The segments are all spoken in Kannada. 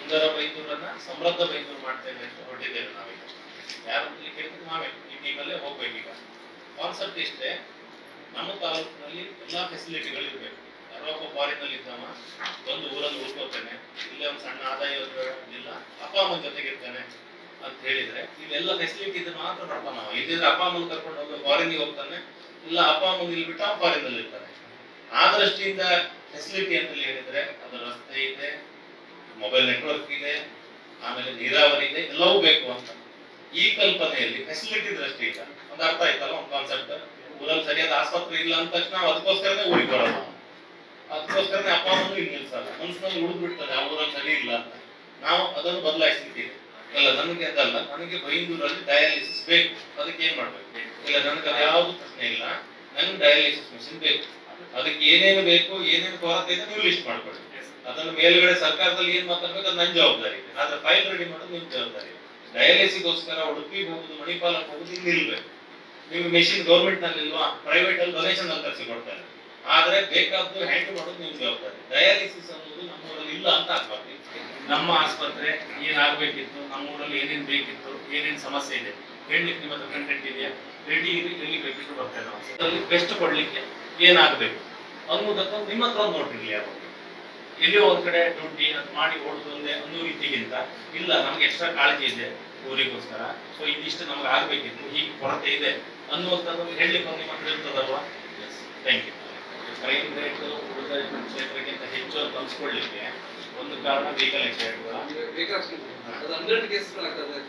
ಸುಂದರ ಬೈಂದೂರನ್ನ ಸಮೃದ್ಧ ಬೈಂದೂರು ಮಾಡ್ತೇವೆ ಅಂತ ಹೊರಟಿದ್ದೇವೆ ನಾವೀಗ ಯಾರು ಇಲ್ಲಿ ಕೇಳಿದ್ರೆ ನಾವೇ ಈ ಟೀಮಲ್ಲೇ ಹೋಗ್ಬೇಕೀಗ ಕಾನ್ಸೆಪ್ಟ್ ಇಷ್ಟೇ ನಮ್ಮ ತಾಲೂಕಿನಲ್ಲಿ ಎಲ್ಲಾ ಫೆಸಿಲಿಟಿಗಳು ಇರಬೇಕು ಯಾರೋ ಒಬ್ಬ ಫಾರಿನ್ ಅಲ್ಲಿ ಇದ್ದಾವ ಒಂದು ಊರಲ್ಲಿ ಉಳ್ಕೋತೇನೆ ಇಲ್ಲೇ ಒಂದು ಸಣ್ಣ ಆದಾಯ ಇಲ್ಲ ಅಪ್ಪ ಅಮ್ಮನ ಜೊತೆಗೆ ಇರ್ತೇನೆ ಅಂತ ಹೇಳಿದ್ರೆ ಇವೆಲ್ಲ ಫೆಸಿಲಿಟಿ ಇದ್ರೆ ಮಾತ್ರ ಬರ್ತಾನ ನಾವು ಇಲ್ಲಿದ್ರೆ ಅಪ್ಪ ಅಮ್ಮನ ಕರ್ಕೊಂಡು ಹೋಗಿ ಫಾರಿನ್ಗೆ ಹೋಗ್ತಾನೆ ಇಲ್ಲ ಅಪ್ಪ ಅಮ್ಮನ ಇಲ್ಲಿ ಬಿಟ್ಟು ಫಾರಿನ್ ಅಲ್ಲಿ ಇರ್ತಾನೆ ಆ ದೃಷ್ಟಿಯಿಂದ ಫೆಸಿಲಿಟಿ ಅಂತ ಹೇಳಿದ್ರೆ ಅದು ರಸ್ತೆ ಇದೆ ಮೊಬೈಲ್ ನೆಟ್ವರ್ಕ್ ಇದೆ ಆಮೇಲೆ ನೀರಾವರಿ ಇದೆ ಎಲ್ಲವೂ ಬೇಕು ಅಂತ ಈ ಕಲ್ಪನೆಯಲ್ಲಿ ಫೆಸಿಲಿಟಿ ದೃಷ್ಟಿಯಿಂದ ಒಂದು ಅರ್ಥ ಆಯ್ತಲ್ಲ ಒಂದು ಕಾನ್ಸೆಪ್ಟ್ ಊರಲ್ಲಿ ಸರಿಯಾದ ಆಸ್ಪತ್ರೆ ಇಲ್ಲ ಅಂದ ತಕ್ಷಣ ನಾವು ಅದಕ್ಕೋಸ್ಕರನೇ ಊರಿಗೆ ಬರೋದು ನಾವು ಅದಕ್ಕೋಸ್ಕರನೇ ಅಪ್ಪ ಅಮ್ಮನೂ ಇಲ್ಲಿ ನಿಲ್ಸಲ್ಲ ಮನಸ್ಸಿನಲ್ಲಿ ಉಳಿದು ಬಿಡ್ತದೆ ಆ ಊರಲ್ಲಿ ಸರಿ ಇಲ್ಲ ಅಂತ ನಾವು ಅದನ್ನು ಬದಲಾಯಿಸ್ಲಿಕ್ಕಿದೆ ಇಲ್ಲ ನನಗೆ ಅದಲ್ಲ ನನಗೆ ಬೈಂದೂರಲ್ಲಿ ಡಯಾಲಿಸಿಸ್ ಬೇಕು ಅದಕ್ಕೆ ಏನ್ ಮಾಡ್ಬೇಕು ಇಲ್ಲ ನನಗೆ ಅದು ಯಾವ್ದು ಪ್ರಶ್ನೆ ಇಲ್ಲ ನನಗೆ ಡಯಾಲಿಸಿಸ್ ಮಿಷಿನ್ ಬೇಕು ಅದಕ್ಕೆ ಏನೇನು ಬೇಕು ಏನೇನು ಕೊರತೆ ಇದೆ ನೀವು ಲಿಸ್ಟ್ ಮಾಡ್ಕೊಳ್ಳಿ ಅದನ್ನ ಮೇಲ್ಗಡೆ ಸರ್ಕಾರದಲ್ಲಿ ಏನ್ ಮಾತಾಡ್ಬೇಕು ಅದು ನನ್ನ ಜವಾಬ್ದಾರಿ ಇದೆ ಆದ್ರೆ ಫೈಲ್ ರೆಡಿ ಮಾಡೋದು ನಿಮ್ ಜವಾಬ್ದಾರಿ ಡಯಾಲಿಸಿಗೋಸ್ಕರ ಉಡುಪಿಗೆ ಹೋಗುದು ಮಣಿಪಾಲಕ್ಕೆ ಹೋಗುದು ಇಲ್ಲಿ ನಿಲ್ಬೇಕು ನೀವು ಮೆಷಿನ್ ಗೌರ್ಮೆಂಟ್ ನಲ್ಲಿ ಇಲ್ವಾ ಪ್ರೈವೇಟ್ ಅಲ್ಲಿ ಡೊನೇಷನ್ ಅಲ್ಲಿ ತರಿಸಿ ಕೊಡ್ತಾರೆ ಆದ್ರೆ ಬೇಕಾದ್ದು ಹ್ಯಾಂಡಲ್ ಮಾಡೋದು ನಿಮ್ ಜವಾಬ್ದಾರಿ ಡಯಾಲಿಸಿಸ್ ಅನ್ನೋದು ನಮ್ಮೂರಲ್ಲಿ ಇಲ್ಲ ಅಂತ ಆಗ್ಬಾರ್ದು ನಮ್ಮ ಆಸ್ಪತ್ರೆ ಏನಾಗಬೇಕಿತ್ತು ನಮ್ಮ ಊರಲ್ಲಿ ಏನೇನ್ ಬೇಕಿತ್ತು ಏನೇನ್ ಸಮಸ್ಯೆ ಇದೆ ಹೇಳಲಿಕ್ಕೆ ನಿಮ್ಮ ಹತ್ರ ಕಂಟೆಂಟ್ ಇದೆಯಾ ರೆಡಿ ಇರಿ ಎಲ್ಲಿ ಬೇಕಿತ್ತು ಬರ್ತೇವೆ ನಾವು ಅದರಲ್ಲಿ ಬೆಸ್ಟ್ ಕೊಡ್ಲಿಕ್ಕೆ ಏನಾಗಬೇಕು ಅನ್ನೋದಕ್ಕ ನಿಮ್ಮ ಹತ್ರ ಒಂದು ನೋಟಿರ್ಲಿ ಯಾರು ಎಲ್ಲಿಯೋ ಒಂದ್ ಕಡೆ ದುಡ್ಡಿ ಅಂತ ಮಾಡಿ ಓಡುದು ಒಂದೇ ಅನ್ನೋ ರೀತಿಗಿಂತ ಇಲ್ಲ ನಮ್ಗೆ ಎಕ್ಸ್ಟ್ರಾ ಕಾಳಜಿ ಇದೆ ಊರಿಗೋಸ್ಕರ ಸೊ ಇದಿಷ್ಟು ನಮ್ಗೆ ಆಗ್ಬೇಕಿತ್ತು ಹೀಗೆ ಕೊರತೆ ಇದೆ ಅನ್ನುವಂಥದ್ದು ಹೇಳಲಿಕ್ಕೆ ಒಂದು ನಿಮ್ಮ ಹತ್ರ ಇರ್ತದಲ್ವಾ ಥ್ಯಾಂಕ್ ಯು ಕ್ರೈಮ್ ರೇಟ್ ಉಳಿದ ಕ್ಷೇತ್ರಕ್ಕಿಂತ ಹೆಚ್ಚು ಅಂತ ಅನ್ಸ್ಕೊಳ್ಳಿಕ್ಕೆ ಒಂದು ಕಾರಣ ವೆಹಿಕಲ್ ಆಕ್ಸಿಡೆಂಟ್ಗಳ ಅದು ಹಂಡ್ರೆಡ್ ಕೇಸ್ಗಳಾಗ್ತದೆ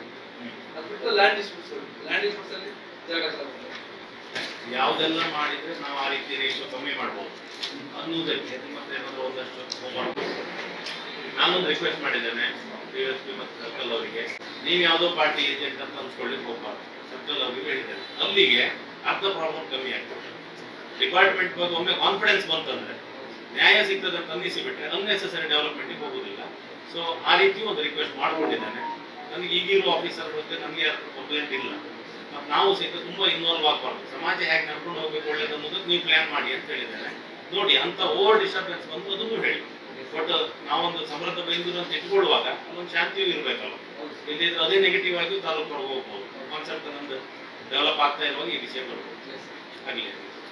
ಅದು ಬಿಟ್ಟು ಲ್ಯಾಂಡ್ ಡಿಸ್ಪ್ಯೂಟ್ಸ್ ಲ್ಯಾಂಡ್ ಡಿಸ್ಪ್ಯೂಟ್ಸ್ ಅಲ್ಲಿ ಜಾಗ ಸಾಲ ಯಾವುದೆಲ್ಲ ಮಾಡಿದ್ರೆ ನಾವು ಆ ರೀತಿ ರೇಷೋ ಕಮ್ಮಿ ಮಾಡ್ಬೋದು ಅನ್ನುವುದಕ್ಕೆ ನಿಮ್ಮ ಹತ್ರ ಏನಾದ್ರು ಒಂದಷ್ಟು homework. ನಾನೊಂದು ರಿಕ್ವೆಸ್ಟ್ ಮಾಡಿದ್ದೇನೆ ಡಿ ಎಸ್ ಪಿ ಮತ್ತು ಸರ್ಕಲ್ ಅವರಿಗೆ ನೀವು ಯಾವುದೋ ಪಾರ್ಟಿ ಏಜೆಂಟ್ ಅಂತ ಅನ್ಸ್ಕೊಳ್ಳಿಕ್ಕೆ ಹೋಗ್ಬಾರ್ದು ಸರ್ಕಲ್ ಅವರಿಗೆ ಹೇಳಿದ್ದೇನೆ ಅಲ್ಲಿಗೆ ಅರ್ಧ ಪ್ರಾಬ್ಲಮ್ ಕಮ್ಮಿ ಆಗ್ತದೆ ಡಿಪಾರ್ಟ್ಮೆಂಟ್ ಬಗ್ಗೆ ಒಮ್ಮೆ ಕಾನ್ಫಿಡೆನ್ಸ್ ಬಂತಂದ್ರೆ ನ್ಯಾಯ ಸಿಗ್ತದೆ ಅಂತ ಅನ್ನಿಸಿ ಬಿಟ್ರೆ ಅನ್ನೆಸೆಸರಿ ಡೆವಲಪ್ಮೆಂಟ್ಗೆ ಹೋಗುದಿಲ್ಲ ಸೊ ಆ ರೀತಿ ಒಂದು ರಿಕ್ವೆಸ್ಟ್ ಮಾಡ್ಕೊಂಡಿದ್ದೇನೆ ನನಗೆ ಈಗಿರೋ ಆಫೀಸರ್ ಬಗ್ಗೆ ನನಗೆ ಕಂಪ್ಲೇಂಟ್ ಇಲ್ಲ ಮತ್ತು ನಾವು ಸಹಿತ ತುಂಬಾ ಇನ್ವಾಲ್ವ್ ಆಗಬಾರ್ದು ಸಮಾಜ ಹೇಗೆ ನಡ್ಕೊಂಡು ಹೋಗ್ಬೇಕು ಒಳ್ಳೇದು ಅನ್ನೋದಕ್ಕೆ ನೀವು ಪ್ಲಾನ್ ಮಾಡಿ ಅಂತ ಹೇಳಿದ್ದೇನೆ ನೋಡಿ ಅಂತ ಓವರ್ ಡಿಸ್ಟರ್ಬೆನ್ಸ್ ಬಂದು ಅದನ್ನು ಹೇಳಿ ಬಟ್ ನಾವೊಂದು ಸಮೃದ್ಧ ಬೈಂದೂರು ಅಂತ ಇಟ್ಕೊಳ್ಳುವಾಗ ಅಲ್ಲೊಂದು ಶಾಂತಿಯೂ ಇರಬೇಕಲ್ಲ ಇಲ್ಲಿದ್ರೆ ಅದೇ ನೆಗೆಟಿವ್ ಆಗಿ ತಾಲೂಕು ಹೋಗ್ಬೋದು ಕಾನ್ಸೆಪ್ಟ್ ನಮ್ದು ಡೆವಲಪ್ ಆಗ್ತಾ ಇರುವಾಗ ಈ ವಿಷಯ ಬರ್ಬೋದು ಆಗಲಿ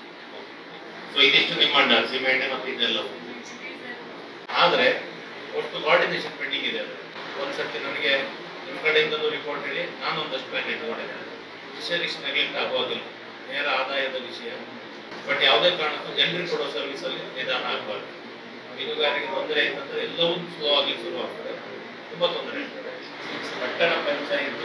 ಸೊ ಇದಿಷ್ಟು ನಿಮ್ಮ ಸಿಮೆಂಟ್ ಮತ್ತು ಇದೆಲ್ಲವೂ ಆದ್ರೆ ಒಟ್ಟು ಕೋಆರ್ಡಿನೇಷನ್ ಪೆಂಡಿಂಗ್ ಇದೆ ಅದು. ಒಂದ್ಸರ್ತಿ ನನಗೆ ನಿಮ್ಮ ಕಡೆಯಿಂದಲೂ ರಿಪೋರ್ಟ್ ಹೇಳಿ ನಾನು ಒಂದಷ್ಟು ಮೇಲೆ ಇಟ್ಕೊಂಡಿದ್ದೇನೆ ಫಿಶರೀಸ್ ನೆಗ್ಲೆಕ್ಟ್ ಆಗೋದಿಲ್ಲ ನೇರ ಆದಾಯದ ವಿಷಯ ಬಟ್ ಯಾವುದೇ ಕಾರಣಕ್ಕೂ ಜನರಿಗೆ ಕೊಡೋ ಸರ್ವಿಸ್ ಅಲ್ಲಿ ನಿಧಾನ ಆಗಬಾರ್ದು ಮೀನುಗಾರಿಕೆ ತೊಂದರೆ ಇತ್ತಂದ್ರೆ ಎಲ್ಲವೂ ಸ್ಲೋ ಆಗಿ ಶುರು ಆಗ್ತದೆ ತುಂಬಾ ತೊಂದರೆ ಆಗ್ತದೆ ಪಟ್ಟಣ ಪಂಚಾಯತ್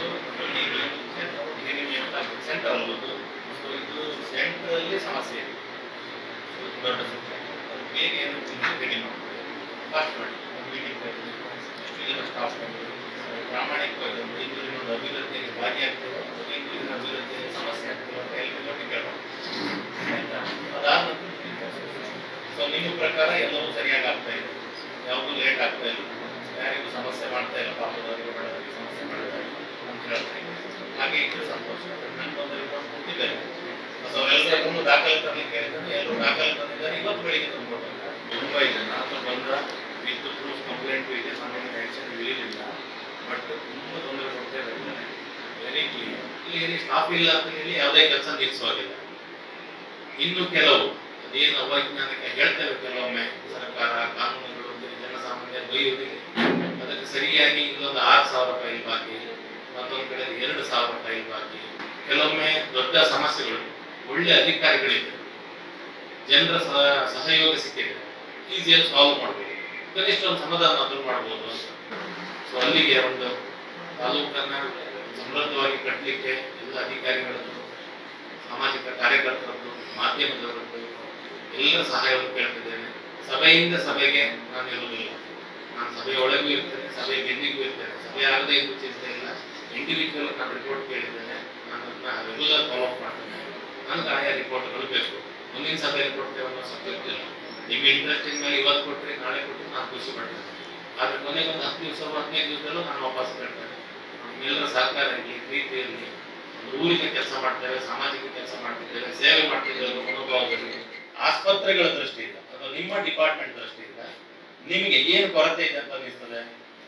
ಸೆಂಟ್ರಲ್ ಅದು ಸೊ ಇದು ಸೆಂಟ್ರಲ್ಲಿ ಸಮಸ್ಯೆ ಇದೆ ಇದು ದೊಡ್ಡ ಸಮಸ್ಯೆ ಅದು ಬೇಗ ಏನು ರೆಡಿ ಮಾಡ್ತಾರೆ ಫಾಸ್ಟ್ ಮಾಡಿ ಮೀಟಿಂಗ್ ಎಷ್ಟು ಜನ ಸ್ಟಾಫ್ ಪ್ರಾಮಾಣಿಕವಾಗಿ ಒಂದು ಇಂದಿನ ಒಂದು ಅಭಿವೃದ್ಧಿಯಲ್ಲಿ ಭಾಗಿಯಾಗ್ತದೆ ಇಂದಿನ ಅಭಿವೃದ್ಧಿಯಲ್ಲಿ ಸಮಸ್ಯೆ ಆಗ್ತದೆ ಅಂತ ಎಲ್ಲರಿಗೂ ಕೇಳೋಣ ಆಯ್ತಾ ಅದಾದ ನಂತರ ಸೊ ನಿಮ್ಮ ಪ್ರಕಾರ ಎಲ್ಲವೂ ಸರಿಯಾಗಿ ಆಗ್ತಾ ಇದೆ ಯಾವುದೂ ಲೇಟ್ ಆಗ್ತಾ ಇಲ್ಲ ಯಾರಿಗೂ ಸಮಸ್ಯೆ ಮಾಡ್ತಾ ಇಲ್ಲ ಪಾಪದವರಿಗೆ ಬಡವರಿಗೆ ಸಮಸ್ಯೆ ಮಾಡ್ತಾ ಇಲ್ಲ ಅಂತ ಹೇಳ್ತಾ ಇದ್ದೀನಿ ಹಾಗೆ ಇದ್ರೆ ಸಂತೋಷ ನನಗೆ ಒಂದು ರಿಪೋರ್ಟ್ ಕೊಟ್ಟಿದ್ದಾರೆ ಮತ್ತು ಅವರೆಲ್ಲರನ್ನು ದಾಖಲೆ ತರಲಿಕ್ಕೆ ಹೇಳಿದ್ದಾರೆ ಎಲ್ಲರೂ ದಾಖಲೆ ತಂದಿದ್ದಾರೆ ಇವತ್ತು ಬೆಳಿಗ್ಗೆ ತಂದುಕೊಟ್ಟಿದ್ದಾರೆ ತುಂಬ ಇದೆ ನಾನು ಬಂದ ವಿತ್ ಪ್ರೂಫ್ ಕಂಪ್ಲೇಂಟ್ ಇದೆ ನನಗೆ ಆ್ಯಕ್ಷನ್ ಇರಲಿಲ್ಲ ಬಟ್ ತುಂಬ ತೊಂದರೆ ಕೊಡ್ತಾ ಇದ್ದಾರೆ ವೆರಿ ಕ್ಲಿಯರ್ ಇಲ್ಲಿ ಏನೇ ಸ್ಟಾಫ್ ಇಲ್ಲ ಅಂತ ಹೇಳಿ ಯಾವುದೇ ಕೆಲಸ ನಿಲ್ಲಿಸುವಾಗಿಲ್ಲ ಇನ್ನು ಕೆಲವು ಅದೇನು ಅವೈಜ್ಞಾನಿಕ ಹೇಳ್ತೇವೆ ಕೆಲವೊಮ್ಮೆ ಸರ್ಕಾರ ಕಾನೂನುಗಳು ಜನಸಾಮಾನ್ಯ ಬೈಯುವುದಿದೆ ಅದಕ್ಕೆ ಸರಿಯಾಗಿ ಇಲ್ಲೊಂದು ಆರು ಸಾವಿರ ಫೈಲ್ ಬಾಕಿ ಮತ್ತೊಂದು ಕಡೆ ಎರಡು ಸಾವಿರ ಫೈಲ್ ಬಾಕಿ ಕೆಲವೊಮ್ಮೆ ದೊಡ್ಡ ಸಮಸ್ಯೆಗಳು ಒಳ್ಳೆ ಅಧಿಕಾರಿಗಳಿದೆ ಜನರ ಸಹ- ಸಹಯೋಗ ಸಿಕ್ಕಿದೆ ಈಸಿಯಾಗಿ ಸಾಲ್ವ್ ಮಾಡ್ಬೋದು ಕನಿಷ್ಠ ಒಂದು ಸಮಾಧಾನ ಆದ್ರೂ ಮಾಡ್ಬೋದು ಅಂತ ಸೊ ಅಲ್ಲಿಗೆ ಒಂದು ತಾಲೂಕನ್ನ ಸಮೃದ್ಧವಾಗಿ ಕಟ್ಟಲಿಕ್ಕೆ ಎಲ್ಲ ಅಧಿಕಾರಿಗಳದ್ದು ಸಾಮಾಜಿಕ ಕಾರ್ಯಕರ್ತರದ್ದು ಮಾಧ್ಯಮದವರದ್ದು ಎಲ್ಲರ ಸಹಾಯವನ್ನು ಕೇಳ್ತಿದ್ದೇನೆ ಸಭೆಯಿಂದ ಸಭೆಗೆ ನಾನು ಇರುವುದಿಲ್ಲ ನಾನು ಸಭೆಯ ಒಳಗೂ ಇರ್ತೇನೆ ಸಭೆಯ ಬೆನ್ನಿಗೂ ಇರ್ತೇನೆ ಸಭೆ ಆಗದೆ ಎಂದು ಚಿಂತೆ ಇಲ್ಲ ಇಂಡಿವಿಜುವಲ್ ನಾನು ರಿಪೋರ್ಟ್ ಕೇಳಿದ್ದೇನೆ ನಾನು ಅದನ್ನ ರೆಗ್ಯುಲರ್ ಫಾಲೋ ಅಪ್ ಮಾಡ್ತೇನೆ ನನಗೆ ಆಯಾ ರಿಪೋರ್ಟ್ಗಳು ಬೇಕು ಮುಂದಿನ ಸಭೆಯಲ್ಲಿ ಕೊಡ್ತೇವೆ ಅನ್ನೋ ಸಬ್ಜೆಕ್ಟ್ ಇಲ್ಲ ನಿಮ್ಮ ಇಂಟ್ರೆಸ್ಟಿಂಗ್ ಮೇಲೆ ಇವತ್ತು ಕೊಟ್ಟರೆ ನಾಳೆ ಕೊಟ್ಟರೆ ನಾನು ಖುಷಿ ಪಡ್ತೇನೆ ಆದ್ರೆ ಕೊನೆಗೆ ಒಂದು ಹತ್ತು ದಿವಸ ಹದಿನೈದು ದಿವಸದಲ್ಲೂ ನಾನು ವಾಪಸ್ ಕೇಳ್ತೇನೆ ನಿಮ್ಮೆಲ್ಲರ ಸಹಕಾರ ಇರಲಿ ಪ್ರೀತಿ ಇರಲಿ ಒಂದು ಊರಿಗೆ ಕೆಲಸ ಮಾಡ್ತೇವೆ ಸಾಮಾಜಿಕ ಕೆಲಸ ಮಾಡ್ತಿದ್ದೇವೆ ಸೇವೆ ಮಾಡ್ತಿದ್ದೇವೆ ಅನ್ನೋ ಮನೋಭಾವದಲ್ಲಿ ಆಸ್ಪತ್ರೆಗಳ ದೃಷ್ಟಿಯಿಂದ ಅಥವಾ ನಿಮ್ಮ ಡಿಪಾರ್ಟ್ಮೆಂಟ್ ದೃಷ್ಟಿಯಿಂದ ನಿಮಗೆ ಏನು ಕೊರತೆ ಇದೆ ಅಂತ ಅನಿಸ್ತದೆ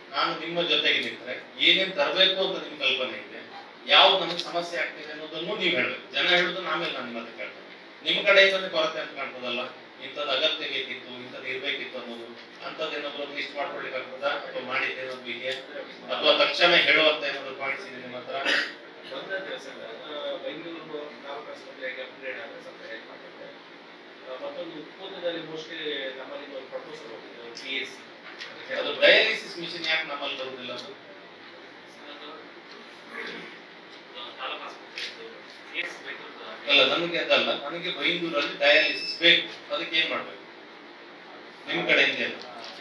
ನಾನು ನಿಮ್ಮ ಜೊತೆಗೆ ನಿಂತ್ರೆ ಏನೇನ್ ತರಬೇಕು ಅಂತ ನಿಮ್ ಕಲ್ಪನೆ ಇದೆ ಯಾವ್ದು ನಮಗೆ ಸಮಸ್ಯೆ ಆಗ್ತಿದೆ ಅನ್ನೋದನ್ನು ನೀವು ಹೇಳ್ಬೇಕು ಜನ ಹೇಳುದನ್ನ ಆಮೇಲೆ ನಾನು ನಿಮ್ಮ ಹತ್ರ ಕೇಳ್ತೇನೆ ನಿಮ್ ಕಡೆಯಿಂದನೇ ಕೊರತೆ ಅಂತ ಕಾಣ್ತದಲ್ಲ ಇಂಥದ್ದು ಅಗತ್ಯ ಬೇಕಿತ್ತು ಇಂಥದ್ದು ಇರ್ಬೇಕಿತ್ತು ಅನ್ನೋದು ಅಂಥದ್ದೇನಾದ್ರು ಲಿಸ್ಟ್ ಮಾಡ್ಕೊಳ್ಲಿಕ್ಕೆ ಆಗ್ತದಾ ಅಥವಾ ಮಾಡಿದ್ದೇನಾದ್ರು ಇದೆಯಾ ಅಥವಾ ತಕ್ಷಣ ಹೇಳುವಂತ ಏನಾದ್ರು ಪಾಯಿಂಟ್ಸ್ ಇದೆ ನಿಮ್ಮ ಹತ್ರ ಒಂದೇ ದಿವಸ ಬೆಂಗಳೂರು ತಾಲೂಕು ಆಸ್ಪತ್ರೆಗೆ ಅಪ್ಗ್ರೇಡ್ ಆದರೆ ಸ್ವಲ್ಪ ಹೆಲ್ಪ್ ಆಗುತ್ತೆ ಆ, ಮತ್ತೊಂದು ಉತ್ಪನ್ನದಲ್ಲಿ ಮೋಸ್ಟ್ಲಿ ನಮ್ಮಲ್ಲಿ ಒಂದು ಪ್ರಪೋಸಲ್ ಹೋಗಿದೆ ಪಿ ಎಸ್ ಅದು ಡಯಾಲಿಸಿಸ್ ಮಿಷಿನ್ ಯಾಕೆ ನಮ್ಮಲ್ಲಿ ಬರುವುದಿಲ್ಲ ಅದು ಅಲ್ಲ ನನಗೆ ಅದಲ್ಲ ನನಗೆ ಬೈಂದೂರಲ್ಲಿ ಡಯಾಲಿಸಿಸ್ ಬೇಕು ಅದಕ್ಕೆ ಏನ್ ಮಾಡ್ಬೇಕು ನಿಮ್ ಕಡೆಯಿಂದ ಏನು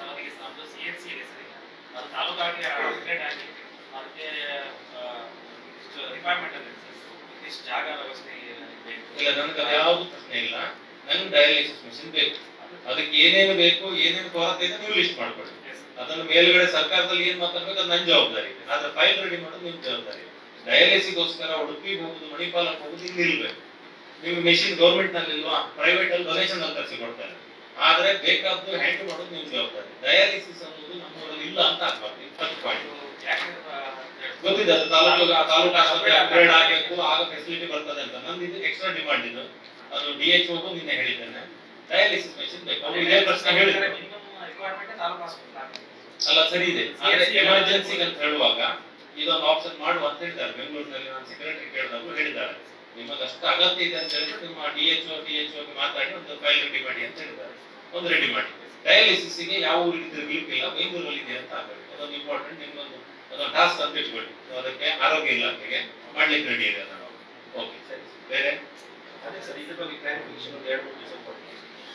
ಜಾಗ ವ್ಯವಸ್ಥೆ ಇಲ್ಲ ನನಗೆ ಅದು ಯಾವ್ದು ಪ್ರಶ್ನೆ ಇಲ್ಲ ನಂಗೆ ಡಯಾಲಿಸಿಸ್ ಮಿಷಿನ್ ಬೇಕು ಅದಕ್ಕೆ ಏನೇನು ಬೇಕು ಏನೇನು ಕೊರತೆ ಇದೆ ನೀವು ಲಿಸ್ಟ್ ಮಾಡ್ಕೊಳ್ಳಿ ಅದನ್ನು ಮೇಲ್ಗಡೆ ಸರ್ಕಾರದಲ್ಲಿ ಏನ್ ಮಾತಾಡ್ಬೇಕು ಅದು ನನ್ನ ಜವಾಬ್ದಾರಿ ಇದೆ ಆದ್ರೆ ಫೈಲ್ ರೆಡಿ ಮಾಡೋದು ನಿಮ್ ಜವಾಬ್ದಾರಿ ಡಯಾಲಿಸಿಗೋಸ್ಕರ ಉಡುಪಿಗೆ ಹೋಗುದು ಮಣಿಪಾಲಕ್ಕೆ ಹೋಗುದು ಇಲ್ಲಿ ನಿಲ್ಬೇಕು ನೀವು ಮೆಷಿನ್ ಗೌರ್ಮೆಂಟ್ ನಲ್ಲಿ ಇಲ್ವಾ ಪ್ರೈವೇಟ್ ಅಲ್ಲಿ ಡೊನೇಷನ್ ಅಲ್ಲಿ ತರಿಸಿ ಕೊಡ್ತಾರೆ ಆದ್ರೆ ಬೇಕಾದ್ದು ಹ್ಯಾಂಡಲ್ ಮಾಡೋದು ನಿಮ್ ಜವಾಬ್ದಾರಿ ಡಯಾಲಿಸಿಸ್ ಅನ್ನೋದು ನಮ್ಮೂರಲ್ಲಿ ಇಲ್ಲ ಅಂತ ಆಗ್ಬಾರ್ದು ಫಸ್ಟ್ ಪಾಯಿಂಟ್ ಗೊತ್ತಿದೆ ಅದು ತಾಲೂಕು ತಾಲೂಕು ಆಸ್ಪತ್ರೆ ಅಪ್ಗ್ರೇಡ್ ಆಗಬೇಕು ಆಗ ಫೆಸಿಲಿಟಿ ಬರ್ತದೆ ಅಂತ ನಂದು ಇದು ಎಕ್ಸ್ಟ್ರಾ ಡಿಮಾಂಡ್ ಇದು ಅದು ಡಿ ಎಚ್ ಓಗೂ ನಿನ್ನೆ ಹೇಳಿದ್ದೇನೆ ಡಯಾಲಿಸಿಸ್ ಮೆಷಿನ್ ಬೇಕು ಅವ್ರು ಇದೇ ಪ್ರಶ್ನೆ ಹೇಳಿದ್ರು ಅಲ್ಲ ಸರಿ ಇದೆ ಆದ್ರೆ ಎಮರ್ಜೆನ್ಸಿ ಅಂತ ಹೇಳುವಾಗ ಇದೊಂದು ಆಪ್ಷನ್ ಮಾಡುವ ಅಂತ ಹೇಳಿದ್ದಾರೆ ಬೆಂಗಳೂರಿನಲ್ಲಿ ನಾನು ಸೆಕ್ರೆಟರಿ ಕೇಳಿದಾಗ ಹೇಳಿದ್ದಾರೆ ನಿಮಗೆ ಅಷ್ಟು ಅಗತ್ಯ ಇದೆ ಅಂತ ಹೇಳಿದ್ರೆ ನಿಮ್ಮ ಡಿ ಎಚ್ ಡಿ ಎಚ್ ಮಾತಾಡಿ ಒಂದು ಫೈಲ್ ರೆಡಿ ಮಾಡಿ ಅಂತ ಹೇಳಿದ್ದಾರೆ ಒಂದು ರೆಡಿ ಮಾಡಿ ಡಯಾಲಿಸಿಸ್ ಗೆ ಯಾವ ಊರಿಗೆ ತಿರುಗಲಿಕ್ಕಿಲ್ಲ ಬೆಂಗಳೂರಲ್ಲಿ ಇದೆ ಅಂತ ಆಗಬೇಕು ಅದೊಂದು ಇಂಪಾರ್ಟೆಂಟ್ ನಿಮ್ಗೊಂದು ಅದೊಂದು ಟಾಸ್ಕ್ ಅಂತ ಇಟ್ಕೊಳ್ಳಿ So ಅದಕ್ಕೆ ಆರೋಗ್ಯ ಇಲಾಖೆಗೆ ಮಾಡ್ಲಿಕ್ಕೆ ರೆಡಿ ಇದೆ ನಾವು ಓಕೆ ಸರಿ ಬೇರೆ ಅದೇ ಸರ್ ಇದ್ರ ಬಗ್ಗೆ ಕ್ಲಾರಿಫಿಕೇಶನ್ ಒಂದು ಎರಡು ಮೂರು ದಿವಸ ಕೊಡ್ತೀವಿ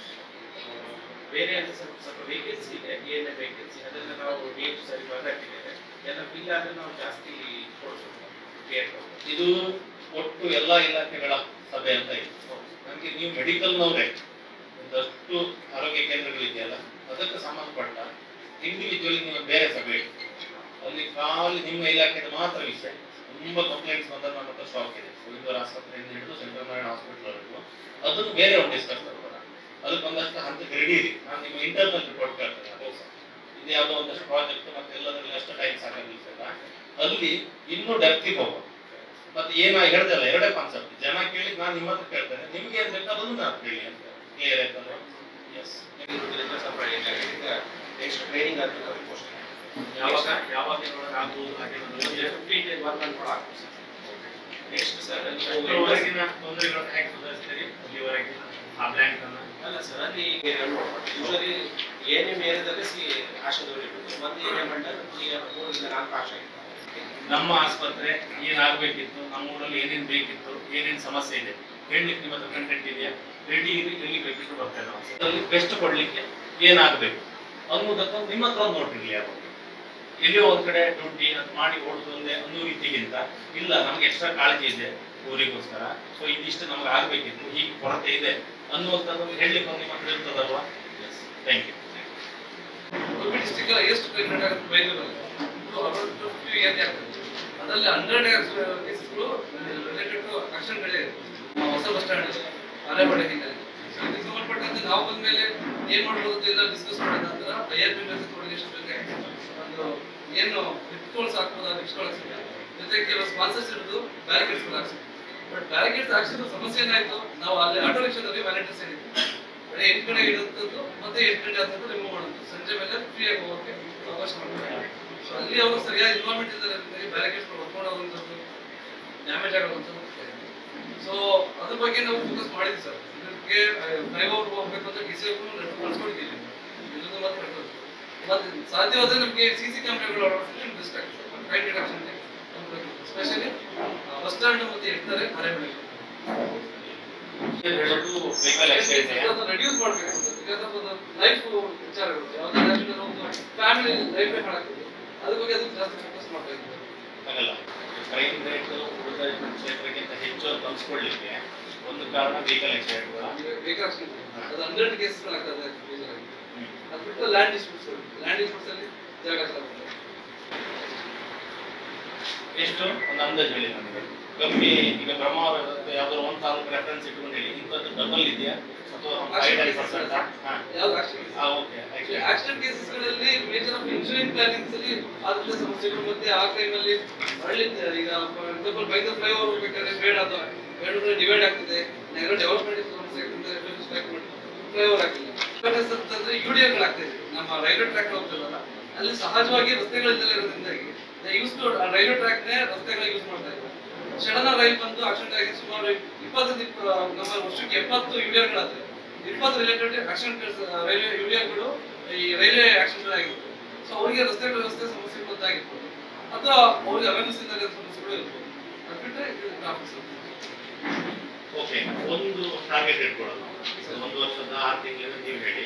ಆ, ಬೇರೆ ಅಂತ ಸ್ವಲ್ಪ ಸ್ವಲ್ಪ ವೇಕೆನ್ಸಿ ಇದೆ ಏನೇ ವೇಕೆನ್ಸಿ ಅದನ್ನ ನಾವು ಡೇಟ್ ಸರಿ ಬಂದಾಕಿದ್ದೇವೆ ಎಲ್ಲ ಫಿಲ್ ಆದ್ರೆ ನಾವು ಜಾಸ್ತಿ ಕೊಡ್ಬೇಕು ಕೇರ್ ಇದು ಒಟ್ಟು ಎಲ್ಲಾ ಇಲಾಖೆಗಳ ಸಭೆ ಅಂತ ಇದೆ ನನಗೆ ನೀವು ಮೆಡಿಕಲ್ನವರೇ ಒಂದಷ್ಟು ಆರೋಗ್ಯ ಕೇಂದ್ರಗಳಿದೆಯಲ್ಲ ಅದಕ್ಕೆ ಸಂಬಂಧಪಟ್ಟ ಇಂಡಿವಿಜುವಲಿ ನೀವು ಬೇರೆ ಸಭೆ ಇಡಿ. ಅಲ್ಲಿ ಖಾಲಿ ನಿಮ್ಮ ಇಲಾಖೆದ ಮಾತ್ರ ವಿಷಯ ತುಂಬಾ ಕಂಪ್ಲೇಂಟ್ಸ್ ಬಂದ ನಮ್ಮ ಹತ್ರ ಸ್ಟಾಕ್ ಇದೆ ಸುರೇಂದ್ರ ಆಸ್ಪತ್ರೆಯಿಂದ ಹಿಡಿದು ಸೆಂಟ್ರಲ್ ನಾರಾಯಣ ಹಾಸ್ಪಿಟಲ್ ವರೆಗೂ ಅದನ್ನು ಬೇರೆ ಒಂದು ಡಿಸ್ಕಸ್ ಮಾಡ್ಬೋಣ ಅದಕ್ಕೆ ಒಂದಷ್ಟು ಹಂತಕ್ಕೆ ರೆಡಿ ಇರಿ ನಾನು ನಿಮ್ಮ ಇಂಟರ್ನಲ್ ರಿಪೋರ್ಟ್ ಕೇಳ್ತೇನೆ ಅದೇ ಸಹ ಇದು ಯಾವುದೋ ಒಂದಷ್ಟು ಪ್ರಾಜೆಕ್ಟ್ ಮತ್ತೆ ಎಲ್ಲದರಲ್ಲಿ ಅಷ್ಟು ಟೈಮ್ ಸಾಕಾಗಿಲ್ಲ ಅಲ್ಲಿ ಇನ್ನೂ ಡೆಪ್ತಿಗೆ ಹೋಗೋಣ ಮತ್ತೆ ಏನ ಹೇಳ್ದಲ್ಲ ಎರಡೇ ಕಾನ್ಸೆಪ್ಟ್ ಜನ ಕೇಳಿ ನಾನು ನಿಮ್ಮ ಹತ್ರ ಕೇಳ್ತೇನೆ ನಿಮ್ಗೆ ಏನ್ ಬೇಕು ಅದನ್ನು ನಾನು ಹೇಳಿ ಅಂತ ಕ್ಲಿಯರ್ ಆಯ್ತಲ್ವಾ ಎಸ್ ಇರೋದ್ರಿಂದ ಸ್ವಲ್ಪ ಈಗ ನೆಕ್ಸ್ಟ್ ಟ್ರೈನಿಂಗ್ ಆಗ್ಬೇಕು ಪೋಸ್ಟ್ ಯಾವಾಗ ಯಾವಾಗ ಇದ್ರೊಳಗೆ ಆಗ್ಬೋದು ಹಾಗೆ ಒಂದು ಫಿಫ್ಟೀನ್ ಡೇಸ್ ಒನ್ ಮಂತ್ ಆಗ್ಬೋದು ಸರ್ ನೆಕ್ಸ್ಟ್ ಸರ್ ಅಷ್ಟರವರೆಗಿನ ತೊಂದರೆಗಳನ್ನು ಹೇಗೆ ಸುಧಾರಿಸ್ತೀರಿ ಅಲ್ಲಿವರೆಗೆ ಆ ಬ್ಯಾಂಕ್ ಅನ್ನ ಅಲ್ಲ ಸರ್ ಅಲ್ಲಿ ಯೂಶಲಿ ಏನೇ ಮೇರೆದಲ್ಲಿ ಸಿ ಆಶಾದವರು ಇರುತ್ತೆ ಒಂದು ಏನೇ ಮಂಡಲ್ ಈಗ ಮೂರರಿಂದ ನಾಲ್ಕು ಆಶಾ ಇರ್ತಾರೆ ನಮ್ಮ ಆಸ್ಪತ್ರೆ ಏನಾಗಬೇಕಿತ್ತು ನಮ್ಮ ಊರಲ್ಲಿ ಏನೇನ್ ಬೇಕಿತ್ತು ಏನೇನ್ ಸಮಸ್ಯೆ ಇದೆ ಹೇಳಲಿಕ್ಕೆ ನಿಮ್ಮ ಹತ್ರ ಕಂಟೆಂಟ್ ಇದೆಯಾ ರೆಡಿ ಇರಿ ಎಲ್ಲಿ ಬೇಕಿತ್ತು ಬರ್ತೇವೆ ನಾವು ಅದರಲ್ಲಿ ಬೆಸ್ಟ್ ಕೊಡ್ಲಿಕ್ಕೆ ಏನಾಗಬೇಕು ಅನ್ನೋದಕ್ಕೆ ನಿಮ್ಮ ಹತ್ರ ಒಂದು ನೋಟಿರ್ಲಿ ಯಾವಾಗ ಎಲ್ಲಿಯೋ ಒಂದ್ ಕಡೆ ದುಡ್ಡಿ ಅದು ಮಾಡಿ ಓಡುದೊಂದೇ ಅನ್ನೋ ರೀತಿಗಿಂತ ಇಲ್ಲ ನಮ್ಗೆ ಎಕ್ಸ್ಟ್ರಾ ಕಾಳಜಿ ಇದೆ ಊರಿಗೋಸ್ಕರ ಸೊ ಇದಿಷ್ಟು ನಮ್ಗೆ ಆಗ್ಬೇಕಿತ್ತು ಹೀಗೆ ಕೊರತೆ ಇದೆ ಅನ್ನುವಂಥದ್ದನ್ನು ಹೇಳಲಿಕ್ಕೆ ಒಂದು ನಿಮ್ಮ ಹತ್ರ ಇರ್ತದಲ್ವಾ ಥ್ಯಾಂಕ್ ಯು ಉಡುಪಿ ಡಿಸ್ಟಿಕ್ ಅಲ್ಲಿ ಎಷ್ಟು ಪ್ರೆಗ್ನೆಂಟ್ ಆಗುತ್ತೆ ಬೆಂಗಳೂರಲ್ಲಿ ಅರೌಂಡ್ ಫಿಫ್ಟಿ ಇಯರ್ ಆಗ್ತದೆ ಅದರಲ್ಲಿ ಹಂಡ್ರೆಡ್ ಕೇಸಸ್ಗಳು ರಿಲೇಟೆಡ್ ಟು ಆಕ್ಷನ್ಗಳೇ ಹೊಸ ಬಸ್ ಸ್ಟ್ಯಾಂಡ್ ಅರೆಬಡೆ ಹಿನ್ನೆಲೆ ಸೊ ಇದಕ್ಕೆ ಸಂಬಂಧಪಟ್ಟಂತೆ ನಾವು ಬಂದ್ಮೇಲೆ ಏನ್ ಮಾಡ್ಬೋದು ಅಂತ ಎಲ್ಲ ಡಿಸ್ಕಸ್ ಮಾಡಿದ ನಂತರ ಹೈಯರ್ ಬಿಸ್ನೆಸ್ ಕೋರ್ಡಿನೇಷನ್ ಜೊತೆ ಒಂದು ಏನು ಲಿಫ್ಟ್ಗಳು ಹಾಕ್ಬೋದು ಆ ಲಿಫ್ಟ್ಗಳು ಹಾಕ್ಸಿದ್ರೆ ಜೊತೆಗೆ ಕೆಲವು ಸ್ಪಾನ್ಸರ್ಸ್ ಇರೋದು ಬ್ಯಾರಿಕೇಡ್ಸ್ ಹಾಕ್ಸಿದ್ರು ಬಟ್ ಬ್ಯಾರಿಕೇಡ್ಸ್ ಹಾಕ್ಸಿದ್ರು ಸಮಸ್ಯೆ ಏನಾಯ್ತು ನಾವು ಅಲ್ಲಿ ಆಟೋ ರಿಕ್ಷಾದಲ್ಲಿ ವ್ಯಾಲೆಂಟರ್ಸ್ ಏನಿತ್ತು ಬೆಳೆ ಎಂಟು ಗಂಟೆ ಇಡುವಂಥದ್ದು ಮತ್ತೆ ಎಂಟು ಗಂಟೆ ಆದಂತ ರಿಮೂವ್ ಮಾಡೋದು ಸಂಜೆ ಮೇಲೆ ಫ್ರೀ ಆಗಿ ಹೋಗೋಕೆ ಅವಕಾಶ ಮಾಡ್ತಾರೆ ಸೊ ಅಲ್ಲಿ ಅವರು ಸರಿಯಾದ ಇನ್ವಾಲ್ವ್ಮೆಂಟ್ ಇದ್ದಾರೆ ಬ್ಯಾರಿಕೇಡ್ಸ್ ಹೊಡ್ಕೊಂಡು ಹೋಗುವಂಥದ್ದು ಡ್ಯಾಮೇಜ್ ಆಗುವಂಥದ್ದು ಸೊ ಅದ್ರ ಬಗ್ಗೆ ನಾವು ಫೋಕಸ್ ಮಾಡಿದ್ವಿ ಸರ್ ಇದಕ್ಕೆ ಫ್ಲೈವ್ ಓವರ್ ಹೋಗ್ಬೇಕು ಅಂತ ಡಿ ಸಿ ಕಳ್ಸ್ಕೊಂಡಿದ್ದೀವಿ ಇಲ್ಲದ ಮಾತ್ರ ಕಳ್ಸೋದು ಮತ್ತೆ ಸಾಧ್ಯವಾದ್ರೆ ನಮಗೆ ಸಿ ಸಿ ಕ್ಯಾಮ್ರಾಗಳು ಅಳವಡಿಸಲು ಬೆಸ್ಟ್ ಆಗ್ತದೆ crime detection specially bus stand ಮತ್ತೆ ಇರ್ತಾರೆ ಅರೆಬೆಳೆ ಹೇಳೋದು ವೆಹಿಕಲ್ ಆಕ್ಸಿಡೆಂಟ್ ರೆಡ್ಯೂಸ್ ಮಾಡ್ಬೇಕು ಬಿಕಾಸ್ ಆಫ್ ಲೈಫ್ ವಿಚಾರ ಇರುತ್ತೆ ಯಾವುದೇ ಆಕ್ಸಿಡೆಂಟ್ ಒಂದು ಫ್ಯಾಮಿಲಿ ಲೈಫ್ ಹಾಳಾಗ್ತದೆ ಅದ್ರ ಬಗ್ಗೆ ಅದಕ್ಕೆ ಜಾಸ್ತಿ ಫೋಕಸ್ ಮಾಡಬೇಕು ಆಗಲ್ಲ ಕ್ರೈಮ್ ರೇಟ್ ಉಳಿದ ಕ್ಷೇತ್ರಕ್ಕಿಂತ ಹೆಚ್ಚು ಅಂತ ಅನ್ಸ್ಕೊಳ್ಳಿಕ್ಕೆ ಒಂದು ಕಾರಣ ವೆಹಿಕಲ್ ಆಕ್ಸಿಡೆಂಟ್ಗಳ ವೆಹಿಕಲ್ ಆಕ್ಸಿಡೆಂಟ್ ಅದು ಹಂಡ್ರೆಡ್ ಕೇಸಸ್ ಆಗ್ತದೆ ಅದು ಬಿಟ್ಟು ಲ್ಯಾಂಡ್ ಡಿಸ್ಪ್ಯೂಟ್ಸ್ ಲ್ಯಾಂಡ್ ಡಿಸ್ಪ್ಯೂಟ್ಸ್ ಅಲ್ಲಿ ಜಾಗ ಸಾಗುತ್ತೆ ಎಷ್ಟು ಒಂದು ಅಂದಾಜು ಹೇಳಿ ನನಗೆ ಕಮ್ಮಿ ಈಗ ಬ್ರಹ್ಮಾವರ ಯಾವ್ದಾದ್ರು ಒಂದು ತಾಲೂಕು ರೆಫರೆನ್ಸ್ ಇಟ್ಕೊಂಡು ಹೇಳಿ ಇಂಥದ್ದು ಡಬಲ್ ಇದೆಯಾ ಅಥವಾ Action ಐದು cases ಪರ್ಸೆಂಟ್ ಹಾಂ ಯಾವ್ದು ಆಕ್ಷನ್ ಹಾಂ ಓಕೆ ಆಕ್ಸಿಡೆಂಟ್ ಕೇಸಸ್ಗಳಲ್ಲಿ ಮೇಜರ್ ಆಫ್ ಇನ್ಶೂರೆನ್ಸ್ ಪ್ಲಾನಿಂಗ್ಸ್ ಅಲ್ಲಿ ಆದಂತ ಸಮಸ್ಯೆಗಳು ಮತ್ತೆ ಆ ಟೈಮ್ ಅಲ್ಲಿ ಒಳ್ಳೆ ಈಗ ಫಾರ್ ಎಕ್ಸಾಂಪಲ್ ಬೈದ ಫ್ಲೈಓವರ್ ಹೋಗ್ಬೇಕಾದ್ರೆ ಬೇಡ ಅದು ಎರಡು ಡಿವೈಡ್ ಆಗ್ತದೆ ನೆಗರೋ ಡೆವಲಪ್ಮೆಂಟ್ ಸಮಸ್ಯೆ ಆಗ್ತದೆ ಫ್ಲೈಓವರ್ ಆಗ್ತದೆ ಅಂತಂದ್ರೆ ಯುಡಿಎಲ್ ಆಗ್ತದೆ ನಮ್ಮ ರೈಲ್ವೆ ಟ್ರ್ಯಾಕ್ ಹೋಗ್ತದಲ್ಲ ಅಲ್ಲಿ ಸಹಜವಾಗಿ ರಸ್ತೆಗಳಿಂದಲೇ ಇರೋದ್ರಿಂದಾಗಿ ಯೂಸ್ ಟು ರೈಲ್ವೆ ಟ್ರ್ಯಾಕ್ ನೇ ರಸ್ತೆಗಳ ಯೂಸ್ ಮಾಡ್ತಾ ಇದ್ದಾರೆ ಸಡನ್ ರೈಲ್ ಬಂದು ಆಕ್ಸಿಡೆಂಟ್ ಆಗಿ ಸುಮಾರು ಇಪ್ಪತ್ತರಿಂದ ಇಪ್ಪ- ನಮ್ಮ ವರ್ಷಕ್ಕೆ ಎಪ್ಪತ್ತು ಯುಡಿಎಲ್ಗಳಾದ್ರೆ ಇಪ್ಪತ್ತು ರಿಲೇಟೆಡ್ ಆಕ್ಸಿಡೆಂಟ್ ರೈಲ್ವೆ ಯುಡಿಎಲ್ಗಳು ಈ ರೈಲ್ವೆ ಆಕ್ಸಿಡೆಂಟ್ ಆಗಿರ್ತದೆ ಸೊ ಅವರಿಗೆ ರಸ್ತೆ ವ್ಯವಸ್ಥೆ ಸಮಸ್ಯೆ ಗೊತ್ತಾಗಿರ್ಬೋದು ಅಥವಾ ಅವ್ರಿಗೆ ಅವೇರ್ನೆಸ್ ಇದ್ದಾಗ ಸಮಸ್ಯೆಗಳು ಇರ್ಬೋದು ಅದು ಬಿಟ್ಟರೆ ಇದು ಟ್ರಾಫಿಕ್ ಓಕೆ ಒಂದು ಟಾರ್ಗೆಟ್ ಇಟ್ಕೊಳ್ಳೋದು ಒಂದು ವರ್ಷದ ಆರು ತಿಂಗಳಿಂದ ನೀವು ಹೇಳಿ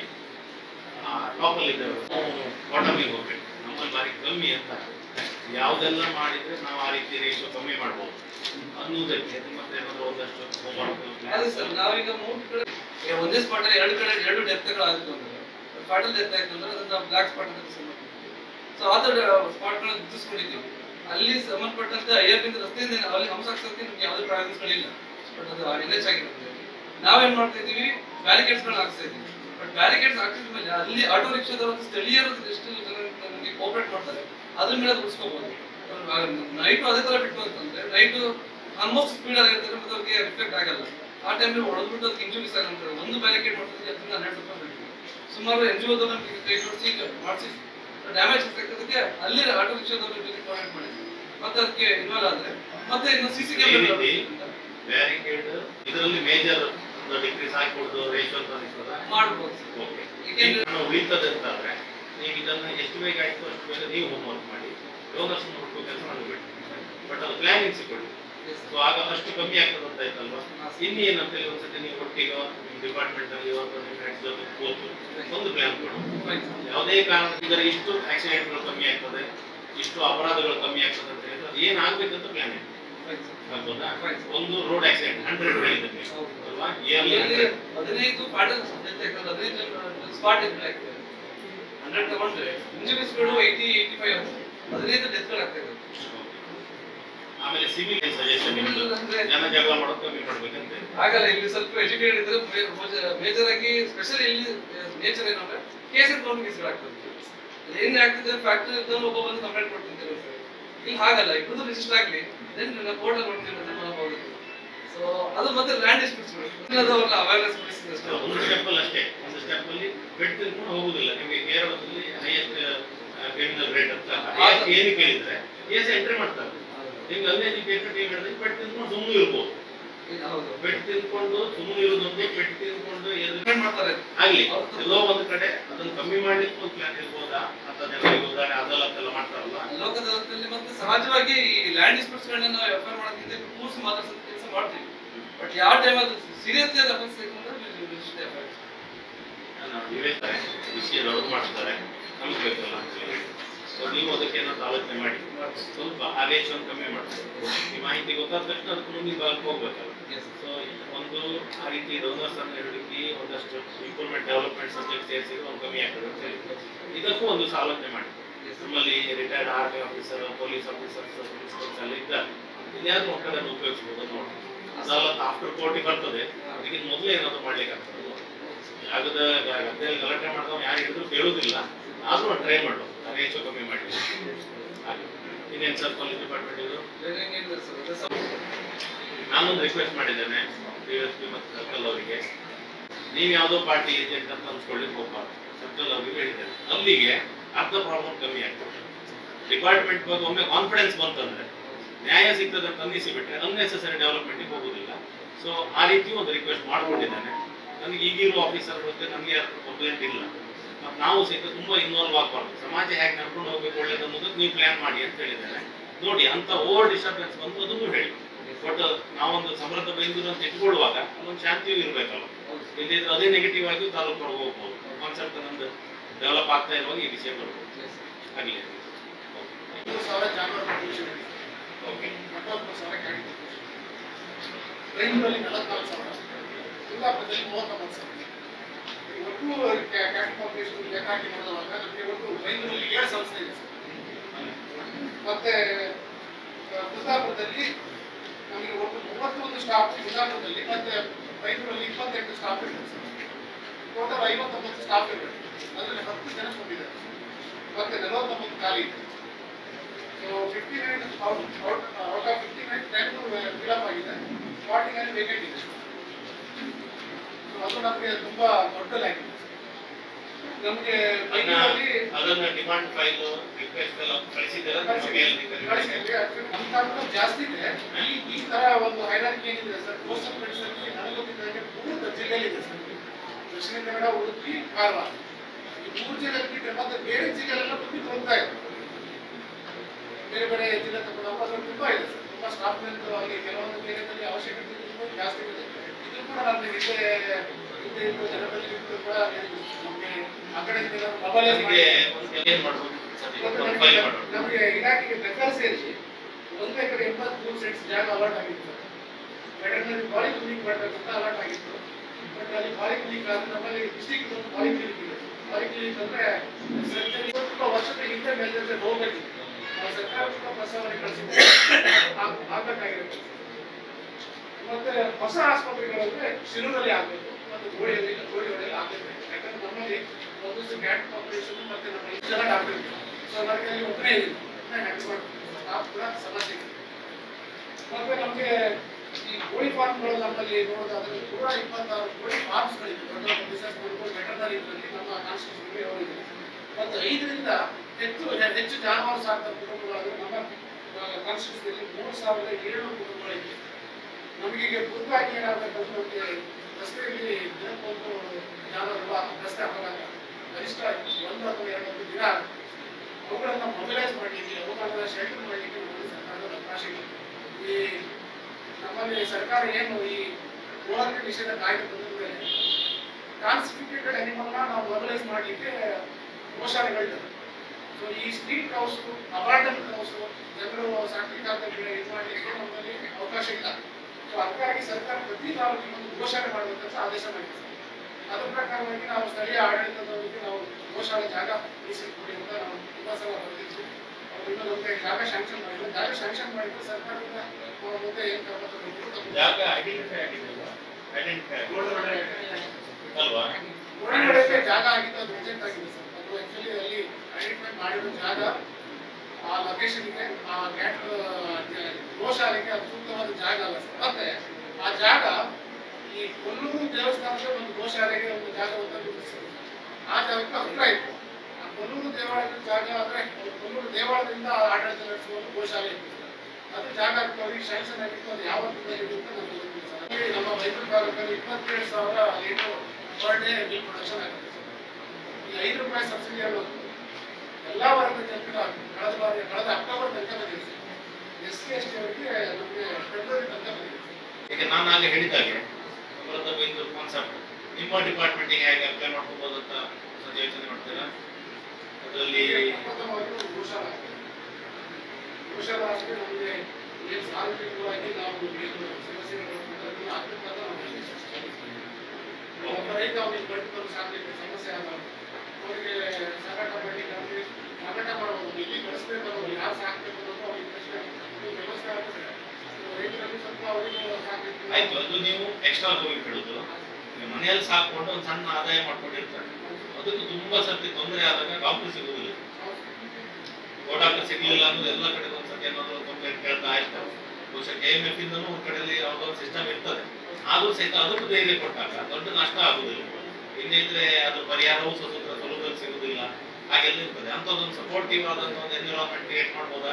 ಲೋಕಲ್ ಇದ್ದವರು ಬಾಟಮಿಗೆ ಹೋಗ್ಬೇಕು ನಮ್ಮಲ್ಲಿ ಬಾರಿ ಕಮ್ಮಿ ಅಂತ ಯಾವುದೆಲ್ಲ ಮಾಡಿದ್ರೆ ನಾವು ಆ ರೀತಿ ರೇಷೋ ಕಮ್ಮಿ ಮಾಡ್ಬೋದು ಅನ್ನೋದಕ್ಕೆ ಮತ್ತೆ ಏನಾದ್ರು ಒಂದಷ್ಟು ಅದೇ ಸರ್ homework ನಾವೀಗ ಮೂರು ಕಡೆ ಈಗ ಒಂದೇ ಸ್ಪಾಟ್ ಎರಡು ಕಡೆ ಎರಡು ಡೆತ್ಗಳು ಆಯ್ತು ಅಂದ್ರೆ ಸ್ಪಾಟಲ್ ಡೆತ್ ಆಯ್ತು ಅಂದ್ರೆ ಅದನ್ನ ಬ್ಲಾಕ್ ಸ್ಪಾಟ್ ಅಂತ ಸೊ ಆ ಥರ ಸ್ಪಾಟ್ಗಳನ್ನ ಗುರುತಿಸ್ಕೊಂಡಿದ್ದೀವಿ ಅಲ್ಲಿ ಸಂಬಂಧಪಟ್ಟಂತೆ ಐಆರ್ಪಿಂದ ರಸ್ತೆಯಿಂದ ಅಲ್ಲಿ ಹಂಸಾಕ್ಸೋದಕ್ಕೆ ನಮ್ಗೆ ಯಾವುದೇ ಪ್ರಾವಿಷನ್ಗಳಿಲ್ಲ ಬಟ್ ಅದು ಎನ್ ಎಚ್ ಆಗಿರುತ್ತೆ ನಾವೇನ್ ಮಾಡ್ತಾ ಇದೀವಿ ಬ್ಯಾರಿಕೇಡ್ಸ್ಗಳನ್ನ ಹಾಕ್ಸ್ತಾ ಇದೀವಿ ಬಟ್ ಬ್ಯಾರಿಕೇಡ್ಸ್ ಹಾಕಿದ ಮೇಲೆ ಅಲ್ಲಿ ಆಟೋ ರಿಕ್ಷಾದವರು ಮತ್ತು ಸ್ಥಳೀಯರು ಎಷ್ಟು ಜನ ನಮಗೆ ಕೋಪರೇಟ್ ಮಾಡ್ತಾರೆ ಅದ್ರ ಮೇಲೆ ಅದು ಉಳಿಸ್ಕೋಬಹುದು ನೈಟು ಅದೇ ತರ ಬಿಟ್ಟು ಅಂತಂದ್ರೆ ನೈಟು ಆಲ್ಮೋಸ್ಟ್ ಸ್ಪೀಡ್ ಆಗಿರ್ತಾರೆ ಮತ್ತೆ ಅವ್ರಿಗೆ ರಿಫ್ಲೆಕ್ಟ್ ಆಗಲ್ಲ ಆ ಟೈಮಲ್ಲಿ ಹೊಡೆದ್ಬಿಟ್ಟು ಅದಕ್ಕೆ ಇಂಜುರೀಸ್ ಆಗಿರ್ತಾರೆ ಒಂದು ಬ್ಯಾರಿಕೇಡ್ ಮಾಡ್ತಿದ್ರೆ ಅದರಿಂದ ಹನ್ನೆರಡು ರೂಪಾಯಿ ಬೇಕು ಸುಮಾರು ಎನ್ ಜಿ ಒದವ್ರು ನಮ್ಗೆ ಕೈ ಜೋಡಿಸಿ ಮಾಡಿಸಿ ಡ್ಯಾಮೇಜ್ ಆಗ್ತಕ್ಕಂಥಕ್ಕೆ ಅಲ್ಲಿ ಆಟೋ ರಿಕ್ಷಾದವ್ರು ಜೊತೆ ಕಾಂಟ್ಯಾಕ್ಟ್ ಮಾಡಿದ್ವಿ ಮತ್ತೆ ಅದಕ್ಕೆ ಇನ್ವಾಲ್ವ್ ಆದ್ರೆ ಮತ್ತೆ ಇನ್ನು ಸಿ ಸಿ ಈ ರೀತಿ ಬ್ಯಾರಿಕೇಡ್ ಇದರಲ್ಲಿ ಮೇಜರ್ ಒಂದು ಡಿಕ್ರೀಸ್ ಹಾಕೊಡ್ದು ರೇಷೋ ಅಂತ ಅನಿಸ್ತದ ಮಾಡ್ಬೋದು ಸರ್ ಓಕೆ ಏಕೆಂದ್ರೆ ಈಗ ಉಳಿತದೆ ಅಂತಾದ್ರೆ ನೀವು ಇದನ್ನ ಎಷ್ಟು ಬೇಗ ಆಯ್ತು ಅಷ್ಟು ಬೇಗ ನೀವು ಹೋಮ್ ವರ್ಕ್ ಮಾಡಿ ಯೋಗಾಸನ ಹುಡುಕೋ ಕೆಲಸ ಮಾಡಬೇಕು ಬಟ್ ಅದು ಪ್ಲಾನಿಂಗ್ ಸಿಕ್ಕೊಳ್ಳಿ Yes, ಸೊ ಆಗ ಅಷ್ಟು ಕಮ್ಮಿ ಆಗ್ತದೆ ಅಂತ ಆಯ್ತಲ್ವಾ ಇನ್ನು ಏನಂತೇಳಿ ಒಂದ್ಸತಿ ನೀವು ಒಟ್ಟಿಗೆ ನಿಮ್ಮ ಡಿಪಾರ್ಟ್ಮೆಂಟ್ ಅಲ್ಲಿ ಅಥವಾ ನಿಮ್ಮ ಹೆಡ್ ಜೊತೆ ಕೂತು ಒಂದು ಪ್ಲಾನ್ ಕೊಡು fine. ಯಾವುದೇ ಕಾರಣದಿಂದ ಇಷ್ಟು ಆಕ್ಸಿಡೆಂಟ್ಗಳು ಕಮ್ಮಿ ಆಗ್ತದೆ ಇಷ್ಟು ಅಪರಾಧಗಳು ಕಮ್ಮಿ ಆಗ್ತದೆ ಅಂತ ಹೇಳಿದ್ರೆ ಅದು ಏನಾಗ್ಬೇಕಂತ ಪ್ಲಾನ್ ಇದೆ Fine, sir. ಆಗ್ಬೋದಾ Right. ಒಂದು ರೋಡ್ ಆಕ್ಸಿಡೆಂಟ್ ಹಂಡ್ರೆಡ್ ಹೇಳಿದ್ರೆ ನೀವು ಹೌದು. ಅಲ್ವಾ ಇಯರ್ಲಿ ಇಲ್ಲಿ ಹದಿನೈದು ಪಾಟಲ್ ಡೆತ್ ಆಗ್ತದೆ ಹದಿನೈದು ಸ್ಪಾಟ್ ಡೆತ್ ಆಗ್ತದೆ ಹಂಡ್ರೆಡ್ ತಗೊಂಡ್ರೆ ಇಂಜುರೀಸ್ಗಳು ಏಯ್ಟಿ ಏಯ್ಟಿ ಫೈವ್ ಹದಿನೈದು ಡೆತ್ಗಳು ಆಗ್ತದೆ ಆಮೇಲೆ ಸಿವಿಲ್ ಸಜೆಷನ್ ನಿಮ್ದು ಅಂದ್ರೆ ಜನ ಜಗಳ ಮಾಡೋದು ಕಮ್ಮಿ ಮಾಡ್ಬೇಕಂತ ಆಗಲ್ಲ ಇಲ್ಲಿ ಸ್ವಲ್ಪ ಎಜುಕೇಟೆಡ್ ಇದ್ರೆ ಮೇಜರ್ ಆಗಿ ಸ್ಪೆಷಲ್ ಇಲ್ಲಿ ನೇಚರ್ ಏನಂದ್ರೆ ಕೇಸ್ ತಗೊಂಡು ಕೇಸ್ಗಳಾಗ್ತದೆ ಏನ್ ಆಗ್ತಿದೆ ಫ್ಯಾಕ್ಟರಿ ಇದ್ದವನು ಒಬ್ಬ ಬಂದು ಕಂಪ್ಲೇಂಟ್ ಕೊಡ್ತಿರ್ತಾರೆ ಸರ್ ಇಲ್ಲಿ ಹಾಗಲ್ಲ ಇಬ್ಬರದು ರಿಜಿಸ್ಟರ್ ಆಗ್ಲಿ ದೆನ್ ನಾವು ಕೋರ್ಟ್ ನೋಡ್ತೀವಿ ಅಂತ ಮಾಡಬಹುದು ಸೊ ಅದು ಮತ್ತೆ ಲ್ಯಾಂಡ್ ಡಿಸ್ಪ್ಯೂಟ್ಸ್ ಅದವಲ್ಲ ಅವೇರ್ನೆಸ್ ಅಷ್ಟೇ ಒಂದು ಸ್ಟೆಪ್ ಅಲ್ಲಿ ಅಷ್ಟೇ ಒಂದು ಸ್ಟೆಪ್ ಅಲ್ಲಿ ಬೆಡ್ ತಿಳ್ಕೊಂಡು ಹೋಗುದಿಲ್ಲ ನಿಮಗೆ ಕೇರಳದಲ್ಲಿ ಹೈಯೆಸ್ಟ್ ಕ್ರಿಮಿನಲ್ ರೇಟ್ ಅಂತ highest ಏನು ಕೇಳಿದ್ರೆ ಕೇಸ್ ಎಂಟ್ರಿ ಮಾಡ್ತಾರೆ ನಿಮ್ಗೆ ಅನ್ಎಜುಕೇಟೆಡ್ ನೀವು ಹೇಳಿದ್ರೆ ಬೆಡ್ ತಿಳ್ಕೊಂಡು ಸುಮ್ಮನೆ ಇರ್ಬೋದು ಹೌದು ಬೆಡ್ ತಿಳ್ಕೊಂಡು ಸುಮ್ಮನೆ ಇರೋದೊಂದು ಬೆಡ್ ತಿಳ್ಕೊಂಡು ಎದುರು ಡಿಪೆಂಡ್ ಮಾಡ್ತಾರೆ ಆಗ್ಲಿ ಎಲ್ಲೋ ಒಂದು ಕಡೆ ಅದನ್ನ ಕಮ್ಮಿ ಮಾಡ್ಲಿಕ್ಕೆ ಒಂದು ಪ್ಲಾನ್ ಇರ್ಬೋದಾ ಅಥವಾ ಜನರಿಗೆ ಉದಾಹರಣೆ ಅದಾಲತ್ ಎಲ್ಲ ಮಾಡ್ತಾರಲ್ಲ ಲೋಕದಲ್ಲಿ ಮತ್ತೆ ಸಹಜವಾಗಿ ಈ ಲ್ಯಾಂಡ್ ಡಿಸ್ಪ್ಯೂಟ್ಸ್ ಗಳನ್ನ ನಾವು ಎಫ್ಐಆರ್ ಮಾಡೋದಕ್ಕಿಂತ ಕೂರ್ಸಿ ಮಾತಾಡ್ಸೋ ಕೆಲಸ ಮಾಡ್ತೀವಿ ಬಟ್ ಯಾವ ಟೈಮ್ ಅದು ಸೀರಿಯಸ್ ಆಗಿ ಅಫೆನ್ಸ್ ಅಂದ್ರೆ ನಾವು ನಿವೇಸ್ತಾರೆ ವಿಷಯ ದೊಡ್ಡದು ಮಾಡ್ತಾರೆ ನಮ್ಗೆ ಬೇಕಲ್ಲ ಅಂತ ಹೇಳಿ ಸೊ ನೀವು ಅದಕ್ಕೆ ಏನಾದ್ರು ಆಲೋಚನೆ ಮಾಡಿ ಸ್ವಲ್ಪ ಆ ರೇಷನ್ ಕಮ್ಮಿ ಮಾಡ್ತಾರೆ ಈ ಮಾಹಿತಿ ಗೊತ್ತಾದ ತಕ್ಷಣ ಅದಕ್ಕೆ ಮುಂದಿನ ಭಾಗಕ್ಕೆ ಹೋಗ್ಬೇಕಲ್ಲ ಸೊ ಒಂದು ಆ ರೀತಿ ಡೋನರ್ಸ್ ಅನ್ನು ಹುಡುಕಿ ಒಂದಷ್ಟು ಇಂಪ್ರೂವ್ಮೆಂಟ್ ಡೆವಲಪ್ಮೆಂಟ್ ಸಬ್ಜೆಕ್ಟ್ ಸೇರಿಸಿದ್ರೆ ಒಂದು ಕಮ್ಮಿ ಆಗ್ತದೆ ಅಂತ ಹೇಳಿ ಇದಕ್ಕೂ ಒಂದು ಆಲೋಚನೆ ಮಾಡಿ ನಮ್ಮಲ್ಲಿ retired army officer police officers principals ಎಲ್ಲ ಇದ್ದಾರೆ ಇನ್ಯಾರು ಮಕ್ಕಳನ್ನು ಅದನ್ನು ಉಪಯೋಗಿಸ್ಬೋದು ನೋಡಿ ಅದೆಲ್ಲ ಆಫ್ಟರ್ ಕೋರ್ಟಿಗೆ ಬರ್ತದೆ ಅದಕ್ಕಿಂತ ಮೊದಲೇ ಏನಾದ್ರು ಮಾಡ್ಲಿಕ್ಕೆ ಆಗ್ತದೆ ಆಗದ ಗದ್ದೆಯಲ್ಲಿ ಗಲಾಟೆ ಮಾಡಿದವ್ ಯಾರು ಹೇಳಿದ್ರು ಕೇಳುವುದಿಲ್ಲ ಆದ್ರೂ ಒಂದು ಟ್ರೈ ಮಾಡು ರೇಷೋ ಕಮ್ಮಿ ಮಾಡಿ ಹಾಗೆ ಇನ್ನೇನು ಸರ್ ಪೊಲೀಸ್ ಡಿಪಾರ್ಟ್ಮೆಂಟ್ ಇದು ನಾನೊಂದು ರಿಕ್ವೆಸ್ಟ್ ಮಾಡಿದ್ದೇನೆ ಡಿ ಎಸ್ ಪಿ ಮತ್ತು ಸರ್ಕಲ್ ಅವರಿಗೆ ನೀವು ಯಾವುದೋ ಪಾರ್ಟಿ ಏಜೆಂಟ್ ಅಂತ ಅನ್ಸ್ಕೊಳ್ಳಿಕ್ಕೆ ಹೋಗ್ಬಾರ್ದು ಸರ್ಕಲ್ ಅವರಿಗೆ ಹೇಳಿದ್ದೇನೆ ಅಲ್ಲಿಗೆ ಅರ್ಧ ಪ್ರಾಬ್ಲಮ್ ಕಮ್ಮಿ ಆಗ್ತದೆ ಡಿಪಾರ್ಟ್ಮೆಂಟ್ ಬಗ್ಗೆ ಒಮ್ಮೆ ಕಾನ್ಫಿಡೆನ್ಸ್ ಬಂತಂದ್ರೆ ನ್ಯಾಯ ಸಿಗ್ತದೆ ಅಂತ ಅನ್ನಿಸಿ ಬಿಟ್ರೆ ಅನ್ನೆಸೆಸರಿ ಡೆವಲಪ್ಮೆಂಟ್ಗೆ ಹೋಗುದಿಲ್ಲ ಸೊ ಆ ರೀತಿ ಒಂದು ರಿಕ್ವೆಸ್ಟ್ ಮಾಡ್ಕೊಂಡಿದ್ದೇನೆ ನನಗೆ ಈಗಿರೋ ಆಫೀಸರ್ ಬಗ್ಗೆ ನನಗೆ ಯಾರು ಕಂಪ್ಲೇಂಟ್ ಇಲ್ಲ ಮತ್ತು ನಾವು ಸಹಿತ ತುಂಬಾ ಇನ್ವಾಲ್ವ್ ಆಗಬಾರ್ದು ಸಮಾಜ ಹೇಗೆ ನಡ್ಕೊಂಡು ಹೋಗ್ಬೇಕು ಒಳ್ಳೇದು ಅನ್ನೋದಕ್ಕೆ ನೀವು ಪ್ಲಾನ್ ಮಾಡಿ ಅಂತ ಹೇಳಿದ್ದೇನೆ ನೋಡಿ ಅಂತ ಓವರ್ ಡಿಸ್ಟರ್ಬೆನ್ಸ್ ಬಂದು ಅದನ್ನು ಹೇಳಿ ಬಟ್ ನಾವೊಂದು ಸಮೃದ್ಧ ಬೈಂದೂರು ಅಂತ ಇಟ್ಕೊಳ್ಳುವಾಗ ಅಲ್ಲೊಂದು ಶಾಂತಿಯೂ ಇರಬೇಕಲ್ಲ ಇಲ್ಲಿದ್ರೆ ಅದೇ ನೆಗೆಟಿವ್ ಆಗಿ ತಾಲೂಕು ಹೊರಗೆ ಹೋಗ್ಬೋದು ಕಾನ್ಸೆಪ್ಟ್ ನಮ್ದು ಡೆವಲಪ್ ಆಗ್ತಾ ಇರುವಾಗ ಈ ವಿಷಯ ಬರ್ಬೋದು ಆಗಲಿ ಮೂರು ಸಾವಿರ ಜಾನುವಾರು ಪ್ರೊಟೆಕ್ಷನ್ ಓಕೆ ಹತ್ತೊಂಬತ್ತು ಸಾವಿರ ಕ್ಯಾಟ್ ಬೆಂಗಳೂರಲ್ಲಿ ನಲವತ್ನಾಲ್ಕು ಸಾವಿರ ಕುಂದಾಪುರದಲ್ಲಿ ಮೂವತ್ತೊಂಬತ್ತು ಸಾವಿರ ಈ ಒಟ್ಟು ಕ್ಯಾಟ್ ಪಾಪ್ಯುಲೇಷನ್ ಲೆಕ್ಕ ಹಾಕಿ ನೋಡುವಾಗ ನಮಗೆ ಒಟ್ಟು ಬೆಂಗಳೂರಲ್ಲಿ ಏಳು ಸಂಸ್ಥೆ ಇದೆ ಸರ್ ಮತ್ತೆ ಆ, ಕುಂದಾಪುರದಲ್ಲಿ ನಮಗೆ ಒಟ್ಟು ಮೂವತ್ತೊಂದು ಸ್ಟಾಫ್ ಕುಂದಾಪುರದಲ್ಲಿ ಮತ್ತೆ ಬೆಂಗಳೂರಲ್ಲಿ ಇಪ್ಪತ್ತೆಂಟು ಸ್ಟಾಫ್ ಇದೆ ಸರ್ ಟೋಟಲ್ ಐವತ್ತೊಂಬತ್ತು ಸ್ಟಾಫ್ ಇರಬೇಕು ಅದರಲ್ಲಿ ಹತ್ತು ಜನ ತುಂಬಿದ್ದಾರೆ ಮತ್ತೆ ನಲವತ್ತೊಂಬತ್ತು ಖಾಲಿ ಇದೆ so fifty nine out out out of fifty nine ten fill up ಆಗಿದೆ ಫಾರ್ಟಿ ನೈನ್ ವೇಕೆಂಟ್ ಇದೆ ಸೊ ಅದು ನಮಗೆ ತುಂಬಾ ದೊಡ್ಡ ಲ್ಯಾಂಗ್ವೇಜ್ ನಮಗೆ ಬೈಕಿನಲ್ಲಿ ಅದನ್ನ ಡಿಮಾಂಡ್ ಫೈಲ್ ರಿಕ್ವೆಸ್ಟ್ ಎಲ್ಲ ಕಳಿಸಿದ್ದಾರೆ ನಮ್ಮ ಮೇಲ್ ನಮ್ಮ ತಾಲೂಕು ಜಾಸ್ತಿ ಇದೆ ಈ ಈ ತರ ಒಂದು ಹೈರಾರ್ಕಿ ಏನಿದೆ ಸರ್ ಕೋಸ್ಟಲ್ ಮೆಡಿಸನ್ಗೆ ನನಗೆ ಗೊತ್ತಿದ್ದಂಗೆ ಮೂರು ಜಿಲ್ಲೆಯಲ್ಲಿದೆ ಸರ್ ದಕ್ಷಿಣ ಕನ್ನಡ ಉಡುಪಿ ಕಾರವಾರ ಈ ಮೂರು ಜಿಲ್ಲೆಯಲ್ಲಿ ಬಿಟ್ಟರೆ ಮತ್ತೆ ಬೇರೆ ಜಿಲ್ಲೆಲೆಲ್ಲ ತುಂಬಿ ಹೋಗ್ತಾ ಇದೆ ಬೇರೆ ಬೇರೆ ಜಿಲ್ಲೆ ತಗೊಂಡಾಗ ಅದ್ರಲ್ಲಿ ತುಂಬಾ ಇದೆ ಸರ್ ತುಂಬಾ ಸ್ಟಾಫ್ ಅಲ್ಲಿ ಕೆಲವೊಂದು ಏರಿಯಾದಲ್ಲಿ ಅವಶ್ಯಕತೆ ತುಂಬಾ ಜಾಸ್ತಿ ಇದೆ ಇದು ಕೂಡ ನಮಗೆ ಹಿಂದೆ ಹಿಂದೆ ಇರುವ ಜನರಲ್ಲಿ ಕೂಡ ನಮಗೆ ಆ ಕಡೆ ಮೊಬೈಲ್ ಅದಕ್ಕೆ ಒಂದು ಏನ್ ಮಾಡ್ಬೋದು ಸದ್ಯ ಒಂದು ಫೈಲ್ ಮಾಡೋದು ನಮಗೆ ಇಲಾಖೆಗೆ ಲೆಕ್ಕ ಸೇರಿಸಿ ಒಂದು ಎಕರೆ ಎಂಬತ್ಮೂರು ಸೆಂಟ್ಸ್ ಜಾಗ ಅಲಾಟ್ ಆಗಿತ್ತು ವೆಟರ್ನರಿ ಪಾಲಿಕ್ಲಿನಿಕ್ ಮಾಡಬೇಕಂತ ಅಲಾಟ್ ಆಗಿತ್ತು ಬಟ್ ಅಲ್ಲಿ ಪಾಲಿಕ್ಲಿನಿಕ್ ಆದ್ರೆ ನಮ್ಮಲ್ಲಿ ಡಿಸ್ಟಿಕ್ ಒಂದು ಪಾಲಿಕ್ಲಿನಿಕ್ ಇದೆ ಪಾಲಿಕ್ಲಿನಿಕ್ ಅಂದ್ರೆ ಸರ್ಜರಿ ತುಂಬ ವರ್ಷದ ಹಿಂದೆ ಮೇಲ್ದರ್ಜೆ ಹೋಗ್ಬೇಕಿತ್ತು ನಾವು ಸರ್ಕಾರ ಕೂಡ ಪ್ರಸ್ತಾವನೆ ಕಳಿಸಿದ್ದೆ ಆಗ್- ಆಗ್ಬೇಕಾಗಿರುತ್ತೆ ಮತ್ತೆ ಹೊಸ ಆಸ್ಪತ್ರೆಗಳಂದ್ರೆ ಶಿರೂರಲ್ಲಿ ಆಗಬೇಕು ಮತ್ತು ಗೋಳಿಯಲ್ಲಿ ಗೋಳಿಗಳಲ್ಲಿ ಆಗಬೇಕು ಯಾಕಂದ್ರೆ ನಮ್ಮಲ್ಲಿ ಒಂದು ಗ್ಯಾಟ್ ಪಾಪ್ಯುಲೇಷನ್ ಮತ್ತೆ ನಮ್ಮ ಐದು ಜನ ಡಾಕ್ಟರ್ ಸೊ ನಮಗೆ ಅಲ್ಲಿ ಒಬ್ಬನೇ ಇದೆ ಹ್ಯಾಂಡಲ್ ಮಾಡ್ತೀವಿ ಸ್ಟಾಫ್ ಕೂಡ ಸಮಸ್ಯೆ ಇದೆ ಮತ್ತೆ ನಮಗೆ ಈ ಕೋಳಿ ಫಾರ್ಮ್ಗಳು ನಮ್ಮಲ್ಲಿ ನೋಡೋದಾದ್ರೆ ನೂರ ಇಪ್ಪತ್ತಾರು ಕೋಳಿ ಫಾರ್ಮ್ಸ್ಗಳಿವೆ ದೊಡ್ಡ ದೊಡ್ಡ ಬಿಸ್ನೆಸ್ ಮಾಡ್ಕೊಂಡು ವೆಟರ್ನರಿ ಇದರಲ್ಲಿ ನಮ್ಮ ಕಾನ್ಸ್ಟಿಟ್ಯೂಷನ್ಗೆ ಅವರಿದೆ ಮತ್ತು ಐದರಿಂದ ಹೆಚ್ಚು ಹೆಚ್ಚು ಜಾನುವಾರು ಸಾಕಿದ ಕುಟುಂಬಗಳಾದ್ರೆ ನಮ್ಮ ಕಾನ್ಸ್ಟಿಟ್ಯೂಷನ್ನಲ್ಲಿ ಮೂರು ಸಾವಿರದ ಏಳ್ನೂರು ಕುಟುಂಬಗಳಿವೆ ನಮಗೀಗ ಗುರುತಾಗಿ ಏನಾಗಬೇಕಂದ್ರೆ ನಮಗೆ ರಸ್ತೆಯಲ್ಲಿ ದಿನಕ್ಕೊಂದು ಜಾನುವಾರುಗಳ ರಸ್ತೆ ಅಪಘಾತ ಕನಿಷ್ಠ ಒಂದು ಅಥವಾ ಎರಡು ದಿನ ಆಗುತ್ತೆ. ಅವುಗಳನ್ನ ಮೊಬಿಲೈಸ್ ಮಾಡಲಿಕ್ಕೆ ಅವುಗಳನ್ನ ಶೆಲ್ಟರ್ ಮಾಡಲಿಕ್ಕೆ ನಮ್ಮಲ್ಲಿ ಸರ್ಕಾರದ ಅವಕಾಶ ಇದೆ ಈ ನಮ್ಮಲ್ಲಿ ಸರ್ಕಾರ ಏನು ಈ ಗೋಹತ್ಯೆ ನಿಷೇಧ ಕಾಯ್ದೆ ಬಂದ ಮೇಲೆ ಕಾನ್ಸ್ಟಿಟ್ಯೂಟೆಡ್ ಅನಿಮಲ್ನ ನಾವು ಮೊಬಿಲೈಸ್ ಮಾಡಲಿಕ್ಕೆ ಗೋಶಾಲೆಗಳಿದ್ದಾವೆ ಸೊ ಈ ಸ್ಟ್ರೀಟ್ ಕೌಸ್ ಅಬಾರ್ಡನ್ ಕೌಸ್ ಜನರು ಸಾಕಲಿಕ್ಕಾದ ಇದು ಮಾಡಲಿಕ್ಕೆ ನಮ್ಮಲ್ಲಿ ಅವಕಾಶ ಇಲ್ಲ ಸೊ ಅದಕ್ಕಾಗಿ ಸರ್ಕಾರ ಪ್ರತಿ ತಾಲೂಕಿಗೆ ಒಂದು ಗೋಶಾಲೆ ಮಾಡಬೇಕಂತ ಆದೇಶ ಮಾಡಿದೆ ಅದ್ರ ಪ್ರಕಾರವಾಗಿ ನಾವು ಸ್ಥಳೀಯ ಆಡಳಿತದವರಿಗೆ ನಾವು ಗೋಶಾಲೆ ಜಾಗ ಮೀಸಲಿಟ್ಕೊಡಿ ಅಂತ ನಾವು ತುಂಬಾ ಸಲ ಬರೆದಿದ್ವಿ ಅವ್ರು ಇನ್ನೂ ನಮಗೆ ಜಾಗ ಶಾಂಕ್ಷನ್ ಮಾಡಿದ್ರು ಜಾಗ ಶಾಂಕ್ಷನ್ ಮಾಡಿದ್ರೆ ಸರ್ಕಾರದಿಂದ ನಾವು ಮುಂದೆ ಏನು ಕ್ರಮ ತಗೊಳ್ಬೇಕು ತಗೊಳ್ಬೇಕು. ಜಾಗ ಐಡೆಂಟಿಫೈ ಆಗಿದೆಯಲ್ಲ ಐಡೆಂಟಿಫೈ ಅಲ್ವಾ ಗೋಡೆಗಳಿಗೆ ಜಾಗ ಆಗಿದ್ದು ಅದು ರಿಜೆಕ್ಟ್ ಆಗಿದೆ ಸರ್ ಅದು ಆಕ್ಚುಲಿ ಅಲ್ಲಿ ಐಡೆಂಟಿಫೈ ಮಾಡಿರೋ ಜಾಗ ಆ ಲೊಕೇಶನ್ಗೆ ಆ ಗ್ಯಾಟ್ ಗೋಶಾಲೆಗೆ ಅದು ಸೂಕ್ತವಾದ ಜಾಗ ಅಲ್ಲ ಸರ್ ಮತ್ತೆ ಆ ಜಾಗ ಈ ಕೊಲ್ಲೂರು ದೇವಸ್ಥಾನದ ಒಂದು ಗೋಶಾಲೆಗೆ ಒಂದು ಜಾಗವನ್ನು ಗುರುತಿಸಿದೆ ಆ ಜಾಗಕ್ಕೆ ಹತ್ರ ಇತ್ತು ಆ ಕೊಲ್ಲೂರು ದೇವಾಲಯದ ಜಾಗ ಅಂದ್ರೆ ಕೊಲ್ಲೂರು ದೇವಾಲಯದಿಂದ ಆಡಳಿತ ನಡೆಸುವ ಒಂದು ಗೋಶಾಲೆ ಇತ್ತು ಸರ್. ಅದು ಜಾಗ ಅವ್ರಿಗೆ ಶಾಂಕ್ಷನ್ ಆಗಿತ್ತು ಅದು ಯಾವ ಹಂತದಲ್ಲಿ ಅಂತ ನಮಗೆ ಗೊತ್ತಿಲ್ಲ ಸರ್ ಅಲ್ಲಿ ನಮ್ಮ ಮೈಸೂರು ತಾಲೂಕಲ್ಲಿ ಇಪ್ಪತ್ತೇಳು ಸಾವಿರ litre per day milk production ಆಗುತ್ತೆ ಸರ್. ಈ ಐದು ರೂಪಾಯಿ ಸಬ್ಸಿಡಿ ಅನ್ನೋದು ಎಲ್ಲಾ ವರ್ಗದ ಜನರಿಗೆ ಕಳೆದ ಬಾರಿ ಕಳೆದ ಅಕ್ಟೋಬರ್ ತನಕ ಬಂದಿದೆ ಎಸ್ ಸಿ ಎಸ್ ಟಿ ಅವರಿಗೆ ನಮಗೆ ಫೆಬ್ರವರಿ ತನಕ ಬಂದಿದೆ ಈಗ ನಾನು ಆಗ ಹೇಳಿದಾಗೆ ಅಮೃತ ಬಿಂದು ಕಾನ್ಸೆಪ್ಟ್ ನಿಮ್ಮ ಡಿಪಾರ್ಟ್ಮೆಂಟಿಗೆ ಹೇಗೆ ಅಪ್ಲೈ ಮಾಡ್ಕೋಬಹುದು ಅಂತ ಸ್ವಲ್ಪ ಯೋಚನೆ ಮಾಡ್ತೀರಾ ಅದರಲ್ಲಿ ಪ್ರಥಮವಾಗಿ ಒಂದು ಗೋಶಾಲ ಗೋಶಾಲ ಅಂದ್ರೆ ನಮಗೆ ಏನು ಸಾರ್ವಜನಿಕವಾಗಿ ನಾವು ಏನು ಸಮಸ್ಯೆಗಳು ಅದನ್ನ ಆಗ್ಬೇಕಂತ ನಾವು ಹೇಳ್ತೀವಿ. ಒಬ್ಬ ರೈತ ಅವನಿಗೆ ಬಡ್ಕೊಂಡು ಸಾಕಲಿಕ್ಕೆ ಸಮಸ್ಯೆ ಆದಾಗ ಅವರಿಗೆ ಸಾಗಾಟ ಮಾಡಲಿಕ್ಕೆ ಅವರಿಗೆ ಸಾಗಾಟ ಮಾಡಬಹುದು ಇಲ್ಲಿ ಬೆಳೆಸಬೇಕು ಅನ್ನೋದು ಯಾರು ಸಾಕಬೇಕು ಅನ್ನೋದು ಅವರಿಗೆ ಪ್ರಶ್ನೆ ಇದು ವ್ಯವಸ್ಥೆ ಆಗುತ್ತೆ ರೈತರಲ್ಲಿ ಸ್ವಲ್ಪ ಅವರಿಗೆ ಸಾಕಲಿಕ್ಕೆ ಆಯ್ತು ಅದು ನೀವು ಎಕ್ಸ್ಟ್ರಾ ಹೋಗಿ ಹೇಳುದು ಈಗ ಮನೆಯಲ್ಲಿ ಸಾಕೊಂಡು ಒಂದು ಸಣ್ಣ ಆದಾಯ ಮಾಡ್ಕೊಂಡಿರ್ತಾರೆ ಅದಕ್ಕೆ ತುಂಬಾ ಸರ್ತಿ ತೊಂದರೆ ಆದಾಗ ಡಾಕ್ಟರ್ ಸಿಗುದಿಲ್ಲ ಡಾಕ್ಟರ್ ಸಿಗ್ಲಿಲ್ಲ ಅಂದ್ರೆ ಎಲ್ಲ ಕಡೆ ಒಂದ್ಸತಿ ಏನಾದ್ರು ಕಂಪ್ಲೇಂಟ್ ಕೇಳ್ತಾ ಇರ್ತಾರೆ ಬಹುಶಃ ಕೆ ಎಂ ಎಫ್ ಇಂದನೂ ಒಂದ್ ಕಡೆಯಲ್ಲಿ ಯಾವ್ದೋ ಒಂದು ಸಿಸ್ಟಮ್ ಇರ್ತದೆ ಆದ್ರೂ ಸಹಿತ ಅದಕ್ಕೂ ಧೈರ್ಯ ಕೊಟ್ಟಾಗ ದೊಡ್ಡ ನಷ್ಟ ಆಗುದಿಲ್ಲ ಇನ್ನಿದ್ರೆ ಅದ್ರ ಪರಿಹಾರವೂ ಸ್ವತಂತ್ರ ಸುಲಭದಲ್ಲಿ ಸಿಗುದಿಲ್ಲ ಹಾಗೆಲ್ಲ ಇರ್ತದೆ ಅಂತದೊಂದು ಸಪೋರ್ಟಿವ್ ಆದಂತ ಒಂದು ಎನ್ವಿರಾನ್ಮೆಂಟ್ ಕ್ರಿಯೇಟ್ ಮಾಡ್ಬೋದಾ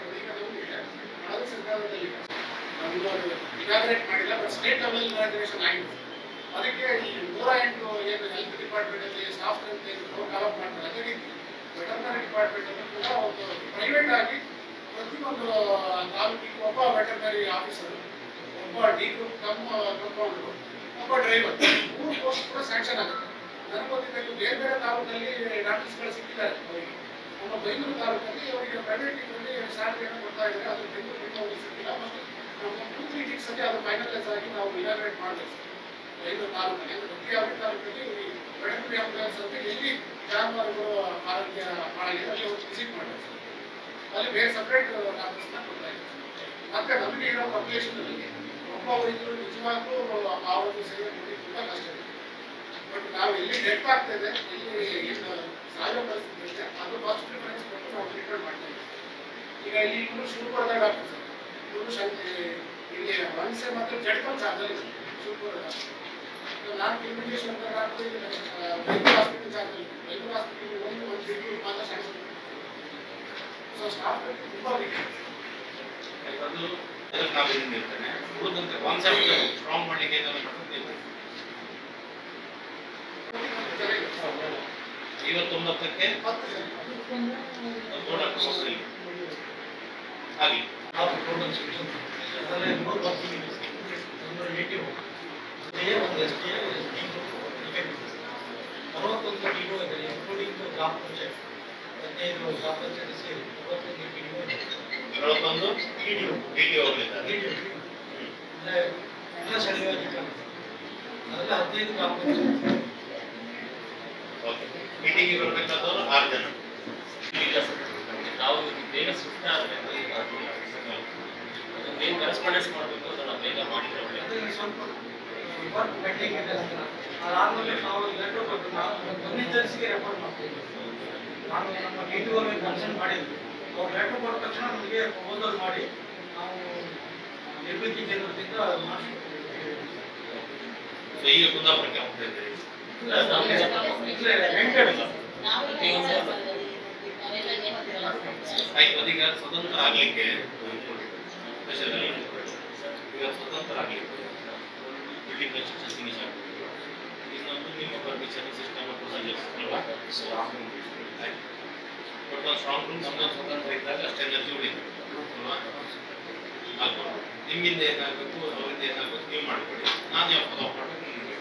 ಕಳೆದ ಸರ್ಕಾರದಲ್ಲಿ ನಮ್ದು ಅದು ಇನಾಗ್ರೇಟ್ ಮಾಡಿಲ್ಲ ಬಟ್ ಸ್ಟೇಟ್ ಲೆವೆಲ್ ಇನಾಗ್ರೇಷನ್ ಆಗಿದೆ ಅದಕ್ಕೆ ಈ ನೂರ ಎಂಟು ಏನು ಹೆಲ್ತ್ ಡಿಪಾರ್ಟ್ಮೆಂಟ್ ಅಲ್ಲಿ ಸ್ಟಾಫ್ ಡೆವಲಪ್ ಮಾಡ್ತಾರೆ ಅದೇ ರೀತಿ ವೆಟರ್ನರಿ ಡಿಪಾರ್ಟ್ಮೆಂಟ್ ಅನ್ನು ಕೂಡ ಒಂದು ಪ್ರೈವೇಟ್ ಆಗಿ ಪ್ರತಿಯೊಂದು ತಾಲೂಕಿಗೆ ಒಬ್ಬ ವೆಟರ್ನರಿ ಆಫೀಸರ್ ಒಬ್ಬ ಡಿ ಗ್ರೂಪ್ ಕಮ್ ಕಂಪೌಂಡರ್ ಒಬ್ಬ ಡ್ರೈವರ್ ಮೂರು ಪೋಸ್ಟ್ ಕೂಡ ಸ್ಯಾಂಕ್ಷನ್ ಆಗುತ್ತೆ ನನಗೆ ಗೊತ್ತಿದ್ದಂಗೆ ಬೇರೆ ಬೇರೆ ತಾಲೂಕಲ್ಲಿ ಡಾಕ್ಟರ್ಸ್ಗಳು ಸಿಕ್ಕಿದ್ದಾರೆ ಅವರಿಗೆ ನಮ್ಮ ಬೈಂದೂರು ತಾಲೂಕಲ್ಲಿ ಅವರಿಗೆ ಪ್ರೈವೇಟ್ ಇದರಲ್ಲಿ ಸ್ಯಾಲರಿಯನ್ನು ಕೊಡ್ತಾ ಇದ್ದಾರೆ ಅದು ಬೆಂಗಳೂರು ಬೆಂಗಳೂರು ಸಿಕ್ಕಿಲ್ಲ ಮತ್ತು ನಮ್ಮ ಟೂ ತ್ರೀ ವೀಕ್ಸ್ ಅಲ್ಲಿ ಅದು ಫೈನಲೈಸ್ ಆಗಿ ನಾವು ಇನಾಗ್ರೇಟ್ ಮಾಡಬೇಕು ಬೈಂದೂರು ತಾಲೂಕಲ್ಲಿ ಅಂದರೆ ಪ್ರತಿ ಯಾವ ತಾಲೂಕಲ್ಲಿ ಈ ಬೆಳಗುರಿ ಆಂಬುಲೆನ್ಸ್ ಅಂತ ಎಲ್ಲಿ ಜಾನುವಾರುಗಳು ಆರೋಗ್ಯ ಹಾಳಾಗಿದೆ ಅಲ್ಲಿ ಅವರು ವಿಸಿಟ್ ಮಾಡಬೇಕು ಅಲ್ಲಿ ಬೇರೆ ಸಪ್ರೇಟ್ ಡಾಕ್ಟರ್ಸ್ನ ಕೊಡ್ತಾ ಇದ್ದಾರೆ ಮತ್ತೆ ನಮಗೆ ಇರೋ ಪಾಪ್ಯುಲೇಷನ್ ಅಲ್ಲಿ ಒಬ್ಬ ವೈದ್ಯರು ನಿಜವಾಗ್ಲೂ ಆ ಒಂದು ಸೇವೆ ಕೊಡಿ ತುಂಬಾ ಕಷ್ಟ ಇದೆ ಬಟ್ ನಾವು ಎಲ್ಲಿ ಡೆಟ್ ಆಗ್ತಾ ಇದೆ ಎಲ್ಲಿ ಏನು ಸಾಯೋ ಪರಿಸ್ಥಿತಿ ಇದೆ ಅದು ಫಸ್ಟ್ ಪ್ರಿಫರೆನ್ಸ್ ಕೊಟ್ಟು ನಾವು ಟ್ರೀಟ್ಮೆಂಟ್ ಮಾಡ್ತಾ ಇದ್ದೀವಿ ಈಗ ಇಲ್ಲಿ ಇನ್ನು ಶಿವಪುರದ ಡಾಕ್ಟರ್ ಸರ್ ಇವರು ಶಕ್ತಿ ಇಲ್ಲಿ ಮನುಷ್ಯ ಮತ್ತು ಜಡ್ಕೊಂಡು ಚಾರ್ಜಲ್ಲಿ ಶಿವಪುರ ಡಾಕ್ಟರ್ ನಾನು ಕಿಲೋಮೀಟರ್ ಅಂತ ಡಾಕ್ಟರ್ ಇಲ್ಲಿ ಬೆಂಗಳೂರು ಹಾಸ್ಪಿಟಲ್ ಚಾರ್ಜಲ್ಲಿ ಬೆಂಗಳೂರು ಹಾಸ್ಪಿಟಲ್ ಒಂದು ಒಂದು ತಿಂಗಳು ಮಾತ್ರ ಶಾಂಕ್ಷನ್ ಸೊ ಸ್ಟಾಫ್ ತುಂಬ ವೀಕ್ ಅದು ಅದಕ್ಕೆ ನಾವು ಇದನ್ನ ಇರ್ತೇನೆ ಉಳಿದಂತೆ ಕಾನ್ಸೆಪ್ಟ್ ಸ್ಟ್ರಾಂಗ್ ಮಾಡಲಿಕ್ಕೆ ಇದನ್ನು ಮಾಡ್ಕೊಂಡು ಜನ ಇದೆ. ಐವತ್ತೊಂಬತ್ತಕ್ಕೆ ಹತ್ತು ಜನ ನೋಡಕ್ಕೆ ಹೋಗ್ತಿಲ್ಲ ಆಗಲಿ ಅದರಲ್ಲಿ ಮೂರು ಬರ್ತೀವಿ ಒಂದು ನೇಟಿವ್ ಒಂದು ಎಸ್ ಟಿ ಅರವತ್ತೊಂದು ಟಿ ಒ ಇದೆ ಇನ್ಕ್ಲೂಡಿಂಗ್ ಗ್ರಾಮ ಪಂಚಾಯತ್ ಹದಿನೈದು ಗ್ರಾಮ ಪಂಚಾಯತ್ ಸೇರಿ ಅರವತ್ತೊಂದು ಟಿ ಒ ಇದೆ ಅರವತ್ತೊಂದು T D O D T ಹೋಗ್ಲಿದ್ದಾರೆ ಟಿ ಡಿ ಒ ಅಂದರೆ ಎಲ್ಲ ಸ್ಥಳೀಯ ಅಧಿಕಾರಿ ಅದರಲ್ಲಿ ಹದಿನೈದು ಗ್ರಾಮ ಪಂಚಾಯತ್ ಓಕೆ ಮೀಟಿಂಗಿಗೆ ಬರಬೇಕಾದವರು ಆರು ಜನ ನಾವು ಬೇಗ ಶಿಫ್ಟ್ ಆದರೆ ಏನು ಕರೆಸ್ಪಾಂಡೆನ್ಸ್ ಮಾಡಬೇಕು ಅದನ್ನು ಬೇಗ ಮಾಡಿದ್ರೆ ಒಳ್ಳೆಯದು ಅದರಲ್ಲಿ ಸ್ವಲ್ಪ ವರ್ಕ್ ಪೆಂಡಿಂಗ್ ಇದೆ ಅದಾದಮೇಲೆ ನಾವು ಲೆಟರ್ ಕೊಟ್ಟು ನಾವು ಮುಂದಿನ ತರಿಸಿಗೆ ರೆಫರ್ ಮಾಡ್ತೀವಿ ನಾನು ನಮ್ಮ ಡಿ ಟಿ ಅವ್ರಿಗೆ ಕನ್ಸಲ್ಟ್ ಮಾಡಿದ್ವಿ ಅವ್ರು ಲೆಟರ್ ಕೊಟ್ಟ ತಕ್ಷಣ ನಮಗೆ ಪ್ರಪೋಸಲ್ ಮಾಡಿ ನಾವು ನಿರ್ಮಿತಿ ಕೇಂದ್ರದಿಂದ ಮಾಡಿಸ್ಕೊಡ್ತೀವಿ ಸೊ ಈಗ ಕುಂದಾಪುರಕ್ಕೆ ಹೋಗ್ತಾ ಇದ್ದೀರಿ ಇದ್ರೆ ರೆಂಟೆಡ್ ಆಯ್ತು ಅದೀಗ ಸ್ವತಂತ್ರ ಆಗ್ಲಿಕ್ಕೆ ಸ್ಪೆಷಲ್ ಈಗ ಸ್ವತಂತ್ರ ಆಗ್ಲಿಕ್ಕೆ ಬಿಲ್ಡಿಂಗ್ ಕನ್ಸ್ಟ್ರಕ್ಷನ್ ಫಿನಿಶ್ ಆಗ್ತದೆ ಇನ್ನೊಂದು ನಿಮ್ಮ ಪರ್ಮಿಷನ್ ಸಿಸ್ಟಮ್ ಪ್ರೊಸೀಜರ್ಸ್ ಅಲ್ವಾ ಆಯ್ತು ಬಟ್ ಒಂದು ಸ್ಟ್ರಾಂಗ್ ರೂಮ್ ನಮ್ಮೊಂದು ಸ್ವತಂತ್ರ ಇದ್ದಾಗ ಅಷ್ಟು ಎನರ್ಜಿ ಉಳಿತು ಅಲ್ವಾ ಆಗ್ಬೋದು ನಿಮ್ಮಿಂದ ಏನಾಗಬೇಕು ಅವರಿಂದ ಏನಾಗಬೇಕು ನೀವು ಮಾಡ್ಕೊಳ್ಳಿ ನಾನು ಯಾವ ಫಾಲೋ ಮಾಡಬೇಕು ನಿಮಗೆ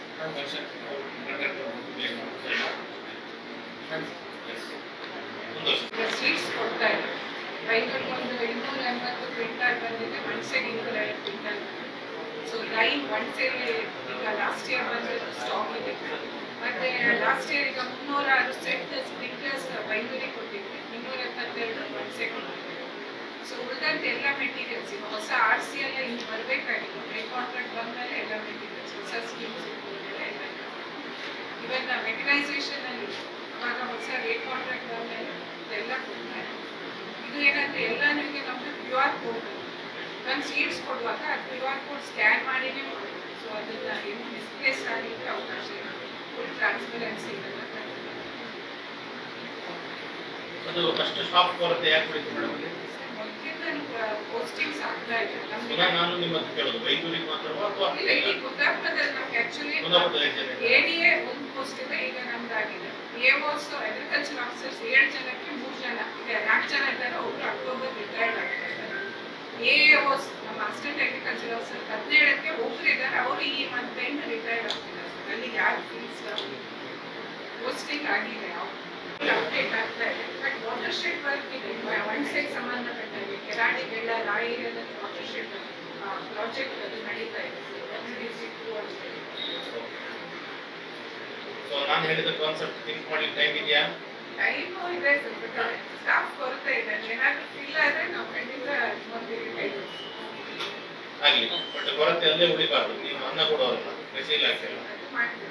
ಮುಂದುವರ್ಸಿ ಸ್ವೀಟ್ಸ್ ಕೊಡ್ತಾ ಇದ್ದಾರೆ ರೈತರಿಗೆ ಒಂದು ಇನ್ನೂರ ಎಂಬತ್ತು ಕ್ವಿಂಟಾಲ್ ಬಂದಿದೆ ಮನುಷ್ಯಗೆ ಇನ್ನೂರ ಐವತ್ತು ಕ್ವಿಂಟಾಲ್ ಸೊ ಲೈನ್ ಮನುಷ್ಯರಿಗೆ ಈಗ ಲಾಸ್ಟ್ ಇಯರ್ ಬಂದಿದ್ದು ಸ್ಟಾಕ್ ಇದೆ ಮತ್ತೆ ಲಾಸ್ಟ್ ಇಯರ್ ಈಗ ಮುನ್ನೂರ ಆರು ಸೆಟ್ ಸ್ಪ್ರಿಂಕ್ಲರ್ಸ್ ಬೈಂದೂರಿಗೆ ಕೊಟ್ಟಿದ್ವಿ ಇನ್ನೂರ ಎಪ್ಪತ್ತೆರಡು ಮನುಷ್ಯಗೆ ಕೊಟ್ಟಿದ್ವಿ ಸೊ ಉಳಿದಂತೆ ಎಲ್ಲ ಮೆಟೀರಿಯಲ್ಸ್ ಈಗ ಹೊಸ ಆರ್ ಸಿ ಎಲ್ಲ ಇನ್ನು ಬರಬೇಕಾಗಿತ್ತು ಪ್ರೀ ಕಾಂಟ್ರಾಕ್ಟ್ ಬಂದಮೇಲೆ ಎಲ್ಲ ಮೆಟೀರಿಯಲ್ಸ್ ಹೊಸ ಸ್ಕೀಮ್ಸ್ ಎಲ್ಲ ಇವನ್ ಮೆಕನೈಸೇಷನ್ ಅಲ್ಲಿ ಇವಾಗ ಹೊಸ ರೇಟ್ ಕಾಂಟ್ರಾಕ್ಟ್ ಬಂದಮೇಲೆ ಇದೆಲ್ಲ ಕೊಡ್ತಾರೆ ಇದು ಏನಂದ್ರೆ ಎಲ್ಲ ನಿಮಗೆ ನಮ್ದು ಕ್ಯೂ ಆರ್ ಕೋಡ್ ನಾನು ಸೀಟ್ಸ್ ಕೊಡುವಾಗ ಕ್ಯೂ ಆರ್ ಕೋಡ್ ಸ್ಕ್ಯಾನ್ ಮಾಡಿನೇ ಕೊಡೋದು ಸೊ ಅದನ್ನ ಏನು ಮಿಸ್ಪ್ಲೇಸ್ ಆಗಲಿಕ್ಕೆ ಅವಕಾಶ ಇಲ್ಲ ಫುಲ್ ಟ್ರಾನ್ಸ್ಪರೆನ್ಸಿ ಇದೆಲ್ಲ ಅದು ಫಸ್ಟ್ ಸ್ಟಾಪ್ ಕೊರತೆ ಯಾಕೆ ಬಿಡ್ತು ಮೇಡಮ್ ಮೊದಲಿಂದ ಪೋಸ್ಟಿಂಗ್ಸ್ ಆಗ್ತಾ ಇದೆ ನಮ್ಗೆ ಪುನಃ ನಾನು ನಿಮ್ಮ ಹತ್ರ ಕೇಳೋದು ಬೈಂದೂರಿಗೆ ಮಾತ್ರವಾ ಅಥವಾ ಇಲ್ಲ ಇಡೀ ಕುಂದಾಪುರದಲ್ಲಿ ನಮ್ಗೆ ಆಕ್ಚುಲಿ ಕುಂದಾಪುರದಲ್ಲಿ ಎಷ್ಟು ಜನ ಇದ್ದಾರೆ? ಎಡಿಎ ಒಂದು ಪೋಸ್ಟ್ ಇದೆ ಈಗ ನಮ್ದಾಗಿದೆ ಎಒಸ್ ಅಗ್ರಿಕಲ್ಚರ್ ಆಫೀಸರ್ಸ್ ಏಳು ಜನಕ್ಕೆ ಮೂರು ಜನ ಈಗ ನಾಲ್ಕು ಜನ ಇದ್ದಾರೆ ಒಬ್ರು ಅಕ್ಟೋಬರ್ ರಿಟೈರ್ಡ್ ಆಗ್ತಾ ಇದ್ದಾರೆ ಎಎಒಸ್ ನಮ್ಮ ಅಸಿಸ್ಟೆಂಟ್ ಅಗ್ರಿಕಲ್ಚರ್ ಆಫೀಸರ್ ಹದಿನೇಳಕ್ಕೆ ಒಬ್ರು ಇದ್ದಾರೆ ಅವರು ಈ ಮಂತ್ ಎಂಡ್ ರಿಟೈರ್ಡ್ ಆಗ್ತಿದ್ದಾರೆ ಅಲ್ಲಿ ಯಾರು ಫೀಸ್ ಪೋಸ್ಟಿಂಗ್ ಆಗಿಲ್ಲ ಯಾವ ಅಪ್ಡೇಟ್ ಆಗ್ತಾ ಇದೆ ಬಟ್ ವಾಟರ್ ಶೆಡ್ ವರ್ಕ್ ಇದೆ ಒನ್ ಸೈಡ್ ಸಂಬಂಧಪಟ್ಟಂಗೆ ಕೆರಾಡಿ ಬೆಳ್ಳ ರಾಯಿ ವಾಟರ್ ಶೆಡ್ ಪ್ರಾಜೆಕ್ಟ್ ಅದು ನಡೀತಾ ಇದೆ WDC two ಅಂತ ಹೇಳಿ. ಸೊ ನಾನು ಹೇಳಿದ ಕಾನ್ಸೆಪ್ಟ್ ಥಿಂಕ್ ಮಾಡಿ ಟೈಮ್ ಇದೆಯಾ ಟೈಮು ಇದೆ ಸ್ಟಾಫ್ ಕೊರತೆ ಇದೆ ಏನಾದ್ರೂ ಫೀಲ್ ಆದ್ರೆ ನಾವು ಖಂಡಿತ ನೋಡ್ತೀವಿ ಟೈಮ್ ಆಗ್ಲಿ ಬಟ್ ಕೊರತೆ ಅಲ್ಲೇ ಉಳಿಬಾರ್ದು ನೀವು ಅನ್ನ ಕೊಡೋರಲ್ಲ ಕೃಷಿ ಇಲಾಖೆ ಅಲ್ಲ ಮಾಡ್ತೀವಿ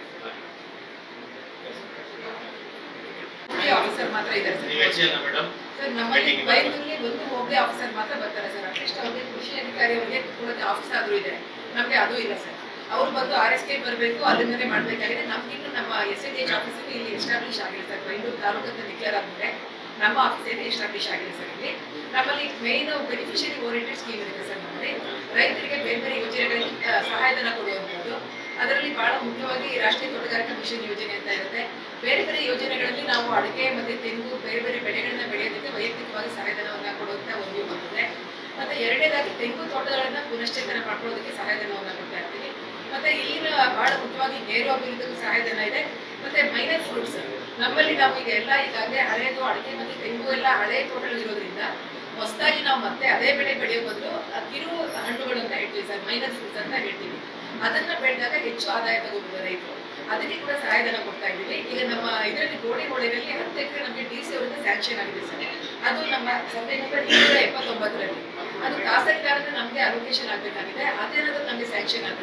ಹೋಬಳಿ ಆಫೀಸರ್ ಮಾತ್ರ ಇದ್ದಾರೆ ನೀವು ಎಷ್ಟು ಸರ್ ಜನ ಮೇಡಮ್ ಸರ್ ನಮ್ಮಲ್ಲಿ Meeting ಬೈಂದೂರಲ್ಲಿ ಒಂದು ಹೋಬಳಿ ಆಫೀಸರ್ ಮಾತ್ರ ಬರ್ತಾರೆ ಸರ್ ಅಟ್ಲೀಸ್ಟ್ ಅವ್ರಿಗೆ ಕೃಷಿ ಅಧಿಕಾರಿ ಅವರಿಗೆ ಕೂತ್ಕೊಳ್ಳೋಕೆ ಆಫೀಸ್ ಆದ್ರೂ ಇದೆ ನಮಗೆ ಅದು ಇಲ್ಲ ಸರ್ ಅವ್ರು ಬಂದು ಆರ್ ಎಸ್ ಕೆ ಬರಬೇಕು ಅಲ್ಲಿಂದಲೇ ಮಾಡಬೇಕಾಗಿದೆ ನಮ್ಗಿನ್ನು ನಮ್ಮ ಎಸ್ ಎನ್ ಎಚ್ ಆಫೀಸ್ ಇಲ್ಲಿ ಎಸ್ಟಾಬ್ಲಿಷ್ ಆಗಿದೆ ಸರ್ ಬೈಂದೂರು ತಾಲೂಕು ಅಂತ ಡಿಕ್ಲೇರ್ ಆಗಿದೆ ನಮ್ಮ ಆಫೀಸ್ ಏನು ಎಸ್ಟಾಬ್ಲಿಷ್ ಆಗಿದೆ ಸರ್ ಇಲ್ಲಿ ನಮ್ಮಲ್ಲಿ ಮೇನ್ ಬೆನಿಫಿಷಿಯರಿ ಓರಿಯೆಂಟೆಡ್ ಸ್ಕೀಮ್ ಇದೆ ಸರ್ ನಮ್ಮಲ್ಲಿ ರೈತರಿಗೆ ಬೇರೆ ಬೇರೆ ಯೋಜನೆಗಳಿಗೆ ಆ, ಸಹಾಯಧನ ಕೊಡುವಂಥದ್ದು ಅದರಲ್ಲಿ ಬಹಳ ಮುಖ್ಯವಾಗಿ ರಾಷ್ಟ್ರೀಯ ತೋಟಗಾರಿಕಾ ಮಿಷನ್ ಯೋಜನೆ ಅಂತ ಇರುತ್ತೆ ಬೇರೆ ಬೇರೆ ಯೋಜನೆಗಳಲ್ಲಿ ನಾವು ಅಡಿಕೆ ಮತ್ತೆ ತೆಂಗು ಬೇರೆ ಬೇರೆ ಬೆಳೆಗಳನ್ನ ಬೆಳೆಯೋದಕ್ಕೆ ವೈಯಕ್ತಿಕವಾಗಿ ಸಹಾಯಧನವನ್ನ ಕೊಡುವಂತ ಒಂದು ಬರ್ತದೆ ಮತ್ತೆ ಎರಡನೇದಾಗಿ ತೆಂಗು ತೋಟಗಳನ್ನ ಪುನಶ್ಚೇತನ ಮಾಡ್ಕೊಳ್ಳೋದಕ್ಕೆ ಸಹಾಯಧನವನ್ನ ಕೊಡ್ತಾ ಇರ್ತೀವಿ ಮತ್ತೆ ಇಲ್ಲಿನ ಬಹಳ ಮುಖ್ಯವಾಗಿ ನೇರು ಅಭಿವೃದ್ಧಿಗೂ ಸಹಾಯಧನ ಇದೆ ಮತ್ತೆ ಮೈನರ್ ಫ್ರೂಟ್ಸ್ ನಮ್ಮಲ್ಲಿ ನಾವು ಈಗ ಎಲ್ಲ ಈಗಾಗಲೇ ಹಳೆಯದು ಅಡಿಕೆ ಮತ್ತೆ ತೆಂಗು ಎಲ್ಲ ಹಳೆಯ ತೋಟಗಳಿರೋದ್ರಿಂದ ಹೊಸದಾಗಿ ನಾವು ಮತ್ತೆ ಅದೇ ಬೆಳೆ ಬೆಳೆಯೋ ಬದಲು ಆ ಕಿರು ಹಣ್ಣುಗಳು ಅಂತ ಹೇಳ್ತೀವಿ ಸರ್ ಮೈನರ್ ಫ್ರೂಟ್ಸ್ ಅಂತ ಹೇಳ್ತೀವಿ ಅದನ್ನ ಬೆಳೆದಾಗ ಹೆಚ್ಚು ಆದಾಯ ತಗೋಬಹುದು ರೈತರು ಅದಕ್ಕೆ ಕೂಡ ಸಹಾಯಧನ ಕೊಡ್ತಾ ಇದ್ದೀವಿ ಈಗ ನಮ್ಮ ಇದರಲ್ಲಿ ಗೋಡಿ ಹೊಳೆಯಲ್ಲಿ ಹತ್ತು ಎಕರೆ ನಮಗೆ ಡಿ ಸಿ ಅವರಿಂದ ಸ್ಯಾಂಕ್ಷನ್ ಆಗಿದೆ ಸರ್ ಅದು ನಮ್ಮ ಸರ್ವೆ ನಂಬರ್ ಇನ್ನೂರ ಎಪ್ಪತ್ತೊಂಬತ್ತರಲ್ಲಿ ಅದು ಖಾಸಗಿದಾರರಿಂದ ನಮಗೆ ಅಲೋಕೇಶನ್ ಆಗಬೇಕಾಗಿದೆ ಅದೇನಾದ್ರೂ ನಮಗೆ ಸ್ಯಾಂಕ್ಷನ್ ಆದರೆ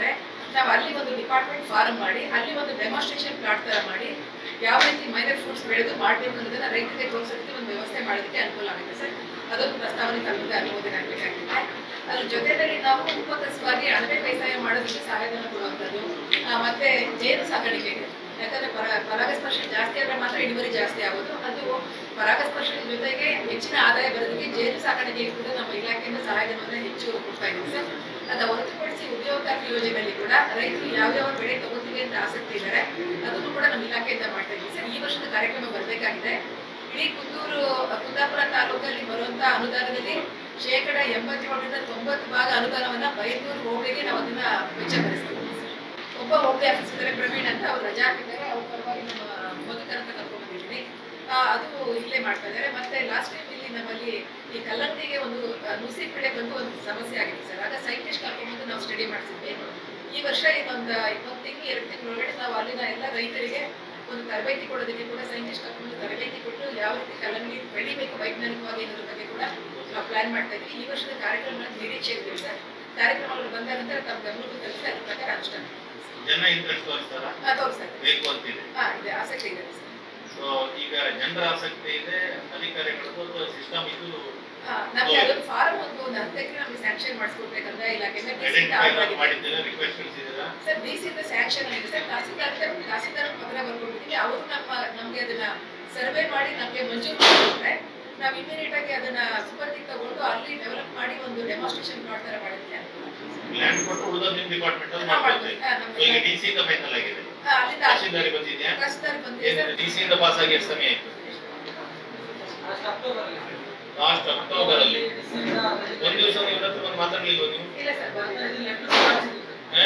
ನಾವು ಅಲ್ಲಿ ಒಂದು ಡಿಪಾರ್ಟ್ಮೆಂಟ್ ಫಾರ್ಮ್ ಮಾಡಿ ಅಲ್ಲಿ ಒಂದು ಡೆಮಾನ್ಸ್ಟ್ರೇಷನ್ ಪ್ಲಾಟ್ ತರ ಮಾಡಿ ಯಾವ ರೀತಿ ಮೈನರ್ ಫ್ರೂಟ್ಸ್ ಬೆಳೆದು ಮಾಡಬೇಕು ಅನ್ನೋದನ್ನ ರೈತರಿಗೆ ತೋರಿಸೋದಕ್ಕೆ ಒಂದು ವ್ಯವಸ್ಥೆ ಮಾಡೋದಕ್ಕೆ ಅನುಕೂಲ ಆಗುತ್ತೆ ಸರ್ ಅದೊಂದು ಪ್ರಸ್ತಾವನೆ ತಮ್ಮಿಂದ ಅನುಮೋದನೆ ಆಗಬೇಕಾಗಿದೆ ಅದ್ರ ಜೊತೆಯಲ್ಲಿ ನಾವು ಉಪಕಸವಾಗಿ ಅಣಬೆ ಬೇಸಾಯ ಮಾಡೋದಕ್ಕೆ ಸಹಾಯಧನ ಕೊಡುವಂಥದ್ದು ಆ, ಮತ್ತೆ ಜೇನು ಸಾಕಾಣಿಕೆಗೆ ಯಾಕಂದ್ರೆ ಪರ ಪರಾಗಸ್ಪರ್ಶ ಜಾಸ್ತಿ ಆದ್ರೆ ಮಾತ್ರ ಇಳುವರಿ ಜಾಸ್ತಿ ಆಗೋದು ಅದು ಪರಾಗಸ್ಪರ್ಶದ ಜೊತೆಗೆ ಹೆಚ್ಚಿನ ಆದಾಯ ಬರೋದಕ್ಕೆ ಜೇನು ಸಾಕಾಣಿಕೆಗೆ ಕೂಡ ನಮ್ಮ ಇಲಾಖೆಯಿಂದ ಸಹಾಯಧನವನ್ನು ಹೆಚ್ಚು ಕೊಡ್ತಾ ಇದ್ದೀವಿ ಸರ್ ಅದನ್ನ ಹೊರತುಪಡಿಸಿ ಉದ್ಯೋಗಕ್ಕಾಗಿ ಯೋಜನೆಯಲ್ಲಿ ಕೂಡ ರೈತರು ಯಾವ್ಯಾವ ಬೆಳೆ ತಗೋತೀವಿ ಅಂತ ಆಸಕ್ತಿ ಇದ್ದಾರೆ ಅದನ್ನು ಕೂಡ ನಮ್ಮ ಇಲಾಖೆಯಿಂದ ಮಾಡ್ತಾ ಇದ್ದೀವಿ ಸರ್ ಈ ವರ್ಷದ ಕಾರ್ಯಕ್ರಮ ಬರಬೇಕಾಗಿದೆ ಇಡೀ ಕುಂದೂರು ಕುಂದಾಪುರ ತಾಲೂಕಲ್ಲಿ ಬರುವಂತ ಅನುದಾನದಲ್ಲಿ ಶೇಕಡ ಎಂಬತ್ತೇಳರಿಂದ ತೊಂಬತ್ತು ಭಾಗ ಅನುದಾನವನ್ನ ಬೈಂದೂರು ಹೋಬಳಿಗೆ ನಾವು ಅದನ್ನ ವೆಚ್ಚ ಭರಿಸ್ತೀವಿ ಒಬ್ಬ ಹೋಬಳಿ ಆಫೀಸರ್ ಇದ್ದಾರೆ ಪ್ರವೀಣ್ ಅಂತ ಅವ್ರು ರಜಾ ಹಾಕಿದ್ದಾರೆ ಅವ್ರ ಪರವಾಗಿ ನಮ್ಮ ಮಧುಕರ್ ಅಂತ ಕರ್ಕೊಂಡ್ ಬಂದಿದ್ದೀನಿ ಆ, ಅದು ಇಲ್ಲೇ ಮಾಡ್ತಾ ಇದ್ದಾರೆ ಮತ್ತೆ ಲಾಸ್ಟ್ ಟೈಮ್ ಇಲ್ಲಿ ನಮ್ಮಲ್ಲಿ ಈ ಕಲ್ಲಂಗಡಿಗೆ ಒಂದು ಆ, ನುಸಿ ಕಡೆ ಬಂದು ಒಂದು ಸಮಸ್ಯೆ ಆಗಿತ್ತು ಸರ್ ಆಗ ಸೈಂಟಿಸ್ಟ್ ಕರ್ಕೊಂಡ್ಬಂದು ನಾವು ಸ್ಟಡಿ ಮಾಡಿಸಿದ್ವಿ ಈ ವರ್ಷ ಇನ್ನೊಂದು ಇಪ್ಪತ್ತು ತಿಂಗಳು ಎರಡು ತಿಂಗಳೊಳಗಡೆ ನಾವು ಅಲ್ಲಿನ ಎಲ್ಲ ರೈತರಿಗೆ ಒಂದು ತರಬೇತಿ ಕೊಡೋದಕ್ಕೆ ಕೂಡ ಸೈಂಟಿಸ್ಟ್ ಕರ್ಕೊಂಡು ತರಬೇತಿ ಕೊಟ್ಟು ಯಾವ ರೀತಿ ಕಲ್ಲಂಗಡಿ ಬೆಳಿಬೇಕು ವೈಜ್ಞಾನಿಕವಾಗಿ ಅನ್ನೋದ್ರ ಬಗ್ಗೆ ಕೂಡ ನಾವು ಪ್ಲಾನ್ ಮಾಡ್ತಾ ಇದ್ವಿ ಈ ವರ್ಷದ ಕಾರ್ಯಕ್ರಮ ನಿರೀಕ್ಷೆ ಇದ್ದೀವಿ ಸರ್ ಕಾರ್ಯಕ್ರಮಗಳು ಬಂದ ನಂತರ ತಮ್ಮ ಗಮನಕ್ಕೆ ತರಿಸಿ ಅದ್ರ ಪ್ರಕಾರ ಅನುಷ್ಠಾನ ಜನ ಇಂಟ್ರೆಸ್ಟ್ ತೋರಿಸ್ತಾರ ಹಾ, ತೋರಿಸ್ತಾರೆ ಬೇಕು ಅಂತಿದೆ ಹಾ ಇದೆ ಆಸಕ್ತಿ ಇದೆ ಸರ್ ಸೊ ಈಗ ಜನರ ಆಸಕ್ತಿ ಇದೆ ಅಧಿಕಾರಿಗಳು ಸಿಸ್ಟಮ್ ಇದು ಹಾ, ನಮ್ಗೆ ಅದೊಂದು ಫಾರಂ ಒಂದು ಒಂದು ಹಂತಕ್ಕೆ ನಮ್ಗೆ ಸ್ಯಾಂಕ್ಷನ್ ಮಾಡಿಸ್ಕೊಡ್ಬೇಕಂದ್ರೆ ಇಲಾಖೆಯಿಂದ ಡಿಸಿಯಿಂದ ಐಡೆಂಟಿಫೈ ಮಾಡಿದ್ದೇವೆ ರಿಕ್ವೆಸ್ಟ್ ಕಳಿಸಿದ್ದೀರಾ ಸರ್ ಡಿಸಿಯಿಂದ ಸ್ಯಾಂಕ್ಷನ್ ಆಗಿದೆ ಸರ್ ತಹಸೀಲ್ದಾರ್ ತಹಸೀಲ್ದಾರ್ ಪತ್ರ ಬರ್ಕೊಂಡಿದ್ದೀವಿ ಅವರು ನಮ್ಮ ನಮ್ಗೆ ಅದನ್ನ ಸರ್ವೆ ಮಾಡಿ ನಮ್ಗೆ ಮಂಜೂರು ಮಾಡಿದ್ರೆ ನಾವು ಇಮಿಡಿಯೇಟ್ ಆಗಿ ಅದನ್ನ ಸುಪರ್ದಿಗೆ ತಗೊಂಡು ಅಲ್ಲಿ ಡೆವಲಪ್ ಮಾಡಿ ಒಂದು ಡೆಮಾನ್ಸ್ಟ್ರೇಷನ್ ಮಾಡ್ತಾರೆ ಮಾಡೋದಕ್ಕೆ ಲ್ಯಾಂಡ್ ಕೊಟ್ಟು ಉಳಿದ ನಿಮ್ಮ ಡಿಪಾರ್ಟ್ಮೆಂಟ್ ಅಲ್ಲಿ ಹಾ, ಮಾಡ್ಕೊಳ್ತೀವಿ ಹಾ, ನಮ್ಮ ಸೊ ಈಗ ಡಿ ಸಿ ಇಂದ ಫೈನಲ್ ಆಗಿದೆ ಹಾ, ಅಲ್ಲಿಂದ ತಹಶೀಲ್ದಾರಿ ಬಂದಿದ್ಯಾ ತಹಸೀಲ್ದಾರ್ ಬಂದಿದೆ ಏನಿದೆ ಸರ್ ಡಿ ಸಿ ಇಂದ ಪಾಸ್ ಆಗಿ ಎಷ್ಟು ಸಮಯ ಆಯ್ತು ಅಷ್ಟು ಅಕ್ಟೋಬರ್ ಲಾಸ್ಟ್ ಅಕ್ಟೋಬರ್ ಅಲ್ಲಿ ಒಂದ್ ದಿವಸ ಇವ್ರ ಹತ್ರ ಬಂದು ಮಾತಾಡ್ಲಿಲ್ವ ನೀವು ಇಲ್ಲ ಸರ್ ಬಂದಿಲ್ಲ ಹಾ?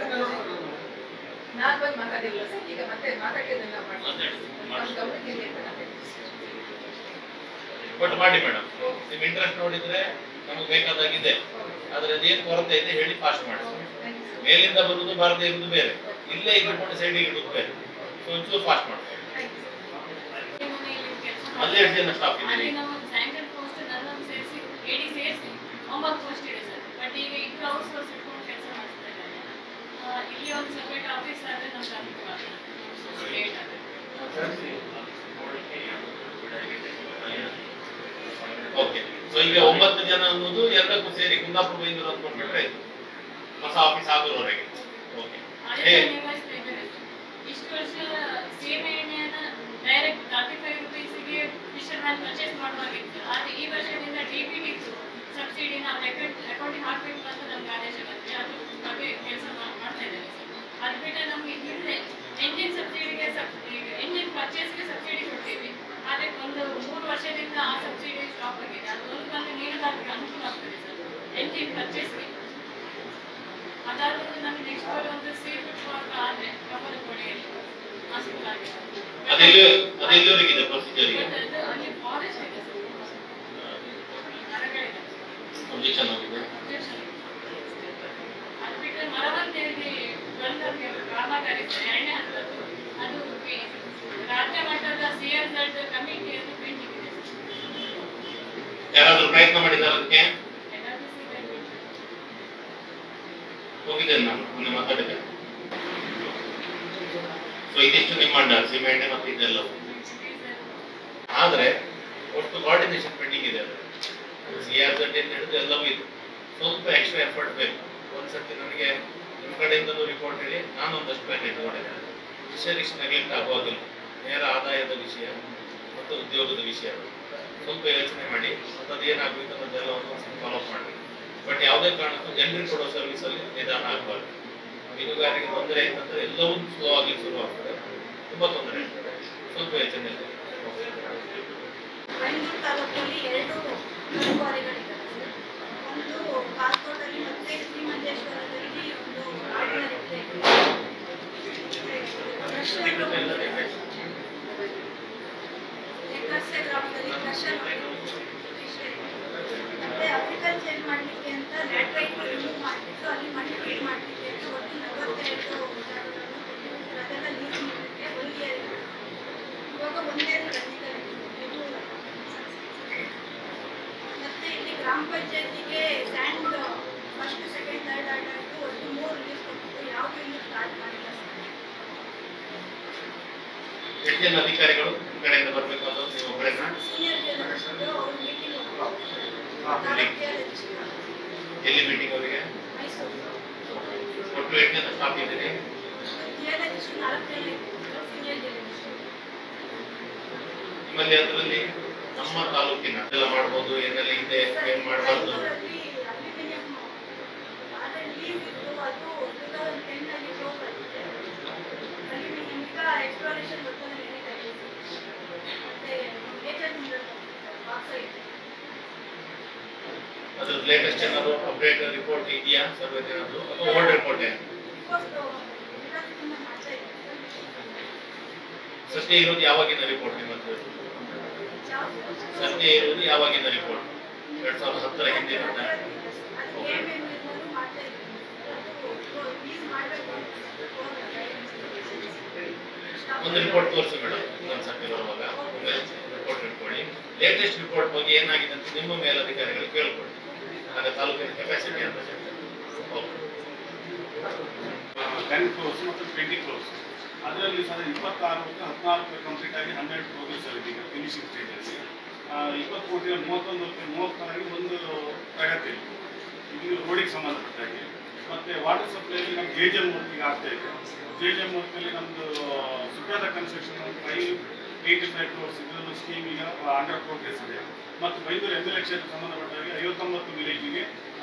ನಾನು ಬಂದು ಮಾತಾಡಿಲ್ಲ ಸರ್ ಈಗ ಮತ್ತೆ ಮಾತಾಡಿದ್ದನ್ನ ನಾವು ಮಾಡ್ತೀವಿ ಮಾತಾಡಿ, ನಮ್ಮ ಮಾಡಿ. ಗಮನಕ್ಕೆ ಇರ್ಲಿ ಅಂತ ನಾನು ಹೇಳ್ತೀನಿ. ಬಟ್ ಮಾಡಿ ಮೇಡಮ್ ನಿಮ್ ಇಂಟ್ರೆಸ್ಟ್ ನೋಡಿದ್ರೆ ನಮಗೆ ಬೇಕಾದಾಗಿದೆ ಆದ್ರೆ ಅದೇನು ಕೊರತೆ ಇದೆ ಹೇಳಿ ಪಾಸ್ ಮಾಡಿ Thank you, sir. ಮೇಲಿಂದ ಬರುವುದು ಬಾರದೆ ಇರುವುದು ಬೇರೆ ಇಲ್ಲೇ ಇಟ್ಕೊಂಡು ಸೈಡಿಗೆ ಇಡುವುದು ಬೇರೆ ಸೊ ಒಂಚೂರು ಫಾಸ್ಟ್ ಮಾಡ್ತಾರೆ Thank you, sir. ಅಲ್ಲೇ ಎಷ್ಟು ಜನ ಸ್ಟಾಫ್ ಅಲ್ಲಿ ಇದ್ದೀರಿ ನಮ್ಮ ಸ್ಯಾಂಕರ್ ಪೋಸ್ಟ್ ನನ್ನನ್ನು ಸೇರಿಸಿ ಏಡಿ ಸೇರಿಸಿ ಒಂಬತ್ತು ಪೋಸ್ಟ್ ಇದೆ ಸರ್ ಬಟ್ ಈಗ ಇಬ್ಬರು ಔಟ್ಸೋರ್ಸ್ ಇಟ್ಕೊಂಡು ಕೆಲಸ ಮಾಡಿಸ್ತಾ ಇದ್ದಾರೆ ಆ, ಇಲ್ಲಿ ಒಂದು ಸಪ್ರೇಟ್ ಆಫೀಸ್ ಆದರೆ ನಮ್ಗೆ ಅನುಕೂಲ ಆಗ್ತದೆ ಲೇಟ್ ಆಗುತ್ತೆ ಓಕೆ ಸೊ ಈಗ ಒಂಬತ್ತು ಜನ ಅನ್ನೋದು ಎಲ್ಲಕ್ಕೂ ಸೇರಿ ಕುಂದಾಪುರ ಬೈಂದೂರು ಅಂತ ಕೊಟ್ಬಿಟ್ರೆ ಆಯ್ತು ಹೊಸ ಆಫೀಸ್ ಆಗೋವರೆಗೆ ಓಕೆ ಅದನ್ನ ನಿರ್ವಹಿಸ್ತಾ ಇದ್ದಾರೆ ಇಷ್ಟು ವರ್ಷ ಸೀಮೆ ಎಣ್ಣೆಯನ್ನ ಡೈರೆಕ್ಟ್ ತರ್ಟಿ ಫೈವ್ ರುಪೀಸ್ಗೆ ಫಿಶರ್ ಮ್ಯಾನ್ ಪರ್ಚೇಸ್ ಮಾಡುವಾಗಿತ್ತು ಆದರೆ ಈ ವರ್ಷದಿಂದ ಡಿ ಬಿ ಟಿ ಸಬ್ಸಿಡಿ ನಾವು ಅಕೌಂಟ್ ಅಕೌಂಟಿಗೆ ಹಾಕಬೇಕು ಅಂತ ನಮ್ಗೆ ಆದೇಶ ಬಂದಿದೆ ಅದು ಬಗ್ಗೆ ಕೆಲಸ ಮಾಡ್ತಾ ಇದ್ದಾರೆ ಅದು ಬಿಟ್ಟರೆ ನಮಗೆ ಹಿಂದೆ ಎಂಜಿನ್ ಸಬ್ಸಿಡಿಗೆ ಎಂಜಿನ್ ಪರ್ಚೇಸ್ಗೆ ಸಬ್ಸಿಡಿ ಕೊಡ್ತೀವಿ ಆದರೆ ಒಂದು ಮೂರು ವರ್ಷದಿಂದ ಆ ಸಬ್ಸಿಡಿ ಸ್ಟಾಪ್ ಆಗಿದೆ ಅದು ಒಂದು ಬಂದು ಮೀನುಗಾರರಿಗೆ ಅನುಕೂಲ ಆಗ್ತದೆ ಸರ್ ಎಂಜಿನ್ ಪರ್ಚೇಸ್ಗೆ ಅದಾದ್ಮೇಲೆ ನಮಗೆ ನೆಕ್ಸ್ಟ್ ಒಂದು ಸೀ ಫುಡ್ ಪಾರ್ಕ್ ಆದರೆ ಕಬ್ಬನ ಕೋಣೆಯಲ್ಲಿ ಅನುಕೂಲ ಆಗಿದೆ ಅದೆಲ್ಲಿ ಅದೆಲ್ಲಿವರೆಗಿದೆ ಪ್ರೊಸೀಜರ್ ಈಗ But ಅದು ಅಲ್ಲಿ ಫಾರೆಸ್ಟ್ ಇದೆ ಸರ್ ಮರಗಳಿದೆ ಅಬ್ಜೆಕ್ಷನ್ ಆಗಿದೆ Objection. ಅದು ಬಿಟ್ಟರೆ ಮರವಂತೆಯಲ್ಲಿ ಬಂದವರಿಗೆ ಕಾಮಗಾರಿ ಸರ್ ಎರಡನೇ ಹಂತದ್ದು ಅದು ಪಿ- ರಾಜ್ಯ ಮಟ್ಟದ ಸಿ ಎಸ್ ಝಡ್ ಕಮಿಟಿಯನ್ನು ಪೆಂಡಿಂಗ್ ಇದೆ ಸರ್ ಯಾರಾದ್ರೂ ಪ್ರಯತ್ನ ಮಾಡಿದ್ದಾರೆ ಅದಕ್ಕೆ ಎಲ್ಲರೂ ಸಿಗಬೇಕು ಹೋಗಿದ್ದೇನೆ ನಾನು ಮೊನ್ನೆ ಮಾತಾಡಿದ್ದೆ ಸೊ ಇದಿಷ್ಟು ನಿಮ್ಮ ಅಂಡ ಸಿಮೆಂಟ್ ಮತ್ತೆ ಇದೆಲ್ಲವು ಆದ್ರೆ ಒಟ್ಟು ಕೋಆರ್ಡಿನೇಷನ್ ಪೆಂಡಿಂಗ್ ಇದೆ ಅದು ಸಿ ಆರ್ ಝಡ್ ಅಂತ ಹಿಡಿದು ಎಲ್ಲವೂ ಇದೆ ಸ್ವಲ್ಪ ಎಕ್ಸ್ಟ್ರಾ ಎಫರ್ಟ್ ಬೇಕು ಒಂದ್ಸತಿ ನನಗೆ ನಿಮ್ಮ ಕಡೆಯಿಂದಲೂ ರಿಪೋರ್ಟ್ ಹೇಳಿ ನಾನು ಒಂದಷ್ಟು ಪ್ಯಾಕ್ ಇಟ್ಕೊಂಡಿದ್ದೇನೆ ಫಿಶರೀಸ್ ನೆಗ್ಲೆಕ್ಟ್ ಆಗುವಾಗಿಲ್ಲ ನೇರ ಆದಾಯದ ವಿಷಯ ಮತ್ತು ಉದ್ಯೋಗದ ವಿಷಯ ಅದು. ಸ್ವಲ್ಪ ಯೋಚನೆ ಮಾಡಿ ಮತ್ತು ಅದೇನಾಗಬೇಕು ಅನ್ನೋದೆಲ್ಲ ಒಂದು ಫಾಲೋ ಮಾಡಬೇಕು ಬಟ್ ಯಾವುದೇ ಕಾರಣಕ್ಕೂ ಜನರಿಗೆ ಕೊಡೋ ಸರ್ವಿಸಲ್ಲಿ ನಿಧಾನ ಆಗಬಾರ್ದು ಮೀನುಗಾರಿಕೆ ತೊಂದರೆ ಆಯ್ತಂದ್ರೆ ಎಲ್ಲವೂ ಸ್ಲೋ ಆಗಲಿಕ್ಕೆ ಶುರು ಆಗ್ತದೆ ತುಂಬ ತೊಂದರೆ ಆಗ್ತದೆ ಸ್ವಲ್ಪ ಯೋಚನೆ ಇದೆ ಬೈಂದೂರು ತಾಲೂಕಲ್ಲಿ ಎರಡು ಕಾರಿಗಳಿದ್ದಾವೆ ಸರ್. ಒಂದು ಕಾಸೋಟಲ್ಲಿ ಮತ್ತೆ ಶ್ರೀಮಂತೇಶ್ವರದಲ್ಲಿ ಒಂದು ಆರ್ಡಿನರಿ ಪ್ಲೇಟ್ ಹೆಕ್ಕರ್ಸೆ ಗ್ರಾಮದಲ್ಲಿ ಕ್ರಷರ್ ಮತ್ತೆ ಅಗ್ರಿಕಲ್ಚರ್ ಮಾಡಲಿಕ್ಕೆ ಅಂತ ಲ್ಯಾಟ್ರೈಟ್ ರಿಮೂವ್ ಮಾಡಿಬಿಟ್ಟು ಅಲ್ಲಿ ಮಣ್ಣು ಫೀಡ್ ಮಾಡಲಿಕ್ಕೆ ಅಂತ ಒಟ್ಟು ನಲವತ್ತೆರಡು ಜಾಗಗಳನ್ನು ಕೊಟ್ಟಿದ್ದಾರೆ. ಅದೆಲ್ಲ ಲೀಸ್ ಮಾಡಲಿಕ್ಕೆ ಒಂದು ಇವಾಗ ಒಂದೇ ರನ್ನಿಂಗಲ್ಲಿ ಮತ್ತೆ ಇಲ್ಲಿ ಗ್ರಾಮ ಪಂಚಾಯತಿಗೆ ಸ್ಯಾಂಡ್ ಫಸ್ಟ್ ಸೆಕೆಂಡ್ ಥರ್ಡ್ ಆರ್ಡ್ ಆಗಿ ಒಟ್ಟು ಮೂರು ಲೀಸ್ ಕೊಟ್ಟಿದ್ದು ಯಾವುದು ಇನ್ನೂ ಸ್ಟಾರ್ಟ್ ಮಾಡಿಲ್ಲ ಸರ್ ಎಷ್ಟು ಜನ ಅಧಿಕಾರಿಗಳು ನಿಮ್ಮ ಕಡೆಯಿಂದ ಬರಬೇಕು ಅನ್ನೋದು ನೀವು ಒಬ್ಬರೇನಾ ಸೀನಿಯರ್ ಅವ್ರ ಮೀಟಿಂಗ್ ಎಲ್ಲಿ ಮೀಟಿಂಗ್ ಅವರಿಗೆ ಮೈಸೂರು ಒಟ್ಟು ಎಷ್ಟು ಜನ ಸ್ಟಾಫ್ ಇದ್ದೀರಿ ಜಿಯಾಲಜಿಸ್ಟ್ ನಾಲ್ಕು ಜನ ಇದ್ರು ಸೀನಿಯರ್ ಜಿಯಾಲಜಿಸ್ಟ್ ನಿಮ್ಮಲ್ಲಿ ಅದರಲ್ಲಿ ನಮ್ಮ ತಾಲೂಕಿನ ಎಲ್ಲ ಮಾಡ್ಬೋದು ಏನೆಲ್ಲ ಇದೆ ಏನ್ ಮಾಡಬಾರ್ದು ಬೆಂಗಳೂರಲ್ಲಿ ಅಲ್ಯೂಮಿನಿಯಂ ಆದ್ರೆ ಲೀಸ್ ಇತ್ತು ಅದು ಟೂ ತೌಸಂಡ್ ಟೆನ್ ಅಲ್ಲಿ ಕ್ಲೋಸ್ ಆಗಿದೆ ಅಲ್ಯೂಮಿನಿಯಂ ಈಗ ಎಕ್ಸ್ಪ್ಲೋರೇಷನ್ ಗೊತ್ತಲ್ಲ ನಡೀತಾ ಇದೆ ಮತ್ತೆ ಮೇಜರ್ ಬಾಕ್ಸೈಟ್ ಅದ್ರ ಲೇಟೆಸ್ಟ್ ಏನಾದ್ರು ಅಪ್ಡೇಟ್ ರಿಪೋರ್ಟ್ ಇದೆಯಾ ಸರ್ವೆ ಏನಾದ್ರು ಅಥವಾ ಓಲ್ಡ್ ರಿಪೋರ್ಟ್ ಬಿಕಾಸ್ ವಿಕಾಸದಿಂದ ಮಾಡ್ತಾ ಇದ್ದಾರೆ ಸದ್ಯ ಇರೋದು ಯಾವಾಗಿನ ರಿಪೋರ್ಟ್ ನಿಮ್ಮ ಹತ್ರ ಸದ್ಯ ಇರೋದು ಯಾವಾಗಿನ ರಿಪೋರ್ಟ್ ಎರಡ್ ಸಾವಿರದ ಹತ್ತರ ಹಿಂದಿನ ಅದು ಏನೇನು ಮಾಡ್ತಾ ಇದ್ದಾರೆ ಅದು ಲೀಸ್ ಮಾಡಬೇಕು ಒಂದು ರಿಪೋರ್ಟ್ ತೋರಿಸಿ ಮೇಡಮ್ ಇನ್ನೊಂದು ಸರ್ತಿ ಬರುವಾಗ ರಿಪೋರ್ಟ್ ಇಟ್ಕೊಳ್ಳಿ ಲೇಟೆಸ್ಟ್ ರಿಪೋರ್ಟ್ ಬಗ್ಗೆ ಏನಾಗಿದೆ ಅಂತ ನಿಮ್ಮ ಮೇಲಧಿಕಾರಿಗಳು ಕೇಳ್ಕೊಳ್ಳಿ ಆಗ ತಾಲೂಕಿನ ಕೆಪಾಸಿಟಿ ಅಂತ ಓಕೆ ಟೆನ್ ಕ್ರೋರ್ಸ್ ಮತ್ತು ಟ್ವೆಂಟಿ ಕ್ರೋರ್ಸ್ ಅದರಲ್ಲಿ ಸಹ ಇಪ್ಪತ್ತಾರು ಹದಿನಾಲ್ಕು ಕಂಪ್ಲೀಟ್ ಆಗಿ ಹನ್ನೆರಡು ಪ್ರೋಗ್ರೆಸ್ ಆಗಿದೆ ಈಗ ಫಿನಿಶಿಂಗ್ ಸ್ಟೇಜಲ್ಲಿ ಇಪ್ಪತ್ತು ಕೋಟಿ ಮೂವತ್ತೊಂದು ಮೂವತ್ತಾಗಿ ಒಂದು ಪ್ರಗತಿ ಇದು ರೋಡಿಗೆ ಸಂಬಂಧಪಟ್ಟಾಗಿ ಮತ್ತೆ ವಾಟರ್ ಸಪ್ಲೈಲಿ ನಮ್ಮ ಜೆ ಜೆ ಮೂರ್ತಿಗೆ ಆಗ್ತಾ ಇದೆ ಜೆ ಜೆ ಮೂರ್ತಿಯಲ್ಲಿ ನಮ್ಮದು ಸುಪ್ರದ ಕನ್ಸ್ಟ್ರಕ್ಷನ್ ಒಂದು ಫೈವ್ ಏಯ್ಟಿ ಫೈವ್ ಕ್ರೋರ್ಸ್ ಇದೊಂದು ಸ್ಕೀಮ್ ಈಗ ಅಂಡರ್ ಪ್ರೋಗ್ರೆಸ್ ಇದೆ ಮತ್ತು ಬೈಂದೂರು ಎಮ್ ಎಲ್ ಕ್ಷೇತ್ರ ಸಂಬಂಧಪಟ್ಟಾಗಿ ಐವತ್ತೊಂಬತ್ತು ವಿಲೇಜಿಗೆ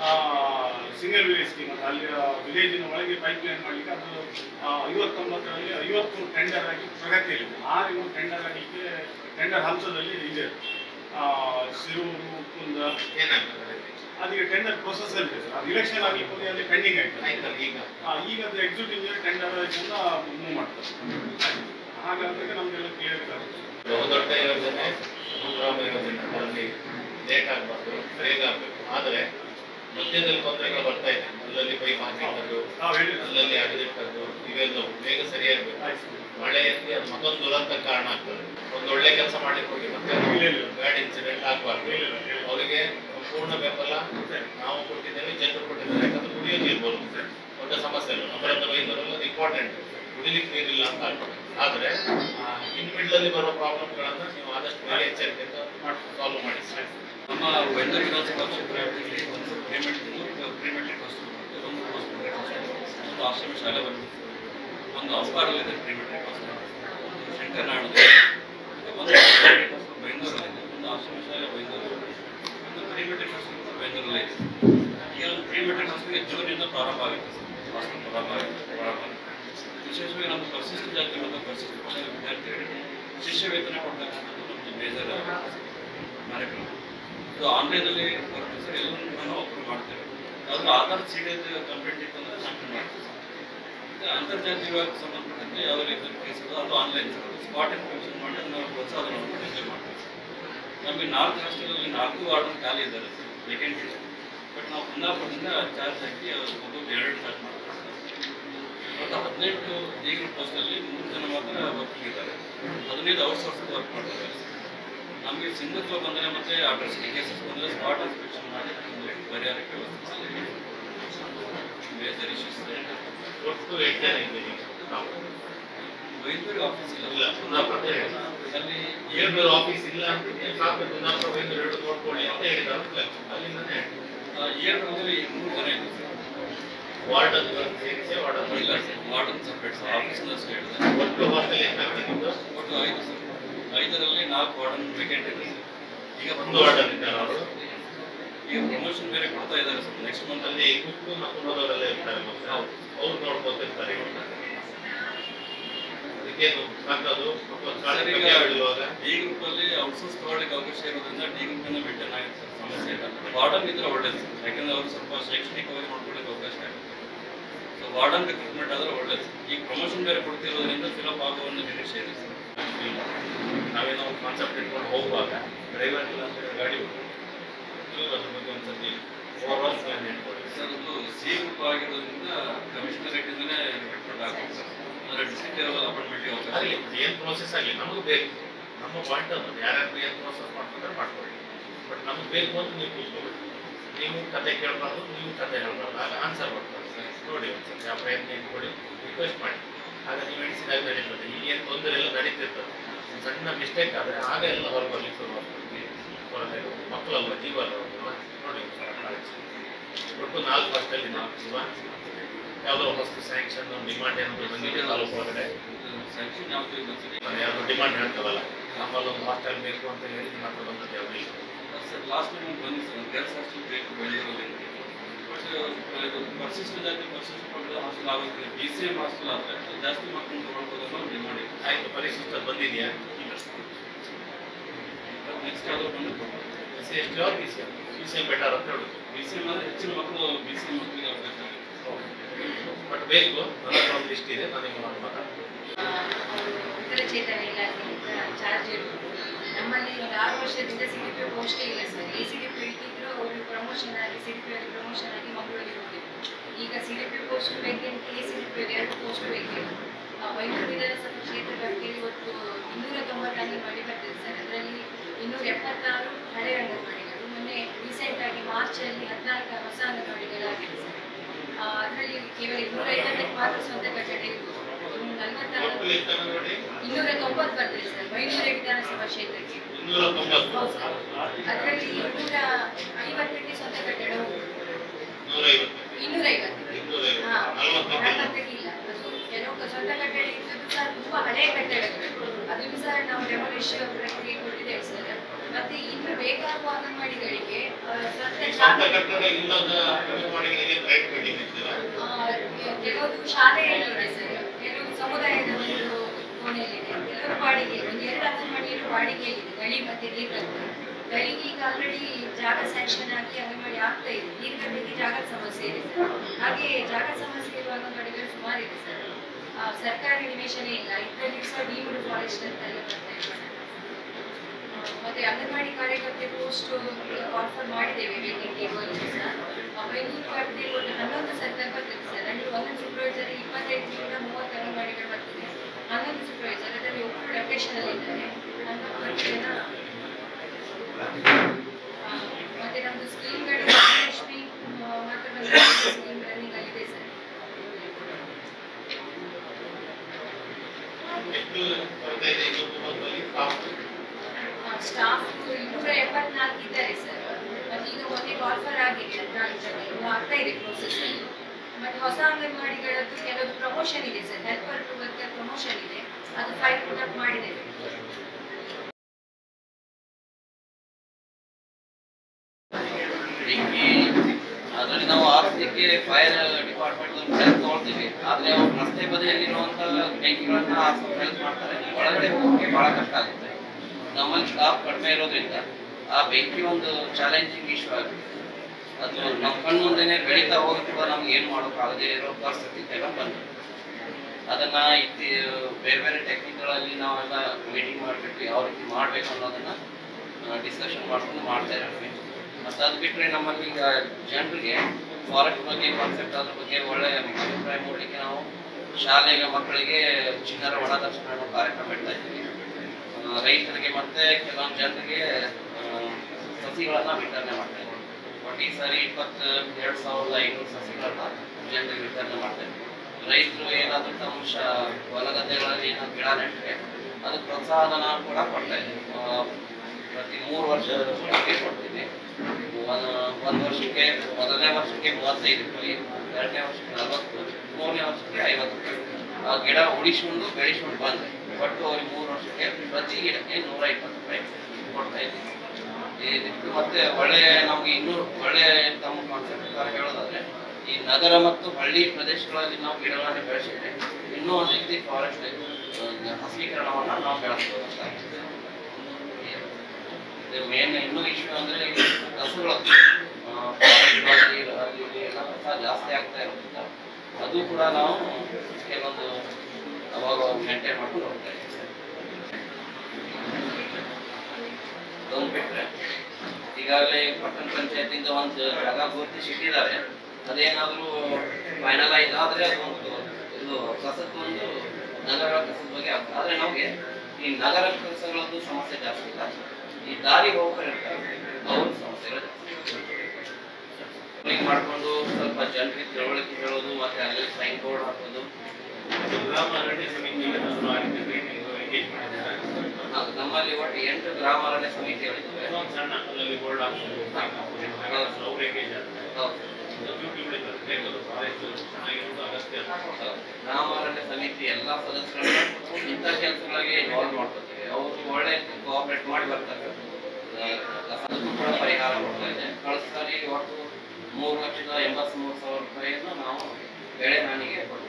ಸಿಂಗಲ್ ವಿಲೇಜ್ ಸ್ಕೀಮ್ ಅಂತ ಅಲ್ಲಿ ವಿಲೇಜಿನ ಒಳಗೆ ಪೈಪ್ ಲೈನ್ ಮಾಡಲಿಕ್ಕೆ ಅದು ಆ, ಐವತ್ತೊಂಬತ್ತರಲ್ಲಿ ಐವತ್ತು ಟೆಂಡರ್ ಆಗಿ ಪ್ರಗತಿಯಲ್ಲಿದೆ ಆರು ಟೆಂಡರ್ ಆಗಲಿಕ್ಕೆ ಟೆಂಡರ್ ಹಂತದಲ್ಲಿ ಇದೆ ಆ, ಶಿರೂರು ಕುಂದ ಏನಾಗ್ತದೆ ಅದೀಗ ಟೆಂಡರ್ ಪ್ರೊಸೆಸ್ ಅಲ್ಲಿ ಇದೆ ಸರ್ ಅದು ಇಲೆಕ್ಷನ್ ಆಗಲಿಕ್ಕೆ ಹೋಗಿ ಅಲ್ಲಿ ಪೆಂಡಿಂಗ್ ಆಯ್ತು ಆಯ್ತಲ್ಲ ಈಗ ಆ, ಈಗ ಅದು ಎಕ್ಸಿಕ್ಯೂಟಿವ್ ಇಂಜಿನಿಯರ್ ಟೆಂಡರ್ ಮೂವ್ ಮಾಡ್ತಾರೆ ಹಾಗಾದ್ರೆ ನಮಗೆಲ್ಲ ಕ್ಲಿಯರ್ ಇದಾಗುತ್ತೆ ಬಹುದೊಡ್ಡ ಯೋಜನೆ ಗ್ರಾಮ ಯೋಜನೆ ಅದರಲ್ಲಿ ಲೇಟ್ ಆಗಬಾರ್ದು ಬೇಗ ಆಗಬೇಕು ಆದರೆ ಮಧ್ಯದಲ್ಲಿ ತೊಂದರೆಗಳು ಬರ್ತಾ ಇದೆ ಅಲ್ಲಲ್ಲಿ ಪೈಪ್ ಹಾಕಿಟ್ಟದ್ದು ನಾವು ಹೇಳಿ ಅಲ್ಲಲ್ಲಿ ಅಗದಿಟ್ಟದ್ದು ಇವೆಲ್ಲವೂ ಬೇಗ ಸರಿಯಾಗಬೇಕು ಮಳೆಯಲ್ಲಿ ಅದು ಮತ್ತೊಂದು ದುರಂತ ಕಾರಣ ಆಗ್ತದೆ ಒಂದು ಒಳ್ಳೆ ಕೆಲಸ ಮಾಡ್ಲಿಕ್ಕೆ ಹೋಗಿ ಮತ್ತೆ ಇಲ್ಲ, ಇಲ್ಲ. ಬ್ಯಾಡ್ ಇನ್ಸಿಡೆಂಟ್ ಆಗಬಾರ್ದು ಇಲ್ಲ, ಇಲ್ಲ, ಇಲ್ಲ. ಅವರಿಗೆ ಸಂಪೂರ್ಣ ಬೆಂಬಲ ನಾವು ಕೊಟ್ಟಿದ್ದೇವೆ ಜನರು ಕೊಟ್ಟಿದ್ದಾರೆ ಯಾಕಂದ್ರೆ ಕುಡಿಯೋ ನೀರು ಬರುತ್ತೆ ದೊಡ್ಡ ಸಮಸ್ಯೆ ಇಲ್ಲ ಅಮೃತ ವೈದ್ಯರೆಲ್ಲ ಇಂಪಾರ್ಟೆಂಟ್ ಕುಡಿಲಿಕ್ಕೆ ನೀರಿಲ್ಲ ಅಂತ ಆಗ್ತದೆ ಆದರೆ ಇನ್ ಮಿಡ್ಲಲ್ಲಿ ಬರೋ ಪ್ರಾಬ್ಲಮ್ಗಳನ್ನು ನೀವು ಆದಷ್ಟು ಬೇಗ ಎಚ್ಚರಿಕೆಯಿಂದ ಸಾಲ್ವ್ ಮಾಡಿ ನಮ್ಮ ಬೆಂಗಳೂರು ವಿಧಾನಸಭಾ ಕ್ಷೇತ್ರ ವ್ಯಾಪ್ತಿಯಲ್ಲಿ ಒಂದು ಪೇಮೆಂಟ್ ಮೂರು ಪೇಮೆಂಟ್ ರಿಕ್ವೆಸ್ಟ್ ಒಂದು ಪೋಸ್ಟ್ ರಿಕ್ವೆಸ್ಟ್ ಒಂದು ಆಶ್ರಮ ಶಾಲೆ ಬಂದಿದೆ ಒಂದು ಅಂಬಾರಲ್ಲಿದೆ ಪೇಮೆಂಟ್ ರಿಕ್ವೆಸ್ಟ್ ಒಂದು ಶಂಕರನಾಡಲ್ಲಿ ಒಂದು request ಬೆಂಗಳೂರಲ್ಲಿದೆ ಒಂದು ಆಶ್ರಮ ಶಾಲೆ ಬೆಂಗಳೂರು ಒಂದು ಪೇಮೆಂಟ್ ರಿಕ್ವೆಸ್ಟ್ ಬೆಂಗಳೂರಲ್ಲೇ ಇದೆ ಈಗ ಒಂದು ಪೇಮೆಂಟ್ ರಿಕ್ವೆಸ್ಟ್ಗೆ ಜೂನಿಂದ ಪ್ರಾರಂಭ ಆಗುತ್ತೆ ಸರ್ ಹಾಸ್ಟೆಲ್ ಪ್ರಾರಂಭ ಆಗುತ್ತೆ ಪ್ರಾರಂಭ ಆಗುತ್ತೆ ವಿಶೇಷವಾಗಿ ನಮ್ಮ ಪರಿಶಿಷ್ಟ ಜಾತಿ ಮತ್ತು ಪರಿಶಿಷ್ಟ ಪಂಗಡ ವಿದ್ಯಾರ್ಥಿಗಳಿಗೆ ಶಿಷ್ಯ ವೇತನ ಕೊಡ್ತಕ್ಕಂಥದ್ದು ನಮ್ಮದು ಮೇಜರ್ ಕಾರ್ಯಕ್ರಮ ಇದು ಆನ್ಲೈನಲ್ಲಿ ಬರುತ್ತೆ ಸರ್ ಎಲ್ಲರೂ ನಾವು ಅಪ್ರೂವ್ ಮಾಡ್ತೇವೆ ಅದ್ರ ಆಧಾರ್ ಸೀಡ್ ಕಂಪ್ಲೇಂಟ್ ಇತ್ತು ಅಂದ್ರೆ ಸ್ಯಾಂಕ್ಷನ್ ಮಾಡ್ತೀವಿ ಮತ್ತೆ ಅಂತರ್ಜಾತೀಯವಾಗಿ ಸಂಬಂಧಪಟ್ಟಂತೆ ಯಾವ ರೀತಿ ಕೇಸ್ ಇದೆ ಅದು ಆನ್ಲೈನ್ ಸರ್ ಅದು ಸ್ಪಾಟ್ ಇನ್ಫಾರ್ಮೇಷನ್ ಮಾಡಿ ಅದನ್ನ ಪ್ರೋತ್ಸಾಹ ಎಂಜಾಯ್ ಮಾಡ್ತೀವಿ ನಮಗೆ ನಾಲ್ಕು ಹಾಸ್ಟೆಲಲ್ಲಿ ನಾಲ್ಕು ವಾರ್ಡನ್ ಖಾಲಿ ಇದ್ದಾರೆ ಸರ್ ವೇಕೆಂಟ್ ಇದೆ ಬಟ್ ನಾವು ಕುಂದಾಪುರದಿಂದ ಚಾರ್ಜ್ ಹಾಕಿ ಒಬ್ಬೊಬ್ಬರು ಎರಡು ಚಾರ್ಜ್ ಮಾಡ್ತೀವಿ ಮತ್ತು ಹದಿನೆಂಟು ಈಗಿನ ಪೋಸ್ಟಲ್ಲಿ ಮೂರು ಜನ ಮಾತ್ರ ವರ್ಕಿಂಗ್ ಇದ್ದಾರೆ ಹದಿನೈದು ಔಟ್ಸೋರ್ಸ್ ವರ್ಕ್ ಮಾಡ್ತಾರೆ ನಮಗೆ ಸಿಂಧುತ್ವ ಬಂದರೆ ಮತ್ತೆ ಅಡ್ರೆಸಿಟಿ ಕೇಸಸ್ ಬಂದರೆ ಸ್ಪಾಟ್ ಇನ್ಸ್ಪೆಕ್ಷನ್ ಮಾಡಿ ಪರಿಹಾರಕ್ಕೆ ಮೇಜರ್ ಇಶ್ಯೂಸ್ ಒಟ್ಟು ಎಷ್ಟು ಜನ ಇದ್ದೀರಿ ನಾವು ವೈದ್ಯರು ಆಫೀಸ್ ಇಲ್ಲ, ಇಲ್ಲ ಕುಂದಾಪುರದಲ್ಲಿ ಇಲ್ಲ. ಅಲ್ಲಿ ಏಳ್ನೂರು ಆಫೀಸ್ ಇಲ್ಲ ಅಂತ ಸಾಕು ಕುಂದಾಪುರ ಒಂದು ಎರಡು ನೋಡ್ಕೊಳ್ಳಿ ಅಂತ ಹೇಳಿದ್ದಾರೆ ಅಲ್ಲಿಂದನೇ ಏಳರಲ್ಲಿ ಮೂರು ಜನ ಇದೆ ಸರ್ ವಾರ್ಡ್ ಅಂತ ಸೇರಿಸಿ ವಾರ್ಡ್ ಅಂತ ಇಲ್ಲ ಸರ್ ವಾರ್ಡನ್ ಸಪ್ರೇಟ್ ಸರ್ ಆಫೀಸ್ನ ಸೈಡ್ ಒಟ್ಟು ವಾರ್ಡಲ್ಲಿ ಎಷ್ಟಾಗ್ತದೆ ನಿಮ್ದು? ಒಟ್ಟು ಐದು ಸರ್ ಐದರಲ್ಲಿ ನಾಲ್ಕು ವಾರ್ಡನ್ ವೇಕೆಂಟ್ ಇದೆ ಸರ್ ಈಗ ಒಂದು ವಾರ್ಡಲ್ಲಿ ಇದ್ದಾರೆ ಅವರು ಈಗ ಪ್ರಮೋಷನ್ ಬೇರೆ ಕೊಡ್ತಾ ಇದ್ದಾರೆ ಸರ್ ನೆಕ್ಸ್ಟ್ ಮಂತ್ ಅಲ್ಲಿ ಅಲ್ಲಿ ಕುಕ್ಕು ಮತ್ತು ಉಳಿದವರೆಲ್ಲ ಇರ್ತಾರೆ ಮತ್ತೆ. ಅವ್ರು ನೋಡ್ಕೊತಿರ್ತಾರೆ ಅದಕ್ಕೇನು ಸಾಕದು ಮತ್ತೊಂದು ಸರ್ ಸಾರಿ ಈಗ ಕಮ್ಮಿ ಆಗಿರುವಾಗ ಈ ಗ್ರೂಪಲ್ಲಿ ಔಟ್ಸೋರ್ಸ್ ತಗೊಳ್ಳಿಕ್ಕೆ ಅವಕಾಶ ಇರೋದ್ರಿಂದ ಡಿ ಗ್ರೂಪಿಂದ ಮೇಂಟೈನ್ ಆಗುತ್ತೆ ಸರ್ ಸಮಸ್ಯೆ ಇಲ್ಲ ವಾರ್ಡನ್ ಇದ್ರೆ ಒಳ್ಳೇದು ಸರ್ ಯಾಕಂದ್ರೆ ಅವರು ಸ್ವಲ್ಪ ಶೈಕ್ಷಣಿಕವಾಗಿ ನೋಡ್ಕೊಳ್ಳಿಕ್ಕೆ ಅವಕಾಶ ಆಗುತ್ತೆ ಸೊ ವಾರ್ಡನ್ ರಿಕ್ರೂಟ್ಮೆಂಟ್ ಆದ್ರೆ ಒಳ್ಳೇದು ಈಗ ಪ್ರಮೋಷನ್ ಬೇರೆ ಕೊಡ್ತಿರೋದ್ರಿಂದ ಫಿಲಪ್ ಆಗುವ ಒಂದು ನಿರೀಕ್ಷೆ ಇದೆ ಸರ್ ನಾವೇನೋ ಕಾನ್ಸೆಪ್ಟ್ ಇಟ್ಕೊಂಡು ಹೋಗುವಾಗ ಡ್ರೈವರ್ ಇಲ್ಲ ಅಂತ ಹೇಳಿ ಗಾಡಿ ಬಿಟ್ಟು ಅದ್ರ ಬಗ್ಗೆ ಒಂದ್ಸತಿ ಓವರ್ ಆಲ್ ಪ್ಲಾನ್ ಇಟ್ಕೊಳ್ಳಿ ಸರ್ ಅದು ಸಿ ಗ್ರೂಪ್ ಆಗಿರೋದ್ರಿಂದ ಕಮಿಷನರೇಟ್ ಇಂದನೇ ರಿಕ್ರೂಟ್ಮೆಂಟ್ ಆಗುತ್ತೆ ಸರ್ ಅಂದ್ರೆ ಡಿಸ್ಟ್ರಿಕ್ಟ್ ಲೆವೆಲ್ ಅಪಾಯಿಂಟ್ಮೆಂಟ್ಗೆ ಅವಕಾಶ ಆಗಲಿ ಇದೆ. ಏನು ಪ್ರೋಸೆಸ್ ಆಗಲಿ ನಮಗೆ ಬೇಕು ನಮ್ಮ ಪಾಯಿಂಟ್ ಅದು ಯಾರ್ಯಾರು ಏನು ಪ್ರೋಸೆಸ್ ಮಾಡ್ಕೊಂಡ್ರೆ ಮಾಡ್ಕೊಳ್ಳಿ ಬಟ್ ನಮಗೆ ಬೇಕು ಅಂತ ನೀವು ಕೂತ್ಕೊಬೇಕು ನೀವು ಕತೆ ಕೇಳಬಾರ್ದು ನೀವು ಕತೆ ಹೇಳ್ಬಾರ್ದು ಆಗ ಆನ್ಸರ್ ಮಾಡ್ತಾರೆ ನೋಡಿ ಒಂದ್ಸತಿ ಆ ಪ್ರಯತ್ನ ಇಟ್ಕೊಳ್ಳಿ ರಿಕ್ವೆಸ್ಟ್ ಮಾಡಿ ಆಗ ನೀವು ಮೆಡಿಸಿನ್ ಆಗಿ ನಡೀತದೆ ಈಗ ಏನು ತೊಂದರೆ ಎಲ್ಲ ನಡೀತಿರ್ತದೆ ಒಂದ್ ಸಣ್ಣ ಮಿಸ್ಟೇಕ್ ಆದರೆ ಆಗ ಎಲ್ಲ ಹೊರಗೆ ಬರ್ಲಿಕ್ಕೆ ಶುರುವಾಗ್ತದೆ ಹೊರಗೆ ಮಕ್ಕಳಲ್ವ ಜೀವ ಅಲ್ವ ನೋಡಿ ಒಂದ್ಸಲ ಕಾಳಜಿ ಒಟ್ಟು ನಾಲ್ಕು ವರ್ಷದಲ್ಲಿ ನಾಲ್ಕು ಜೀವ ಯಾವುದೋ ಹೊಸ ಸ್ಯಾಂಕ್ಷನ್ ಡಿಮಾಂಡ್ ಏನಾದ್ರು ಬಂದಿದೆ ತಾಲೂಕು ಒಳಗಡೆ ಸ್ಯಾಂಕ್ಷನ್ ಯಾವುದು ಇಲ್ಲ ಸರ್ ನಾನು ಯಾವ್ದು ಡಿಮಾಂಡ್ ಹೇಳ್ತಾವಲ್ಲ ನಮ್ಮಲ್ಲಿ ಒಂದು ಹಾಸ್ಟೆಲ್ ಬೇಕು ಅಂತ ಹೇಳಿ ಮಾತ್ರ ಬಂದದ್ದು ಯಾವುದೂ ಇಲ್ಲ ಸರ್ ಲಾಸ್ಟ್ ಟೈಮ್ ಬಂದಿದೆ ಸರ್ ಗರ್ಲ್ಸ್ ಹಾಸ್ಟೆಲ್ ಬೇಕು ಬೆಂಗಳೂರಲ್ಲಿ ಬಟ್ ಪರ್ಸಿಸ್ಟೆಂಟ್ ಆಗಿ ಪರ್ಸಿಸ್ಟೆಂಟ್ ಹಾಸ್ಟೆಲ್ ಆಗುತ್ತೆ ಬಿ ಸಿ ಎಂ ಹಾಸ್ಟೆಲ್ ಆದರೆ ಜಾಸ್ತಿ ಮಕ್ಕಳು ತೊಗೊಳ್ಬೋದು ಅನ್ನೋ ಡಿಮಾಂಡ್ ಇದೆ ಆಯ್ತು ಪರಿಶಿಷ್ಟ ಬಂದಿದೆಯಾ ನೆಕ್ಸ್ಟ್ ಯಾವುದೋ ಬಂದು ಎಸ್ ಸಿ ಎಸ್ ಟಿ ಅವ್ರು B C M B C M better ಅಂತ ಹೇಳುದು ಬಿ ಸಿ ಎಂ ಅಂದರೆ ಹೆಚ್ಚಿನ ಮಕ್ಕಳು ಬಿ ಸಿ ಎಂ ಮಕ್ಕಳಿಗೆ ಅವಕಾಶ ಬಟ್ ಬೇಕು ನನ್ನ ಹತ್ರ ಒಂದು ಲಿಸ್ಟ್ ಇದೆ ನಾನು ನಿಮಗೆ ಮಾತಾಡ್ತೀನಿ ವಿಕಲಚೇತನ ಇಲಾಖೆಯಿಂದ ಚಾರ್ಜ್ ಇರ್ಬೋದು ನಮ್ಮಲ್ಲಿ ಒಂದು ಆರು ವರ್ಷದಿಂದ ಸಿ ಡಿ ಪಿ ಪೋಸ್ಟೇ ಇಲ್ಲ sir A C D P ಇಟ್ಟಿದ್ರು ಅವರು ಪ್ರಮೋಷನ್ ಆಗಿ ಸಿ ಡಿ ಪಿ ಅಲ್ಲಿ ಪ್ರಮೋಷನ್ ಆಗಿ ಮಂಗಳೂರಿಗೆ ಹೋಗಿದ್ರು ಈಗ C D P post vacant A C D P ಎರಡು ಪೋಸ್ಟ್ ವೇಕೆಂಟ್ ಮೈಸೂರು ವಿಧಾನಸಭಾ ಕ್ಷೇತ್ರ ವ್ಯಾಪ್ತಿಯಲ್ಲಿ ಇವತ್ತು ಇನ್ನೂರ ತೊಂಬತ್ತು ಅಂಗನವಾಡಿ ಬರ್ತದೆ ಸರ್ ಅದರಲ್ಲಿ ಇನ್ನೂರ ಎಪ್ಪತ್ತಾರು ಹಳೆ ಅಂಗನವಾಡಿಗಳು ಮೊನ್ನೆ ರೀಸೆಂಟ್ ಆಗಿ ಮಾರ್ಚಲ್ಲಿ ಹದಿನಾಲ್ಕು ಹೊಸ ಅಂಗನವಾಡಿಗಳಾಗಿದೆ ಸರ್ ಅದರಲ್ಲಿ ಕೇವಲ ಇನ್ನೂರ ಐವತ್ತಕ್ಕೆ ಮಾತ್ರ ಸ್ವಂತ ಕಟ್ಟಡ ಇರ್ಬೋದು ಇನ್ನು ನಲವತ್ತಾರು ಒಟ್ಟು ಎಷ್ಟು ಅಂಗನವಾಡಿ ಇನ್ನೂರ ತೊಂಬತ್ತು ಬರ್ತದೆ ಸರ್ ಮೈಸೂರು ವಿಧಾನಸಭಾ ಕ್ಷೇತ್ರಕ್ಕೆ ಇನ್ನೂರ ತೊಂಬತ್ತು ಹೌದು ಸರ್ ಅದರಲ್ಲಿ ಇನ್ನೂರ ಐವತ್ತಕ್ಕೆ ಸ್ವಂತ ಕಟ್ಟಡ ಹೋಗ್ಬೋದು ನೂರ ಐವತ್ತು ಇನ್ನೂರ ಐವತ್ತು ಇನ್ನೂರ ಹಾ ಐವತ್ತು ನಲವತ್ತಕ್ಕೆ ನಲವತ್ತಕ್ಕೆ ಇಲ್ಲ ಅದು ಕೆಲವು ಸ್ವಂತ ಕಟ್ಟಡ ಇದ್ದದ್ದು ಸಹ ತುಂಬಾ ಹಳೆಯ ಕಟ್ಟಡಗಳು ಅದನ್ನು ಸಹ ನಾವು ಡೆಮೊಲಿಷ್ ಪ್ರಕ್ರಿಯೆ ಕೊಟ್ಟಿದ್ದೇವೆ ಸರ್ ಮತ್ತೆ ಇನ್ನು ಬೇಕಾಗುವ ಅಂಗನವಾಡಿಗಳಿಗೆ ಆ, ಸ್ವಂತ ಸ್ವಂತ ಜಾಗ ಕಟ್ಟಡ ಇಲ್ಲದ ಅಂಗನವಾಡಿಗಳಿಗೆ ರೈಟ್ ಕಟ್ಟಿದ್ದೀರಾ ಆ, ಕೆಲವೊಂದು ಶಾಲೆಯಲ್ಲಿದೆ ಸರ್ ಕೆಲವು ಸಮುದಾಯದ ಒಂದು ಕೋಣೆಯಲ್ಲಿದೆ ಕೆಲವರು ಬಾಡಿಗೆ ಒಂದು ಎರಡು ಅಂಗನವಾಡಿಯಲ್ಲಿ ಬಾಡಿಗೆಯಲ್ಲಿದೆ ಗಳಿ ಮತ್ತೆ ನೀರ್ಗಂಗೆ ಗಳಿಗೆ ಈಗ ಆಲ್ರೆಡಿ ಜಾಗ ಸ್ಯಾಂಕ್ಷನ್ ಆಗಿ ಅಂಗನವಾಡಿ ಆಗ್ತಾ ಇದೆ ನೀರ್ಗಂಗೆಗೆ ಜಾಗದ ಸಮಸ್ಯೆ ಇದೆ ಸರ್ ಹಾಗೆ ಜಾಗ ಸಮಸ್ಯೆ ಇರುವ ಅಂಗನವಾಡಿಗಳು ಸುಮಾರು ಇದೆ ಸರ್ ಆ, ಸರ್ಕಾರಿ ನಿವೇಶನ ಇಲ್ಲ ಇದರಲ್ಲಿ ಸಹ ಡೀಮ್ಡ್ ಫಾರೆಸ್ಟ್ ಅಂತ ಎಲ್ಲ ಬರ್ತಾ ಇದೆ ಸರ್ ಆ, ಮತ್ತೆ ಅಂಗನವಾಡಿ ಕಾರ್ಯಕರ್ತೆ ಪೋಸ್ಟ್ ಕಾನ್ಫರ್ಮ್ ಮಾಡಿದ್ದೇವೆ ವೇಕೆಂಟ್ ಇರುವಲ್ಲಿ ಸಹ ಆ, ಬೆಂಗಳೂರು ವ್ಯಾಪ್ತಿಯಲ್ಲಿ ಒಂದು ಹನ್ನೊಂದು ಸರ್ಕಾರ ಬರ್ತದೆ ಸರ್ ಅಲ್ಲಿ ಒಂದೊಂದು ಸೂಪರ್ವೈಸರ್ ಇಪ್ಪತ್ತೈದರಿಂದ ಮೂವತ್ತು ಅಂಗನವಾಡಿಗಳು ಬರ್ತದೆ ಹನ್ನೊಂದು ಸೂಪರ್ವೈಸರ್ ಅದರಲ್ಲಿ ಒಬ್ಬರು ಡೆಪ್ಯೂಟೇಷನ್ ಅಲ್ಲಿ ಇದ್ದಾರೆ ಹನ್ನೊಂದು ಜನ ಆ, ಮತ್ತೆ ನಮ್ಮದು ಸ್ಕೀಮ್ಗಳು ಲಕ್ಷ್ಮಿ ಆ, ಮತ್ತು ಒಂದು ಸ್ಕೀಮ್ ರನ್ನಿಂಗ್ ಆಗಿದೆ ಸರ್ ಎಷ್ಟು ಬರ್ತೈತೆ ಇನ್ನೂರ ತೊಂಬತ್ತಲ್ಲಿ ಸ್ಟಾಫ್ ಸ್ಟಾಫ್ ಇನ್ನೂರ ಎಪ್ಪತ್ನಾಲ್ಕು ಇದ್ದಾರೆ ಸರ್ ಮತ್ತೆ ಈಗ ಮೊನ್ನೆ ಕಾಲ್ಫರ್ ಆಗಿದೆ ಹದಿನಾಲ್ಕು ಜನ ಇನ್ನು ಆಗ್ತಾ ಇದೆ ಪ್ರೋಸೆಸ್ ಮತ್ತೆ ಹೊಸ ಅಂಗನವಾಡಿಗಳದ್ದು ಕೆಲವು ಪ್ರಮೋಷನ್ ಇದೆ sir helper to worker promotion ಇದೆ ಅದು ಫೈಲ್ ಪುಟ್ ಅಪ್ ಮಾಡಿದ್ದೇವೆ ಬೆಂಕಿ ಅದರಲ್ಲಿ ನಾವು ಆರೋಗ್ಯಕ್ಕೆ ಫೈರ್ ಡಿಪಾರ್ಟ್ಮೆಂಟ್ ಹೆಲ್ಪ್ ತಗೊಳ್ತೀವಿ ಆದ್ರೆ ಅವ್ರು ರಸ್ತೆ ಬದಿಯಲ್ಲಿರುವಂತ ಬೆಂಕಿಗಳನ್ನ ಹೆಲ್ಪ್ ಮಾಡ್ತಾರೆ ಒಳಗಡೆ ಹೋಗೋಕೆ ಬಹಳ ಕಷ್ಟ ಆಗುತ್ತೆ ನಮ್ಮಲ್ಲಿ ಸ್ಟಾಫ್ ಕಡಿಮೆ ಇರೋದ್ರಿಂದ ಆ ಬೆಂಕಿ ಒಂದು ಚಾಲೆಂಜಿಂಗ್ ಇಶ್ಯೂ ಆಗುತ್ತೆ ಅದು ನಮ್ಮ ಕಣ್ಣು ಮುಂದೆನೆ ಬೆಳೀತಾ ಹೋಗಿ ಕೂಡ ನಮ್ಗೆ ಏನು ಮಾಡೋಕ್ಕಾಗದೇ ಇರೋ ಪರಿಸ್ಥಿತಿ ಎಲ್ಲ ಬಂತು ಅದನ್ನ ಇತ್ತಿ ಬೇರೆ ಬೇರೆ ಟೆಕ್ನಿಕ್ಗಳಲ್ಲಿ ನಾವೆಲ್ಲ ಮೀಟಿಂಗ್ ಮಾಡಿಬಿಟ್ಟು ಯಾವ ರೀತಿ ಮಾಡ್ಬೇಕು ಅನ್ನೋದನ್ನ ಡಿಸ್ಕಷನ್ ಮಾಡ್ಕೊಂಡು ಮಾಡ್ತಾ ಇರ್ತೀವಿ ಮತ್ತು ಅದು ಬಿಟ್ಟರೆ ನಮ್ಮಲ್ಲಿ ಈಗ ಜನರಿಗೆ ಫಾರೆಸ್ಟ್ ಬಗ್ಗೆ ಕಾನ್ಸೆಪ್ಟ್ ಅದ್ರ ಬಗ್ಗೆ ಒಳ್ಳೆ ಅಭಿಪ್ರಾಯ ಮೂಡಲಿಕ್ಕೆ ನಾವು ಶಾಲೆಗೆ ಮಕ್ಕಳಿಗೆ ಚಿನ್ನರ ಒಣ ದರ್ಶನ ಅನ್ನೋ ಕಾರ್ಯಕ್ರಮ ಇಡ್ತಾ ಇದ್ದೀವಿ ಆ, ರೈತರಿಗೆ ಮತ್ತೆ ಕೆಲವೊಂದು ಜನರಿಗೆ ಆ, ಸಸಿಗಳನ್ನ ವಿತರಣೆ ಮಾಡ್ತಾ ಇದ್ದೀವಿ ಒಟ್ಟು ಈ ಸಾರಿ ಇಪ್ಪತ್ತು ಎರಡು ಸಾವಿರದ ಐನೂರು ಸಸಿಗಳನ್ನ ಜನರಿಗೆ ವಿತರಣೆ ಮಾಡ್ತಾ ಇದ್ದೀವಿ ರೈತರು ಏನಾದರೂ ತಮ್ಮ ಶ ಹೊಲ ಗದ್ದೆಗಳಲ್ಲಿ ಏನಾದ್ರು ಗಿಡ ನೆಟ್ಟರೆ ಅದಕ್ಕೆ ಪ್ರೋತ್ಸಾಹನ ಕೂಡ ಕೊಡ್ತಾ ಇದ್ದೀವಿ ಆ, ಪ್ರತಿ ಮೂರು ವರ್ಷಕ್ಕೆ ಕೊಡ್ತೀವಿ ಒಂದು ಒಂದು ವರ್ಷಕ್ಕೆ ಮೊದಲನೇ ವರ್ಷಕ್ಕೆ ಮೂವತ್ತೈದು ರೂಪಾಯಿ ಎರಡನೇ ವರ್ಷಕ್ಕೆ ನಲವತ್ತು ಮೂರನೇ ವರ್ಷಕ್ಕೆ ಐವತ್ತು ರೂಪಾಯಿ ಆ ಗಿಡ ಉಳಿಸ್ಕೊಂಡು ಬೆಳೆಸ್ಕೊಂಡು ಬಂದ್ರೆ ಒಟ್ಟು ಅವ್ರಿಗೆ ಮೂರು ವರ್ಷಕ್ಕೆ ಪ್ರತಿ ಗಿಡಕ್ಕೆ ನೂರ ಇಪ್ಪತ್ತು ರೂಪಾಯಿ ಕೊಡ್ತಾ ಇದ್ದೀವಿ ಇದಕ್ಕೆ ಮತ್ತೆ ಒಳ್ಳೆ ನಮ್ಗೆ ಇನ್ನೂ ಒಳ್ಳೆ ತಮ್ಮ ಕಾನ್ಸೆಪ್ಟ್ ಪ್ರಕಾರ ಹೇಳೋದಾದ್ರೆ ಈ ನಗರ ಮತ್ತು ಹಳ್ಳಿ ಪ್ರದೇಶಗಳಲ್ಲಿ ನಾವು ಗಿಡಗಳನ್ನು ಬೆಳೆಸಿದ್ರೆ ಇನ್ನೂ ಒಂದು ರೀತಿ ಫಾರೆಸ್ಟ್ ಹಸೀಕರಣವನ್ನು ನಾವು ಬೆಳೆಸ್ಬೋದು ಅಂತ ಇದು ಮೇನ್ ಇನ್ನೂ ಇಶ್ಯೂ ಅಂದ್ರೆ ಈ ಕಸಗಳು ಆ, forest ಗಳಲ್ಲಿ ಅಲ್ಲಿ ಇಲ್ಲಿ ಎಲ್ಲ ಕಸ ಜಾಸ್ತಿ ಆಗ್ತಾ ಇರೋದ್ರಿಂದ ಅದು ಕೂಡ ನಾವು ಕೆಲವೊಂದು ಅವಾಗ ಮೇಂಟೈನ್ ಮಾಡ್ಕೊಂಡು ಹೋಗ್ತಾ ಇದ್ದೀವಿ ಅದೊಂದು ಬಿಟ್ರೆ ಈಗಾಗಲೇ ಪಟ್ಟಣ ಪಂಚಾಯತಿಂದ ಒಂದು ಜಾಗ ಗುರುತಿಸಿಟ್ಟಿದ್ದಾರೆ ಅದೇನಾದರೂ ಫೈನಲೈಸ್ ಆದರೆ ಅದೊಂದು ಇದು ಕಸದೊಂದು ನಗರ ಕಸದ ಬಗ್ಗೆ ಆಗ್ತದೆ ಆದರೆ ನಮಗೆ ಈ ನಗರ ಕಸಗಳದ್ದು ಸಮಸ್ಯೆ ಜಾಸ್ತಿ ಇಲ್ಲ ಈ ದಾರಿ ಹೋಗೋರು ಇರ್ತಾರೆ ಅವ್ರ ಸಮಸ್ಯೆಗಳು ಜಾಸ್ತಿ ಕ್ಲೀನ್ ಮಾಡ್ಕೊಂಡು ಸ್ವಲ್ಪ ಸ್ವಲ್ಪ ಜನರಿಗೆ ತಿಳುವಳಿಕೆ ಹೇಳೋದು ಮತ್ತೆ ಅಲ್ಲಿ ಸೈನ್ ಬೋರ್ಡ್ ಹಾಕೋದು ಗ್ರಾಮ ಅರಣ್ಯ ಸಮಿತಿ ಏನಾದ್ರು ಆ ರೀತಿ training engage ಮಾಡಿದ್ದಾರೆ ಹೌದು, ನಮ್ಮಲ್ಲಿ ಒಟ್ಟು ಎಂಟು ಗ್ರಾಮ ಅರಣ್ಯ ಸಮಿತಿಗಳಿದ್ದಾವೆ ಒಂದು ಸಣ್ಣ ಅಲ್ಲಲ್ಲಿ ಬೋರ್ಡ್ ಹಾಕ್ಬೋದು ಅವ್ರು engage ಆಗ್ತಾರೆ ಹೌದು ಡ್ಯೂಟಿ ಉಳಿತಾರೆ ಬೇಕಾದ್ರು ಫಾರೆಸ್ಟ್ ಚೆನ್ನಾಗಿರೋದು ಅಗತ್ಯ ಹೌದು. ಗ್ರಾಮ ಅರಣ್ಯ ಸಮಿತಿ ಎಲ್ಲಾ ಸದಸ್ಯರನ್ನು ಇಂಥ ಕೆಲಸಗಳಿಗೆ ಇನ್ವಾಲ್ವ್ ಮಾಡ್ಕೊತೀವಿ ಅವರು ಒಳ್ಳೆ ಕೋಆಪರೇಟ್ ಮಾಡಿ ಬರ್ತಾರೆ ಆ, ಅದಕ್ಕೂ ಕೂಡ ಪರಿಹಾರ ಕೊಡ್ತಾ ಇದೆ ಕಳೆದ ಸಾರಿ ಒಟ್ಟು ಮೂರು ಲಕ್ಷದ ಎಂಬತ್ಮೂರು ಸಾವಿರ ರೂಪಾಯಿಯನ್ನು ನಾವು ಬೆಳೆ ಹಾನಿಗೆ ಕೊಡ್ತೀವಿ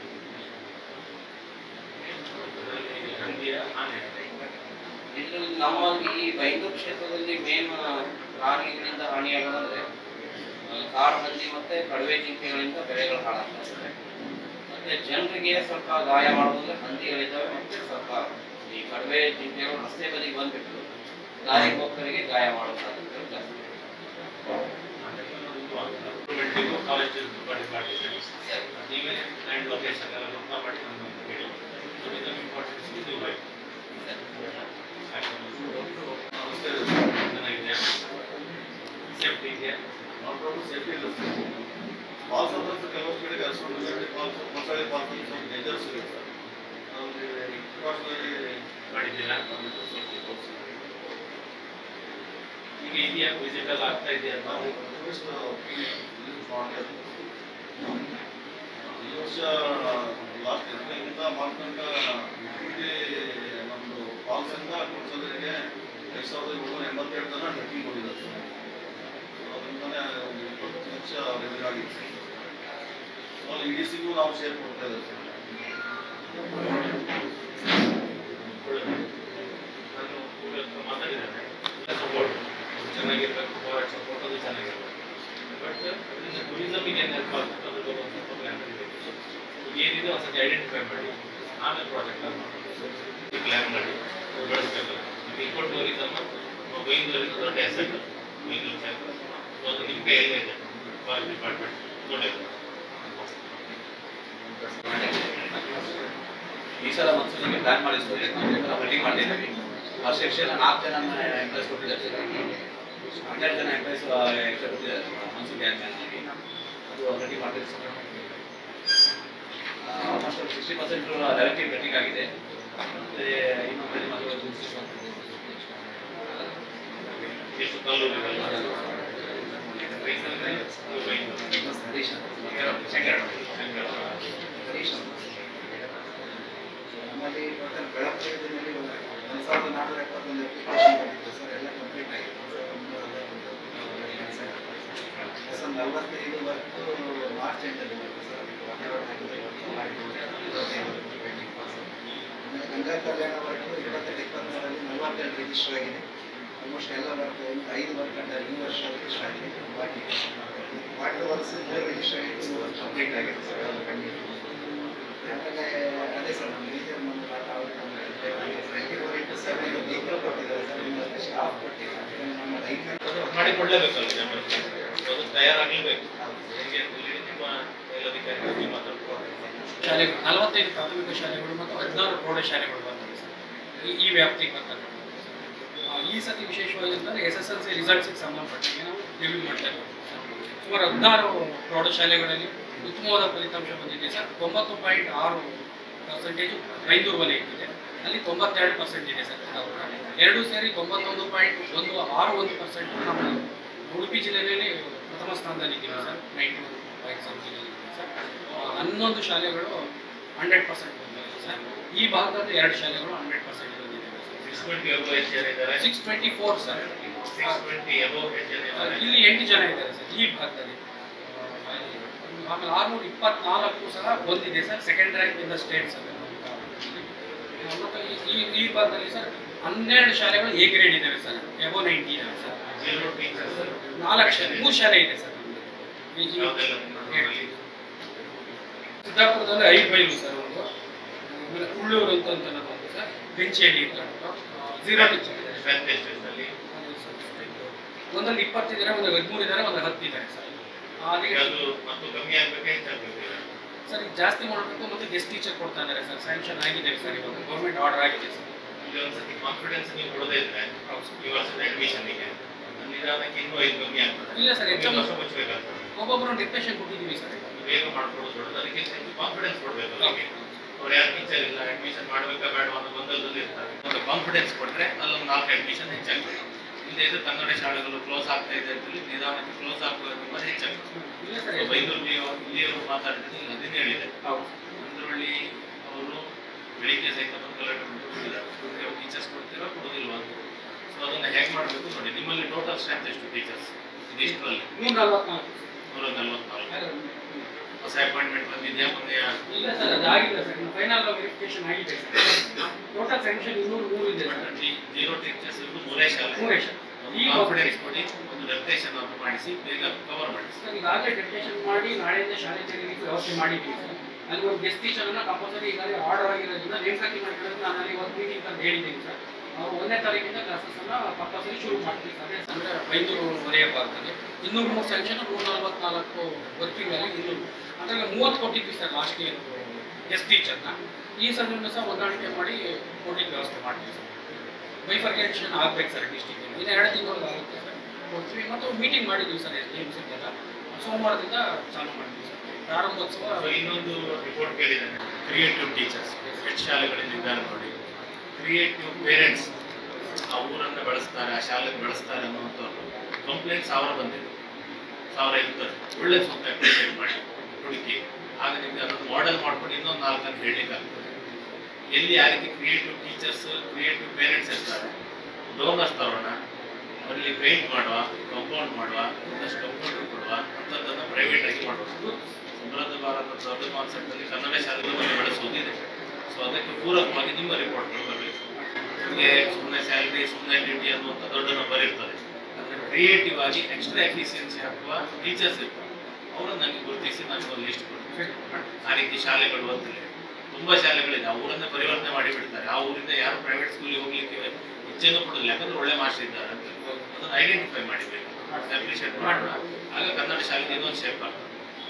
ಅದರಲ್ಲಿ ಹಂದಿಯ ಹಾನಿ ಇದರಲ್ಲಿ ನಮ್ಮಲ್ಲಿ ಈ ಬೈಂದೂರು ಕ್ಷೇತ್ರದಲ್ಲಿ ಮೇನ್ ಪ್ರಾಣಿಗಳಿಂದ ಹಾನಿಯಾಗೋದಂದ್ರೆ ಆ, ಕಾಡು ಹಂದಿ ಮತ್ತೆ ಕಡುವೆ ಜಿಂಕೆಗಳಿಂದ ಬೆಳೆಗಳು ಹಾಳಾಗ್ತವೆ ಮತ್ತೆ ಜನರಿಗೆ ಸ್ವಲ್ಪ ಗಾಯ ಮಾಡೋದಂದ್ರೆ ಹಂದಿಗಳಿದ್ದಾವೆ ಮತ್ತೆ ಸ್ವಲ್ಪ ಈ ಕಡುವೆ ಜಿಂಕೆಗಳು ರಸ್ತೆ ಬದಿಗೆ ಬಂದ್ಬಿಟ್ಟು ದಾರಿ ಹೋಗ್ತವರಿಗೆ ಗಾಯ ಮಾಡೋ ಸಾಧ್ಯತೆಗಳು ಜಾಸ್ತಿ ಗೌರ್ಮೆಂಟಿಗೂ ಕಾಲೇಜ್ ತುಂಬ ಡಿಪಾರ್ಟ್ಮೆಂಟ್ ನೀವೇ ಲ್ಯಾಂಡ್ ಲೊಕೇಶನ್ ಎಲ್ಲ ಗೊತ್ತಾ ಮಾಡಿ ನಮ್ಗೆ ಹೇಳಿ ಸೊ ಇದನ್ನು ಇಂಪಾರ್ಟೆನ್ಸ್ ನೀವು ಬೈ ಚೆನ್ನಾಗಿದೆ ಸೇಫ್ಟಿ ಇದೆಯಾ ಸೇಫ್ಟಿ ಇಲ್ಲ ಫಾಲ್ಸ್ ಅಂತ ಕೆಲವಷ್ಟು ಕಡೆಗೆ ಅಷ್ಟು ಫಾಲ್ಸ್ ಮೊಸಳೆ ಫಾಲ್ಸ್ ಅಂತ ಸ್ವಲ್ಪ ಡೇಂಜರ್ಸ್ ಇದೆ ಸರ್ ನಮಗೆ ಪ್ರಿಕಾಷನರಿ ಮಾಡಿದ್ದೀರಾ ಈಗ ಇದೆಯಾ ವಿಸಿಟ್ ಎಲ್ಲ ಆಗ್ತಾ ಇದೆಯಾ ನಾವು ಟೂರಿಸ್ಟ್ ಈ ವರ್ಷ ಲಾಸ್ಟ್ ಎಪ್ರಿಲ್ನಿಂದ ಮಾರ್ಚ್ ಇಲ್ಲಿ ನಮ್ಮದು ಫಾಲ್ಸಿಂದ ಕುಡ್ಸೋದ್ರಿಗೆ ಐದು ಸಾವಿರದ ಏಳ್ನೂರ ಎಂಬತ್ತೆರಡು ಜನ ಟ್ರೆಕ್ಕಿಂಗ್ ಹೋಗಿದ್ದಾರೆ ಸರ್ ಸೊ ಅದರಿಂದನೇ ಒಂದು ಇಪ್ಪತ್ತು ಲಕ್ಷ ರೆವೆನ್ಯೂ ಆಗಿದೆ ಸರ್ ಸೊ ಅಲ್ಲಿ ಇ ಡಿ ಸಿಗೂ ನಾವು ಶೇರ್ ಕೊಡ್ತಾ ಇದ್ದೇವೆ ಸರ್ ಒಳ್ಳೆದು. ನಾನು ಇವ್ರ ಹತ್ರ ಮಾತಾಡಿದ್ದೇನೆ ಸಪೋರ್ಟ್ ಚೆನ್ನಾಗಿರ್ಬೇಕು ಫಾರೆಸ್ಟ್ ಸಪೋರ್ಟ್ ಅದು ಚೆನ್ನಾಗಿರ್ಬೇಕು ಬಟ್ ಅದರಿಂದ ಟೂರಿಸಮಿಗೆ ಏನು ಹೆಲ್ಪ್ ಆಗುತ್ತೆ ಅದ್ರ ಬಗ್ಗೆ ಒಂದು ಸ್ವಲ್ಪ ಪ್ಲ್ಯಾನ್ ಮಾಡಬೇಕು ಏನಿದೆ ಒಂದ್ಸತಿ ಐಡೆಂಟಿಫೈ ಮಾಡಿ ಆಮೇಲೆ ಪ್ರಾಜೆಕ್ಟ್ ಪ್ಲ್ಯಾನ್ ಮಾಡಿ ಅದು ಬೆಳೆಸ್ಬೇಕು ಈಗ ಇಕೋ ಟೂರಿಸಮ್ ಬೈಂದೂರಿಂದ ದೊಡ್ಡ ಹೆಸರು ಬೈಂದೂರು ಸೈಡ್ ಸೊ ಅದು ನಿಮ್ಮ ಕೈಯಲ್ಲೇ ಇದೆ ಫಾರೆಸ್ಟ್ ಡಿಪಾರ್ಟ್ಮೆಂಟ್ ದೊಡ್ಡ ಈ ಸಲ ಮನ್ಸೂರಿಗೆ ಪ್ಲಾನ್ ಮಾಡಿಸ್ತೀವಿ ಮೀಟಿಂಗ್ ಮಾಡಿದ್ದೀವಿ ವರ್ಷ ವರ್ಷ ನಾಲ್ಕು ಜನ ಎಂಪ್ಲಾಯ್ಸ್ ಕೊಟ್ಟಿದ್ದಾರೆ ಸರ್ ಹನ್ನೆರಡು ಜನ ಎಂಪ್ಲಾಯ್ಸ್ ಎಕ್ಸ್ಟ್ರಾ ಕೊಟ್ಟಿದ್ದಾರೆ ಮನ್ಸೂರ್ ಗ್ಯಾನ್ ಮ್ಯಾನ್ಗೆ ಅದು ರೆಡಿ ಮಾಡಿದ್ದೀವಿ sir almost sixty percent directive ರೆಡಿಂಗ್ ಆಗಿದೆ ಮತ್ತು ಇನ್ನೊಂದು ಮತ್ತು ಎಷ್ಟು ಕಲ್ಲೂರಿಗಳು ರೈತರಿಗೆ ಬೈಂದೂರು ಶಂಕರ ಶಂಕರ ನಮ್ಮಲ್ಲಿ ಟೋಟಲ್ ಬೆಳಗಾವಿಯಲ್ಲಿ ಒಂದು ಸಾವಿರದ ನಾನ್ನೂರ ಎಪ್ಪತ್ತೊಂದು ಅಪ್ಲಿಕೇಶನ್ ಬಂದಿತ್ತು ಸರ್ ಎಲ್ಲ ಕಂಪ್ಲೀಟ್ ಆಗಿದೆ ಸರ್ ನಲವತ್ತೈದು ವರ್ಕು ಮಾರ್ಚ್ ಎಂಟಲ್ಲಿ ಬರುತ್ತೆ ಸರ್ ಆಮೇಲೆ ಗಂಗಾ ಕಲ್ಯಾಣ ವರ್ಕು ಇಪ್ಪತ್ತೆರಡು ಇಪ್ಪತ್ತ್ಮೂರರಲ್ಲಿ ನಲವತ್ತೆರಡು ರಿಜಿಸ್ಟರ್ ಆಗಿದೆ ಆಲ್ಮೋಸ್ಟ್ ಎಲ್ಲ ವರ್ಕ್ ಐದು ವರ್ಕ್ ಅಂಡರ್ ಈ ವರ್ಷ ರಿಜಿಸ್ಟರ್ ಆಗಿದೆ ಬಾಕಿ ವಾಟರ್ ವರ್ಕ್ಸ್ ಮೂರು ರಿಜಿಸ್ಟರ್ ಆಗಿದೆ ಮೂರು ವರ್ಕ್ ಕಂಪ್ಲೀಟ್ ಆಗಿದೆ ಸರ್ ಅದು ಕಂಡಿದ್ದು ಆಮೇಲೆ ಅದೇ ಸರ್ ನಮ್ಮ ಮೇಜರ್ ಒಂದು twenty four into seven vehicle ಕೊಟ್ಟಿದ್ದಾರೆ ಸರ್ ನಿಮ್ಮಲ್ಲಿ ಸ್ಟಾಫ್ ಕೊಟ್ಟಿದ್ದಾರೆ ನಮ್ಮ ಲೈನ್ ಮಾಡಿಕೊಳ್ಳಲೇಬೇಕಲ್ಲ ಜನರಿಗೆ ಅದು ತಯಾರಾಗಲೇಬೇಕು ಹೇಗೆ ಅಂತ ಹೇಳಿ ನಿಮ್ಮ ಮೇಲಧಿಕಾರಿಗಳಿಗೆ ಮಾತಾಡ್ಕೊಂಡು ಶಾಲೆಗಳು ನಲವತ್ತೈದು ಪ್ರಾಥಮಿಕ ಶಾಲೆಗಳು ಮತ್ತು ಹದಿನಾರು ಪ್ರೌಢಶಾಲೆಗಳು ಬರ್ತವೆ ಸರ್ ಈ ಈ ವ್ಯಾಪ್ತಿಗೆ ಬರ್ತಕ್ಕಂಥದ್ದು ಆ, ಈ ಸತಿ ವಿಶೇಷವಾಗಿ ಅಂತಂದರೆ ಎಸ್ ಎಸ್ ಎಲ್ ಸಿ ರಿಸಲ್ಟ್ಸಿಗೆ ಸಂಬಂಧಪಟ್ಟಂಗೆ ನಾವು ರಿವ್ಯೂ ಮಾಡ್ತಾ ಇದ್ದೀವಿ ಸರ್ ಸುಮಾರು ಹದಿನಾರು ಪ್ರೌಢಶಾಲೆಗಳಲ್ಲಿ ಉತ್ತಮವಾದ ಫಲಿತಾಂಶ ಬಂದಿದೆ ಸರ್ ತೊಂಬತ್ತು ಪಾಯಿಂಟ್ ಆರು ಪರ್ಸೆಂಟೇಜು ಬೈಂದೂರು ವಲಯಕ್ಕಿದೆ ಅಲ್ಲಿ ತೊಂಬತ್ತೆರಡು ಪರ್ಸೆಂಟ್ ಇದೆ ಸರ್ ಕನ್ನಡ. ಎರಡೂ ಸೇರಿ ತೊಂಬತ್ತೊಂದು ಪಾಯಿಂಟ್ ಒಂದು ಆರು ಒಂದು ಪರ್ಸೆಂಟ್ ನಮ್ಮ ಉಡುಪಿ ಜಿಲ್ಲೆಯಲ್ಲಿ ಪ್ರಥಮ ಸ್ಥಾನದಲ್ಲಿ ಇದ್ದೀವಿ sir ninety one point something sir ಆ, ಹನ್ನೊಂದು ಶಾಲೆಗಳು ಹಂಡ್ರೆಡ್ ಪರ್ಸೆಂಟ್ ಬಂದಿದೆ ಸರ್ ಈ ಭಾಗದಲ್ಲಿ ಎರಡು ಶಾಲೆಗಳು ಹಂಡ್ರೆಡ್ ಪರ್ಸೆಂಟ್ ಬಂದಿದೆ ಸಿಕ್ಸ್ ಟ್ವೆಂಟಿ ಅಬೋ ಎಷ್ಟು ಜನ ಇದ್ದಾರೆ six twenty four sir six twenty above ಎಷ್ಟು ಜನ ಇದ್ದಾರೆ ಇಲ್ಲಿ ಎಂಟು ಜನ ಇದ್ದಾರೆ ಸರ್ ಈ ಭಾಗದಲ್ಲಿ ಆಮೇಲೆ ಆರ್ನೂರ ಇಪ್ಪತ್ನಾಲ್ಕು ಸಹ ಬಂದಿದೆ sir second rank in the state sir ಮತ್ತು ಈ ಈ- ಈ ಭಾಗದಲ್ಲಿ ಸರ್ ಹನ್ನೆರಡು ಶಾಲೆಗಳು ಎ ಗ್ರೇಡ್ ಇದ್ದಾವೆ ಸರ್ ಎಬೋ ನೈಂಟಿ ಇದ್ದಾವೆ ಸರ್ ಜೀರೋ ಟೀಚರ್ಸ್ ನಾಲ್ಕು ಶಾಲೆ ಮೂರು ಶಾಲೆ ಇದೆ ಸರ್ ಈ- ಈ- ಯಾವುದೆಲ್ಲ ನಿಮ್ಮಲ್ಲಿ ಸಿದ್ದಾಪುರದಲ್ಲಿ ಐದು ಬೈಲು ಸರ್ ಒಂದು ಆಮೇಲೆ ಉಳ್ಳೂರು ಅಂತ ಅಂತ ಒಂದು ಸರ್ ಬೆಂಚಿಯಲ್ಲಿ ಇರ್ತಕ್ಕಂಥ ಝೀರೋ ಟೀಚರ್ ಇದೆ ಸ್ಟ್ರೆಂತ್ ಎಷ್ಟು ಅಲ್ಲಿ ಒಂದಲ್ಲಿ ಇಪ್ಪತ್ತಿದ್ದಾರೆ ಒಂದು ಹದಿಮೂರು ಇದ್ದಾರೆ ಒಂದು ಹತ್ತು ಇದ್ದಾರೆ ಸರ್ ಅದಕ್ಕೆ ಅದು ಮತ್ತು ಕಮ್ಮಿ ಆಗ್ಬೇಕಾ ಹೆಚ್ಚಾಗಬೇಕು ಸರ್ ಈಗ ಜಾಸ್ತಿ ಮಾಡಬೇಕು ಮತ್ತು ಗೆಸ್ಟ್ ಟೀಚರ್ ಕೊಡ್ತಾ ಇದ್ದಾರೆ ಸರ್ ಸ್ಯಾಂಕ್ಷನ್ ಆಗಿದೆ ಸರ್ ಇವಾಗ ಗೌರ್ಮೆಂಟ್ ಆರ್ಡರ್ ಆಗಿದೆ ಸರ್ ಇಲ್ಲಿ ಒಂದ್ಸತಿ ಕಾನ್ಫಿಡೆನ್ಸ್ ನೀವು ಕೊಡದೇ ಇದ್ರೆ ಈ ವರ್ಷದ ಅಡ್ಮಿಷನ್ಗೆ ನಿಧಾನಕ್ಕೆ ಇನ್ನೂ ಐದು ಕಮ್ಮಿ ಆಗ್ತದೆ ಇಲ್ಲ ಸರ್, ಹೆಚ್ಚು- ವರ್ಷ ಮುಚ್ಚಬೇಕಾಗ್ತದೆ ಒಬ್ಬೊಬ್ಬರು ಡಿಪ್ರೆಷನ್ ಕೊಟ್ಟಿದ್ದೀವಿ ಸರ್ ಬೇಗ ಮಾಡ್ಕೊಡೋದು ದೊಡ್ಡದು ಅದಕ್ಕಿಂತ ಹೆಚ್ಚು ಕಾನ್ಫಿಡೆನ್ಸ್ ಕೊಡಬೇಕು ಅವರಿಗೆ ಅವ್ರು ಯಾರು ಟೀಚರ್ ಇಲ್ಲ ಅಡ್ಮಿಷನ್ ಮಾಡಬೇಕಾ ಬೇಡ ಅನ್ನೋ ಗೊಂದಲದಲ್ಲಿ ಇರ್ತಾರೆ ಒಂದು ಕಾನ್ಫಿಡೆನ್ಸ್ ಕೊಟ್ಟರೆ ಅಲ್ಲೊಂದು ನಾಲ್ಕು ಅಡ್ಮಿಷನ್ ಹೆಚ್ಚಾಗ್ತದೆ ಇಲ್ಲದೆ ಇದು ಕನ್ನಡ ಶಾಲೆಗಳು ಕ್ಲೋಸ್ ಆಗ್ತಾ ಇದೆ ಅಂತೇಳಿ ನಿಧಾನಕ್ಕೆ ಕ್ಲೋಸ್ ಆಗುವ ತುಂಬ ಹೆಚ್ಚಾಗ್ತದೆ ಇಲ್ಲ ಸರ್ So, ಬೈಂದೂರಲ್ಲಿ ಇಲ್ಲಿಯವರು ಮಾತಾಡಿದ್ರೆ ಅದನ್ನೇ ಹೇಳಿದೆ ಹೌದು ಅಂದ್ರಳ್ಳಿ ಅವರು ಬೆಳಿಗ್ಗೆ ಸಹಿತ ಬಂದು ಕಲೆಕ್ಟರ್ ಕೊಟ್ಟಿದ್ದಾರೆ ಟೀಚರ್ಸ್ ಕೊಡ್ತೀರಾ ಕೊಡೋದಿಲ್ವಾ ಅಂತ ಸೊ ಅದನ್ನು ಹೇಗೆ ಮಾಡಬೇಕು ನೋಡಿ ನಿಮ್ಮಲ್ಲಿ ಟೋಟಲ್ ಸ್ಟ್ರೆಂತ್ ಎಷ್ಟು ಟೀಚರ್ಸ್ ಇದಿಷ್ಟರಲ್ಲಿ ನೂರ ನಲ್ವತ್ನಾಲ್ಕು ನೂರ ನಲ್ವತ್ನಾಲ್ಕು ಹೊಸ ಅಪಾಯಿಂಟ್ಮೆಂಟ್ ಬಂದಿದೆಯಾ ಮೊನ್ನೆ ಇಲ್ಲ ಸರ್ ಅದು ಆಗಿಲ್ಲ ಸರ್ ಇನ್ನು ಫೈನಲ್ ವೆರಿಫಿಕೇಶನ್ ಆಗಿದೆ ಸರ್ ಟೋಟಲ್ ಸ್ಯಾಂಕ್ಷನ್ ಇನ್ನೂರು ಮೂರು ಇದೆ ಸರ್ ಜೀರೋ ಟೀಚರ್ಸ್ ಇರೋದು ಮೂರೇ ಶಾಲೆ ಮೂರೇ ಶಾಲೆ. ಈಗ ಕಾನ್ಫಿಡೆನ್ಸ್ ಕೊಡಿ ಒಂದು ರೆಪ್ಯುಟೇಷನ್ ಅನ್ನು ಮಾಡಿಸಿ ಬೇಗ ಕವರ್ ಮಾಡಿಸಿ ಸರ್ ಈಗಾಗಲೇ ಡೆಪ್ಯುಟೇಷನ್ ಮಾಡಿ ನಾಳೆಯಿಂದ ಶಾಲೆ ತೆರೀಲಿಕ್ಕೆ ವ್ಯವಸ್ಥೆ ಮಾಡಿದ್ದೀವಿ ಸರ್ ಅಲ್ಲಿ ಒಂದು ಗೆಸ್ಟ್ ಟೀಚರನ್ನ ಕಂಪಲ್ಸರಿ ಈಗಾಗಲೇ ಆರ್ಡರ್ ಆಗಿರೋದ್ರಿಂದ ನೇಮಕಾತಿ ಮಾಡಿರೋದು ನಾನು ಅಲ್ಲಿ ಇವತ್ತು ಮೀಟಿಂಗ್ ಅಂತ ಹೇಳಿದ್ದೀನಿ ಸರ್ ಅವರು ಒಂದನೇ ತಾರೀಕಿಂದ ಕ್ಲಾಸಸ್ ಅನ್ನ ಕಂಪಲ್ಸರಿ ಶುರು ಮಾಡ್ತೀವಿ ಸರ್ ಅಂದ್ರೆ ಬೈಂದೂರು ವಲಯ ಭಾಗದಲ್ಲಿ ಇನ್ನೂರು ಮೂರು ಸ್ಯಾಂಕ್ಷನ್ ನೂರ ನಲವತ್ನಾಲ್ಕು ವರ್ಕಿಂಗ್ ಅಲ್ಲಿ ಇನ್ನೂರು ಅದರಲ್ಲಿ ಮೂವತ್ತು ಕೊಟ್ಟಿದ್ವಿ ಸರ್ ಲಾಸ್ಟ್ ಇಯರ್ ಗೆಸ್ಟ್ ಟೀಚರ್ನ ಈ ಸಲನೂ ಸಹ ಹೊಂದಾಣಿಕೆ ಮಾಡಿ ಕೊಡ್ಲಿಕ್ಕೆ ವ್ಯವಸ್ಥೆ ಮಾಡ್ತೀವಿ ಸರ್ ಬೈಫರ್ಕೇಷನ್ ಆಗ್ಬೇಕು ಸರ್ ಡಿಸ್ಟಿಕ್ ಇನ್ನು ಎರಡು ತಿಂಗಳು ಆಗುತ್ತೆ ಸರ್ ಕೊಡ್ತೀವಿ ಮತ್ತು ಮೀಟಿಂಗ್ ಮಾಡಿದ್ದೀವಿ ಸರ್ ಎಸ್ ಡಿ ಎಮ್ ಸಿಗೆಲ್ಲ ಸೋಮವಾರದಿಂದ ಚಾಲು ಮಾಡ್ತೀವಿ ಸರ್ ಪ್ರಾರಂಭೋತ್ಸವ ಸೊ ಇನ್ನೊಂದು ರಿಪೋರ್ಟ್ ಕೇಳಿದ್ದೇನೆ ಕ್ರಿಯೇಟಿವ್ ಟೀಚರ್ಸ್ ಎಷ್ಟು ಶಾಲೆಗಳಲ್ಲಿ ಇದ್ದಾರೆ ನೋಡಿ ಕ್ರಿಯೇಟಿವ್ ಪೇರೆಂಟ್ಸ್ ಆ ಊರನ್ನು ಬೆಳೆಸ್ತಾರೆ ಆ ಶಾಲೆಗೆ ಬೆಳೆಸ್ತಾರೆ ಅನ್ನುವಂಥವ್ರು ಕಂಪ್ಲೇಂಟ್ ಸಾವಿರ ಬಂದಿದೆ ಸಾವಿರ ಇರ್ತದೆ ಒಳ್ಳೆ ಸ್ವಲ್ಪ ಅಪ್ರಿಷಿಯೇಟ್ ಮಾಡಿ ಹುಡುಕಿ ಆಗ ನಿಮಗೆ ಅದನ್ನು ಮಾಡೆಲ್ ಮಾಡ್ಕೊಂಡು ಇನ್ನೊಂದು ನಾಲ್ಕು ಅಂತ ಹೇಳಲಿಕ್ಕಾಗ್ತದೆ ಎಲ್ಲಿ ಆ ರೀತಿ ಕ್ರಿಯೇಟಿವ್ ಟೀಚರ್ಸ್ ಕ್ರಿಯೇಟಿವ್ ಪೇರೆಂಟ್ಸ್ ಇರ್ತಾರೆ ಡೋನರ್ಸ್ ತರೋಣ ಅಲ್ಲಿ ಪೇಂಟ್ ಮಾಡುವ ಕಂಪೌಂಡ್ ಮಾಡುವ ಒಂದಷ್ಟು ಕಂಪೌಂಡರ್ ಕೊಡುವ ಅಂಥದ್ದನ್ನು ಪ್ರೈವೇಟ್ ಆಗಿ ಮಾಡಬೇಕು ಸಮೃದ್ಧ ಭಾರತ ದೊಡ್ಡ ಕಾನ್ಸೆಪ್ಟ್ ಅಲ್ಲಿ ಕನ್ನಡ ಶಾಲೆಗಳನ್ನು ಬೆಳೆಸುವುದಿದೆ ಸೊ ಅದಕ್ಕೆ ಪೂರಕವಾಗಿ ನಿಮ್ಮ ರಿಪೋರ್ಟ್ಗಳು ಬರಬೇಕು ನಿಮಗೆ ಸುಮ್ಮನೆ ಸ್ಯಾಲ್ರಿ ಸುಮ್ಮನೆ ಡ್ಯೂಟಿ ಅನ್ನುವಂಥ ದೊಡ್ಡ ನಂಬರ್ ಇರ್ತದೆ ಆದರೆ ಕ್ರಿಯೇಟಿವ್ ಆಗಿ ಎಕ್ಸ್ಟ್ರಾ ಎಫಿಷಿಯನ್ಸಿ ಹಾಕುವ ಟೀಚರ್ಸ್ ಇರ್ತಾರೆ ಅವರನ್ನು ನನಗೆ ಗುರುತಿಸಿ ನನಗೆ ಒಂದು ಲಿಸ್ಟ್ ಕೊಡಿ ಆ ರೀತಿ ಶಾಲೆಗಳು ಅಂತೇಳಿ ತುಂಬಾ ಶಾಲೆಗಳಿದೆ ಆ ಊರನ್ನೇ ಪರಿವರ್ತನೆ ಮಾಡಿ ಬಿಡ್ತಾರೆ ಆ ಊರಿಂದ ಯಾರು ಪ್ರೈವೇಟ್ ಸ್ಕೂಲಿಗೆ ಹೋಗ್ಲಿಕ್ಕೆ ಇಚ್ಛೆನೂ ಕೊಡೋದಿಲ್ಲ ಯಾಕಂದ್ರೆ ಒಳ್ಳೆ ಮಾಸ್ಟರ್ ಇದ್ದಾರೆ ಅಂತ ಅದನ್ನು ಐಡೆಂಟಿಫೈ ಮಾಡಿಬೇಕು ಅಪ್ರಿಷಿಯೇಟ್ ಮಾಡೋಣ ಆಗ ಕನ್ನಡ ಶಾಲೆಗೆ ಇನ್ನೊಂದು ಶೇಪ್ ಆಗ್ತದೆ